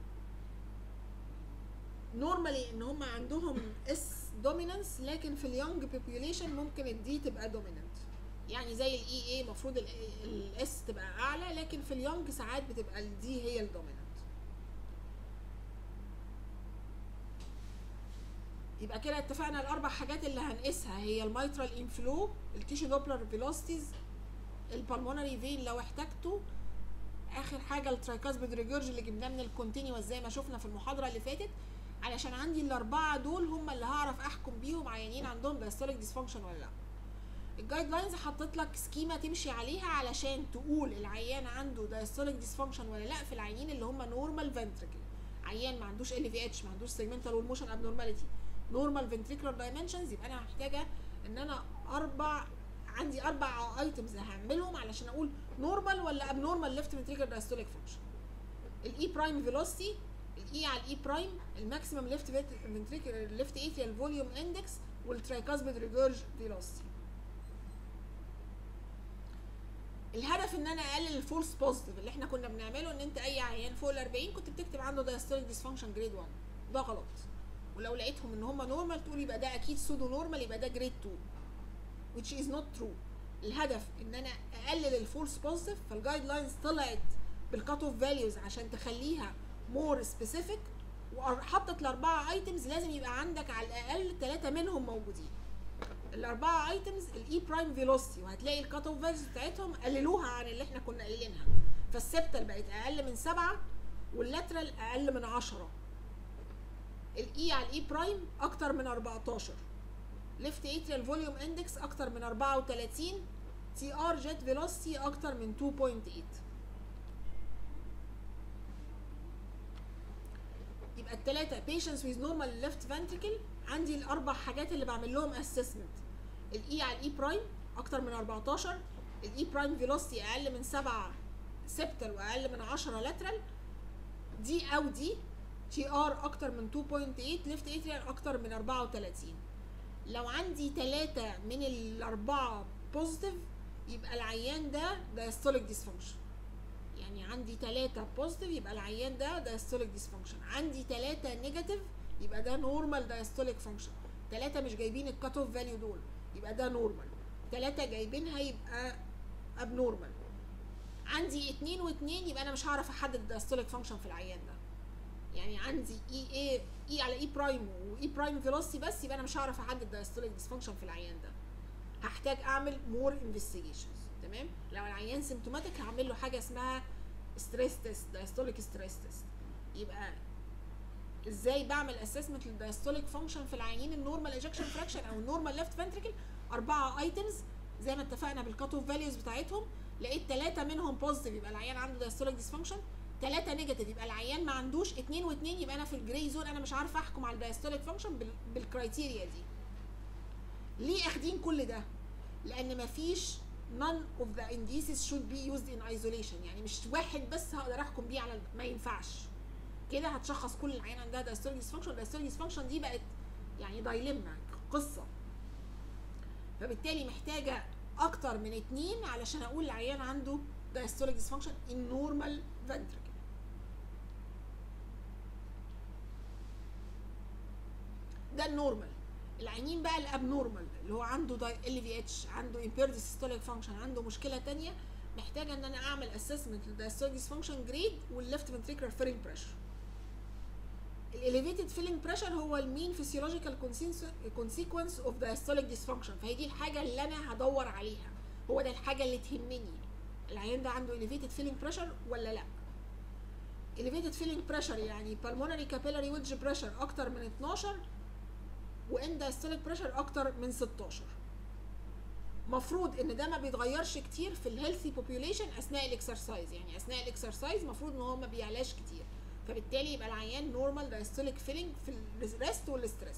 نورمالي ان هم عندهم اس دومينانس لكن في اليونج بوبيوليشن ممكن الدي تبقى دومينانت يعني زي الاي اي المفروض الاس تبقى اعلى لكن في اليونج ساعات بتبقى الدي هي الدومينانت يبقى كده اتفقنا الاربع حاجات اللي هنقيسها هي الميترال انفلو التيشو دوبلر فيلوسيتيز البلمونري فين لو احتاجته اخر حاجه الترايكاسبيد ريجورج اللي جبناه من الكونتينوس زي ما شفنا في المحاضره اللي فاتت علشان عندي الاربعه دول هم اللي هعرف احكم بيهم عيانين عندهم دايستوليك ديسفانكشن ولا لا الجايد لاينز حطيت لك سكيما تمشي عليها علشان تقول العيان عنده دايستوليك ديسفانكشن ولا لا في العيانين اللي هم نورمال فنتريكل عيان ما عندوش ال في اتش ما عندوش سيجمنتال والموشن ابنورماليتي نورمال فنتريكولار دايمنشنز يبقى انا محتاجه ان انا اربع عندي اربع ايتمز هعملهم علشان اقول نورمال ولا ابنورمال ليفت فنتريكولار دايستوليك فانكشن الاي برايم فيلوسيتي الاي على الاي برايم الماكسيمم ليفت فنتريكولار ليفت اتريال فوليوم اندكس والترايكاسبيد ريفيرج فيلوسيتي الهدف ان انا اقلل الفولس بوزيتيف اللي احنا كنا بنعمله ان انت اي عيان فوق ال 40 كنت بتكتب عنده دايستوليك ديسفانكشن جريد 1 ده غلط ولو لقيتهم ان هم نورمال تقول يبقى ده اكيد سودو نورمال يبقى ده جريد 2 which is not true الهدف ان انا اقلل الفولس بوزيتيف فالجايد لاينز طلعت بالكات اوف فاليوز عشان تخليها مور سبيسيفيك وحطت الاربعه ايتمز لازم يبقى عندك على الاقل ثلاثه منهم موجودين الاربعه ايتمز الاي برايم فيلوسيتي وهتلاقي الكات اوف فاليوز بتاعتهم قللوها عن اللي احنا كنا قايلينها فالسبتال بقت اقل من سبعه واللاترال اقل من 10 الاي على الاي برايم اكتر من 14 ليفت اتريال فوليوم اندكس اكتر من 34 تي ار جيت فيلوسيتي اكتر من 2.8 يبقى الثلاثه patients with normal left ventricle عندي الاربع حاجات اللي بعمل لهم اسسمنت الاي على الاي برايم اكتر من 14 الاي برايم فيلوسيتي اقل من 7 سبتال واقل من 10 لاترال دي او دي تي ار اكتر من 2.8 ليفت اتريال اكتر من 34 لو عندي ثلاثة من الأربعة بوزيتيف يبقى العيان ده دايستوليك ديسفانكشن يعني عندي ثلاثة بوزيتيف يبقى العيان ده دايستوليك ديسفانكشن عندي ثلاثة نيجاتيف يبقى ده نورمال دايستوليك فانكشن ثلاثة مش جايبين الكات اوف فاليو دول يبقى ده نورمال ثلاثة جايبينها يبقى ابنورمال عندي اتنين واتنين يبقى انا مش هعرف احدد الدايستوليك فانكشن في العيان ده يعني عندي اي اي اي على اي برايم واي برايم فيلوسيتي بس يبقى انا مش هعرف احدد دايستوليك ديسفانكشن في العيان ده هحتاج اعمل مور انفستيجيشنز تمام لو العيان سيمتوماتيك هعمل له حاجه اسمها ستريس تيست دايستوليك ستريس تيست يبقى ازاي بعمل اسسمنت للدايستوليك فانكشن في العيانين النورمال ايجكشن فراكشن او النورمال ليفت فنتريكل اربعه ايتمز زي ما اتفقنا بالكات اوف فاليوز بتاعتهم لقيت ثلاثه منهم بوزيتيف يبقى العيان عنده دايستوليك ديسفانكشن ثلاثة نيجاتيف يبقى العيان ما عندوش اتنين واتنين يبقى انا في الجراي زون انا مش عارفه احكم على الدايستوليك فانكشن بال... بالكرايتيريا دي ليه اخدين كل ده لان مفيش none of the indices should be used in isolation يعني مش واحد بس هقدر احكم بيه على ما ينفعش كده هتشخص كل العيان عندها دايستوليك ديسفانكشن الدايستوليك ديسفانكشن دي بقت يعني دايلما قصه فبالتالي محتاجه اكتر من اتنين علشان اقول العيان عنده diastolic dysfunction in normal ventricle ده النورمال العينين بقى الابنورمال اللي هو عنده ال في اتش عنده impaired systolic function عنده مشكله تانية محتاجه ان انا اعمل اسسمنت للدايستوليك ديسفانكشن جريد والليفت فنتريكولار فيلينج بريشر الاليفيتد فيلينج بريشر هو المين فيسيولوجيكال كونسيكونس اوف دايستوليك ديسفانكشن فهي دي الحاجه اللي انا هدور عليها هو ده الحاجه اللي تهمني العيان ده عنده elevated feeling pressure ولا لا elevated feeling pressure يعني pulmonary capillary wedge pressure اكتر من 12 وان diastolic pressure اكتر من 16 مفروض ان ده ما بيتغيرش كتير في الهيلثي بوبيوليشن اثناء الاكسرسايز يعني اثناء الاكسرسايز المفروض ان هو ما بيعلاش كتير فبالتالي يبقى العيان نورمال دايستوليك فيلينج في الريست والستريس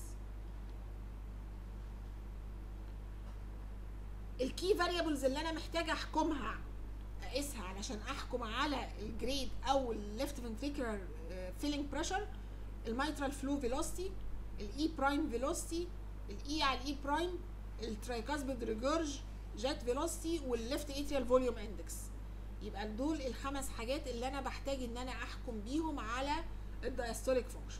الكي فاريبلز اللي انا محتاجه احكمها اقيسها علشان احكم على الجريد او الليفت فنتريكولار فيلينج بريشر الميترال فلو فيلوسيتي الاي برايم فيلوسيتي الاي على الاي برايم الترايكاسبيد ريجورج جات فيلوسيتي والليفت اتريال فوليوم اندكس يبقى دول الخمس حاجات اللي انا بحتاج ان انا احكم بيهم على الدايستوليك فانكشن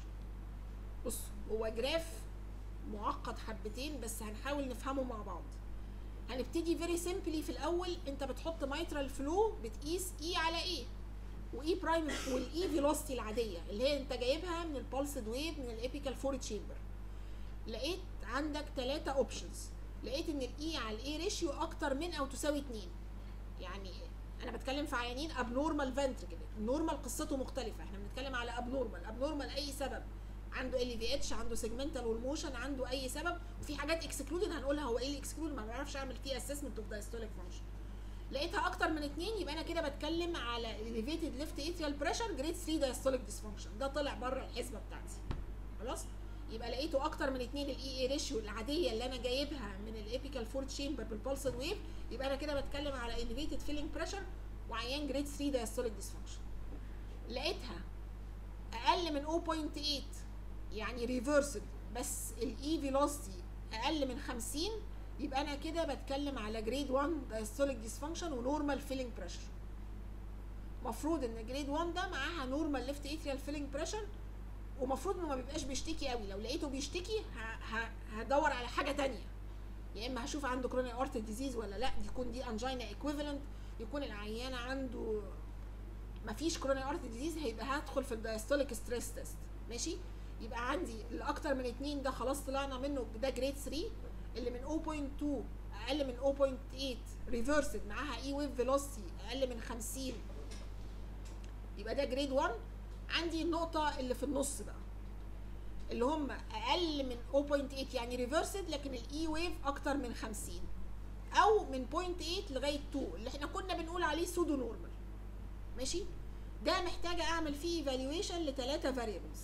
بص هو جراف معقد حبتين بس هنحاول نفهمه مع بعض هنبتدي فيري سيمبلي في الاول انت بتحط مايترال فلو بتقيس اي على ايه واي برايم والاي فيلوسيتي العاديه اللي هي انت جايبها من البالسد ويف من الابيكال فور تشامبر لقيت عندك ثلاثة اوبشنز لقيت ان الاي على الاي ريشيو اكتر من او تساوي 2 يعني انا بتكلم في عيانين ابنورمال فنتركل النورمال قصته مختلفه احنا بنتكلم على ابنورمال ابنورمال اي سبب عنده ال في اتش عنده سيجمنتال والموشن عنده اي سبب وفي حاجات اكسكلودد هنقولها هو ايه الاكسكلود ما بعرفش اعمل فيه اسسمنت اوف دايستوليك فانكشن لقيتها اكتر من اتنين يبقى انا كده بتكلم على elevated left atrial pressure جريد 3 diastolic dysfunction ده طلع بره الحسبه بتاعتي خلاص يبقى لقيته اكتر من اتنين الاي اي ريشيو العاديه اللي انا جايبها من الابيكال فورت شامبر بالبلسد ويف يبقى انا كده بتكلم على elevated filling pressure وعيان جريد 3 diastolic dysfunction لقيتها اقل من 0.8 يعني ريفرسد بس الاي فيلوسيتي اقل من 50 يبقى انا كده بتكلم على جريد 1 دايستوليك ديسفانكشن ونورمال فيلينج بريشر مفروض ان جريد 1 ده معاها نورمال ليفت اتريال فيلينج بريشر ومفروض انه ما بيبقاش بيشتكي قوي لو لقيته بيشتكي ه- ه- هدور على حاجه تانية يا اما هشوف عنده كروني ارت ديزيز ولا لا يكون دي انجينا ايكويفالنت يكون العيان عنده مفيش كروني ارت ديزيز هيبقى هدخل في الدايستوليك ستريس تيست ماشي يبقى عندي الاكتر من اتنين ده خلاص طلعنا منه ده جريد 3 اللي من 0.2 اقل من 0.8 ريفرسد معاها اي ويف فيلوسيتي اقل من 50 يبقى ده جريد 1 عندي النقطة اللي في النص بقى اللي هم اقل من 0.8 يعني ريفرسد لكن الاي ويف اكتر من 50 او من 0.8 لغايه 2 اللي احنا كنا بنقول عليه سودو نورمال ماشي ده محتاجه اعمل فيه ايفالويشن لثلاثه فاريبلز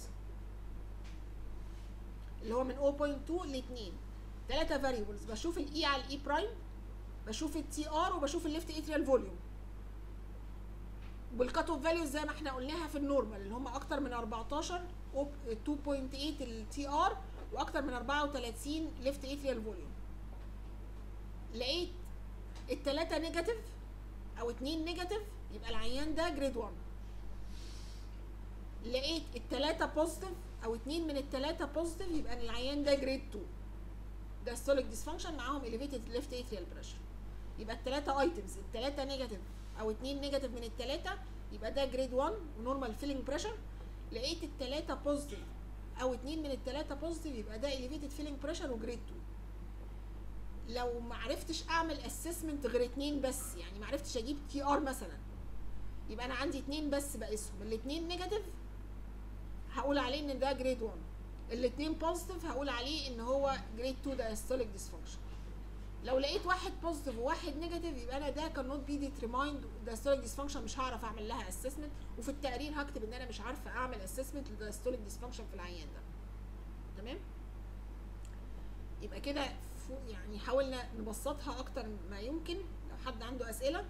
اللي هو من 0.2 ل 2 ثلاثه فاريبلز بشوف الاي على الاي برايم بشوف التي ار وبشوف الليفت اتريال فوليوم والكات اوف فاليوز زي ما احنا قلناها في النورمال اللي هم اكتر من 14 2.8 التي ار واكتر من 34 ليفت اتريال فوليوم لقيت التلاتة نيجاتيف او اتنين نيجاتيف يبقى العيان ده جريد 1 لقيت التلاتة بوزيتيف او اتنين من التلاتة بوزيتيف يبقى العيان ده جريد 2 ده ستوليك ديسفانكشن معاهم elevated left atrial pressure يبقى التلاتة ايتمز التلاتة نيجاتيف او اتنين نيجاتيف من التلاتة يبقى ده جريد 1 ونورمال فيلينج بريشر لقيت التلاتة بوزيتيف او اتنين من التلاتة بوزيتيف يبقى ده elevated filling pressure وجريد 2 لو ما عرفتش اعمل اسسمنت غير اتنين بس يعني ما عرفتش اجيب تي ار مثلا يبقى انا عندي اتنين بس بقيسهم الاتنين نيجاتيف هقول عليه ان ده جريد 1 الاتنين بوزيتيف هقول عليه ان هو جريد 2 دايستوليك ديسفانكشن لو لقيت واحد بوزيتيف وواحد نيجاتيف يبقى انا ده كان نوت بي ديترمايند دايستوليك ديسفانكشن مش هعرف اعمل لها اسسمنت وفي التقرير هكتب ان انا مش عارفه اعمل اسسمنت للدايستوليك ديسفانكشن في العيان ده تمام يبقى كده فوق يعني حاولنا نبسطها اكتر ما يمكن لو حد عنده اسئله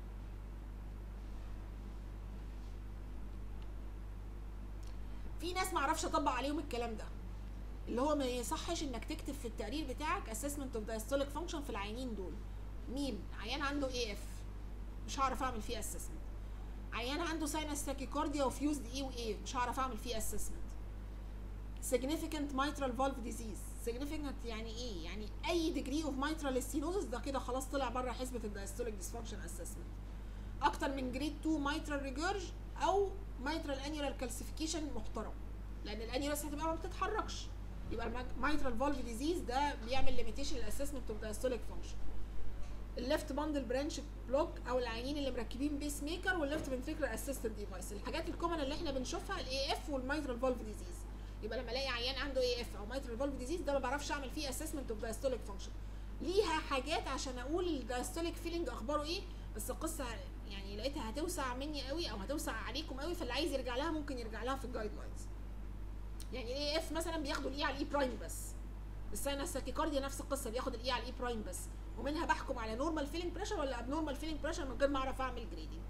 في ناس معرفش اطبق عليهم الكلام ده اللي هو ما يصحش انك تكتب في التقرير بتاعك assessment of diastolic function في العيانين دول ميم عيان عنده اي اف مش هعرف اعمل فيه assessment عيان عنده sinus tachycardia وفيوزد اي واي مش هعرف اعمل فيه assessment significant mitral valve disease significant يعني ايه يعني اي degree of mitral stenosis ده كده خلاص طلع بره حسبه الدايستوليك dysfunction assessment اكتر من جريد 2 mitral regurg او mitral annular calcification محترم لان الانيولس هتبقى ما بتتحركش يبقى الميترال فالف ديزيز ده بيعمل ليميتيشن للاسسمنت اوف دايستوليك فانكشن الليفت باندل برانش بلوك او العيانين اللي مركبين بيس ميكر والليفت فنتريكولار اسيستنت ديفايس الحاجات الكومن اللي احنا بنشوفها الاي اف والميترال فالف ديزيز يبقى لما الاقي عيان عنده اي اف او ميترال فالف ديزيز ده ما بعرفش اعمل فيه اسسمنت اوف دايستوليك فانكشن ليها حاجات عشان اقول الدايستوليك فيلينج اخباره ايه بس القصه يعني لقيتها هتوسع مني قوي او هتوسع عليكم قوي فاللي عايز يرجع لها ممكن يرجع لها في الجايد لاينز يعني الاي اف مثلا بياخدوا الاي على الاي برايم بس الساينس تاكيكارديا نفس القصه بياخد الاي على الاي برايم بس ومنها بحكم على نورمال فيلينج بريشر ولا ابنورمال فيلينج بريشر من غير ما اعرف اعمل جريدنج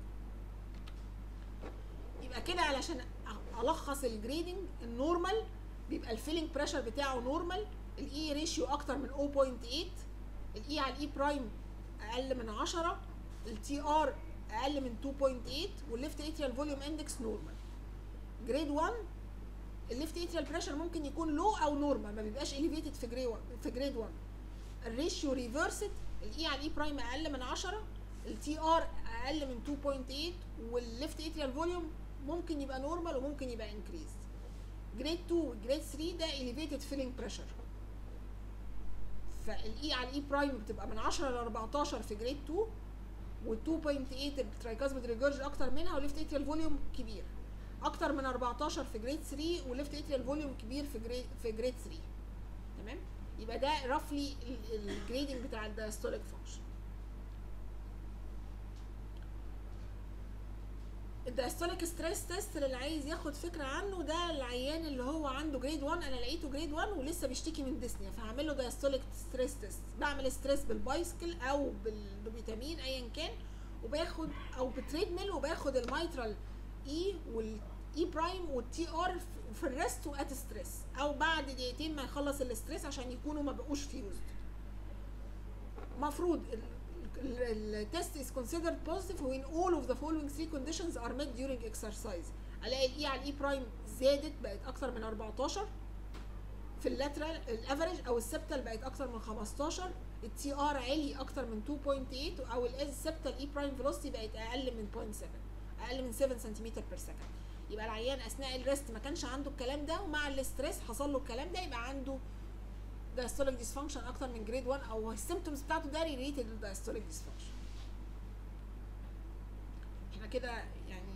يبقى كده علشان الخص الجريدنج النورمال بيبقى الفيلينج بريشر بتاعه نورمال الاي ريشيو اكتر من 0.8 الاي على الاي برايم اقل من 10 التي ار اقل من 2.8 والليفت اتريال فوليوم اندكس نورمال جريد 1 الليفت اتريال بريشر ممكن يكون لو او نورمال ما بيبقاش اليفيتد في جريد 1 في جريد 1 الريشيو ريفرسد الاي على الاي برايم اقل من 10 التي ار اقل من 2.8 والليفت اتريال فوليوم ممكن يبقى نورمال وممكن يبقى انكريز جريد 2 وجريد 3 ده elevated filling pressure فالاي على الاي برايم بتبقى من 10 ل 14 في جريد 2 وال 2.8 الترايكاسميد ريجورج اكتر منها والليفت اتريال فوليوم كبير اكتر من 14 في جريد 3 والليفت اتريال فوليوم كبير في جريد في جريد 3 تمام يبقى ده رفلي الجريدنج بتاع الدايستوليك فانكشن الدايستوليك ستريس تيست اللي عايز ياخد فكره عنه ده العيان اللي هو عنده جريد 1 انا لقيته جريد 1 ولسه بيشتكي من ديسنيا فهعمل له دايستوليك ستريس تيست بعمل ستريس بالبايسكل او بالدوبيتامين ايا كان وباخد او بتريد ميل وباخد الميترال اي والاي برايم والتي ار في الريست وات ستريس او بعد دقيقتين ما يخلص الاستريس عشان يكونوا ما بقوش فيوزد مفروض التست is considered positive when all of the following three conditions are met during exercise الاقي الاي على الاي برايم زادت بقت اكتر من 14 في اللاترال الافريج او السبتال بقت اكتر من 15 التي ار عالي اكتر من 2.8 او السبتال اي برايم فيلوسيتي بقت اقل من 0.7 اقل من 7 سنتيمتر بير سكند يبقى العيان اثناء الريست ما كانش عنده الكلام ده ومع الاستريس حصل له الكلام ده يبقى عنده diastolic dysfunction اكتر من جريد 1 او السيمتومز بتاعته ده ريليتد للدايستوليك dysfunction احنا كده يعني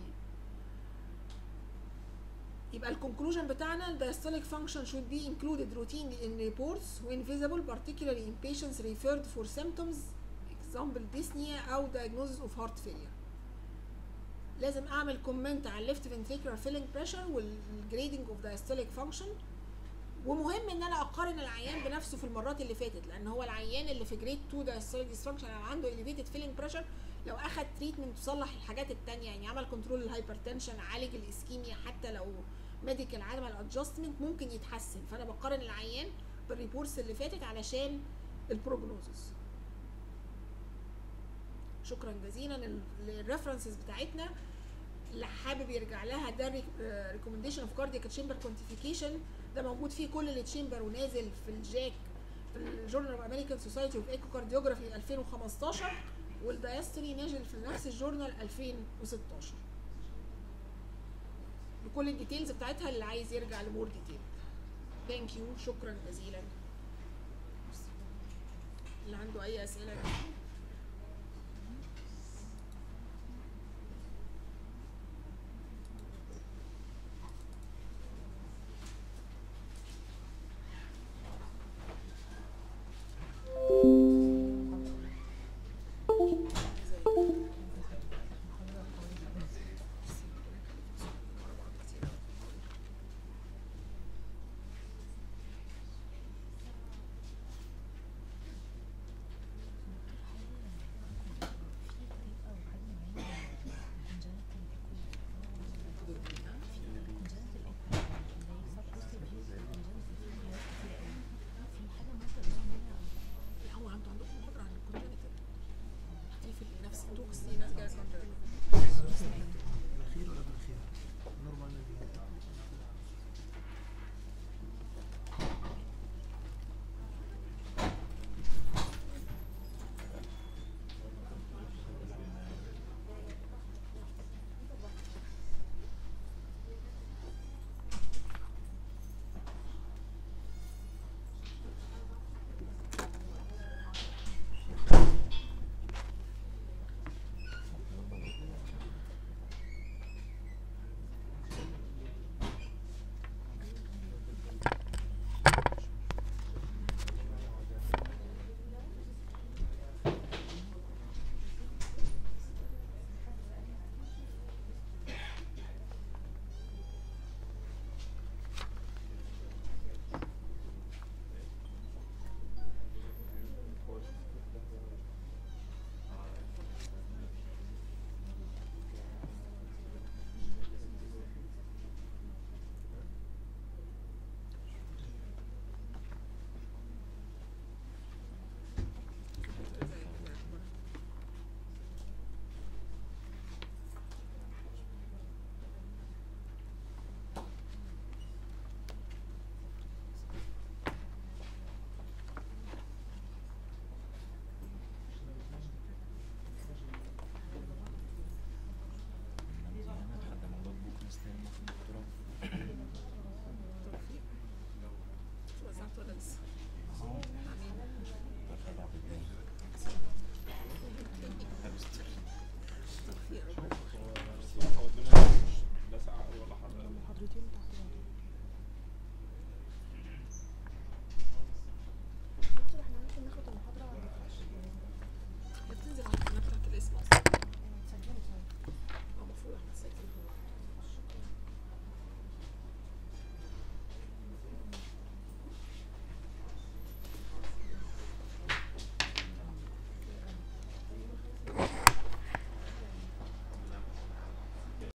يبقى الكونكلوجن بتاعنا الدايستوليك function should be included routine in reports when visible particularly in patients referred for symptoms example dyspnea او diagnosis of heart failure لازم اعمل كومنت على الليفت ventricular filling pressure والجريدنج اوف diastolic function ومهم ان انا اقارن العيان بنفسه في المرات اللي فاتت لان هو العيان اللي في جريد 2 diastolic dysfunction لو عنده elevated filling pressure لو اخد تريتمنت تصلح الحاجات التانية يعني عمل كنترول الهايبرتنشن عالج الاسكيميا حتى لو ميديكال عمل ادجستمنت ممكن يتحسن فانا بقارن العيان بالريبورتس اللي فاتت علشان البروجنوزس شكرا جزيلا الريفرنسز بتاعتنا اللي حابب يرجع لها ده ريكومنديشن اوف كاردياك تشامبر كوانتيفيكيشن ده موجود فيه كل التشامبر ونازل في الجاك في الجورنال اوف امريكان سوسايتي اوف ايكو كارديوجرافي 2015 والدايستري نازل في نفس الجورنال 2016 بكل الديتيلز بتاعتها اللي عايز يرجع لمور ديتيل ثانك يو شكرا جزيلا اللي عنده اي اسئله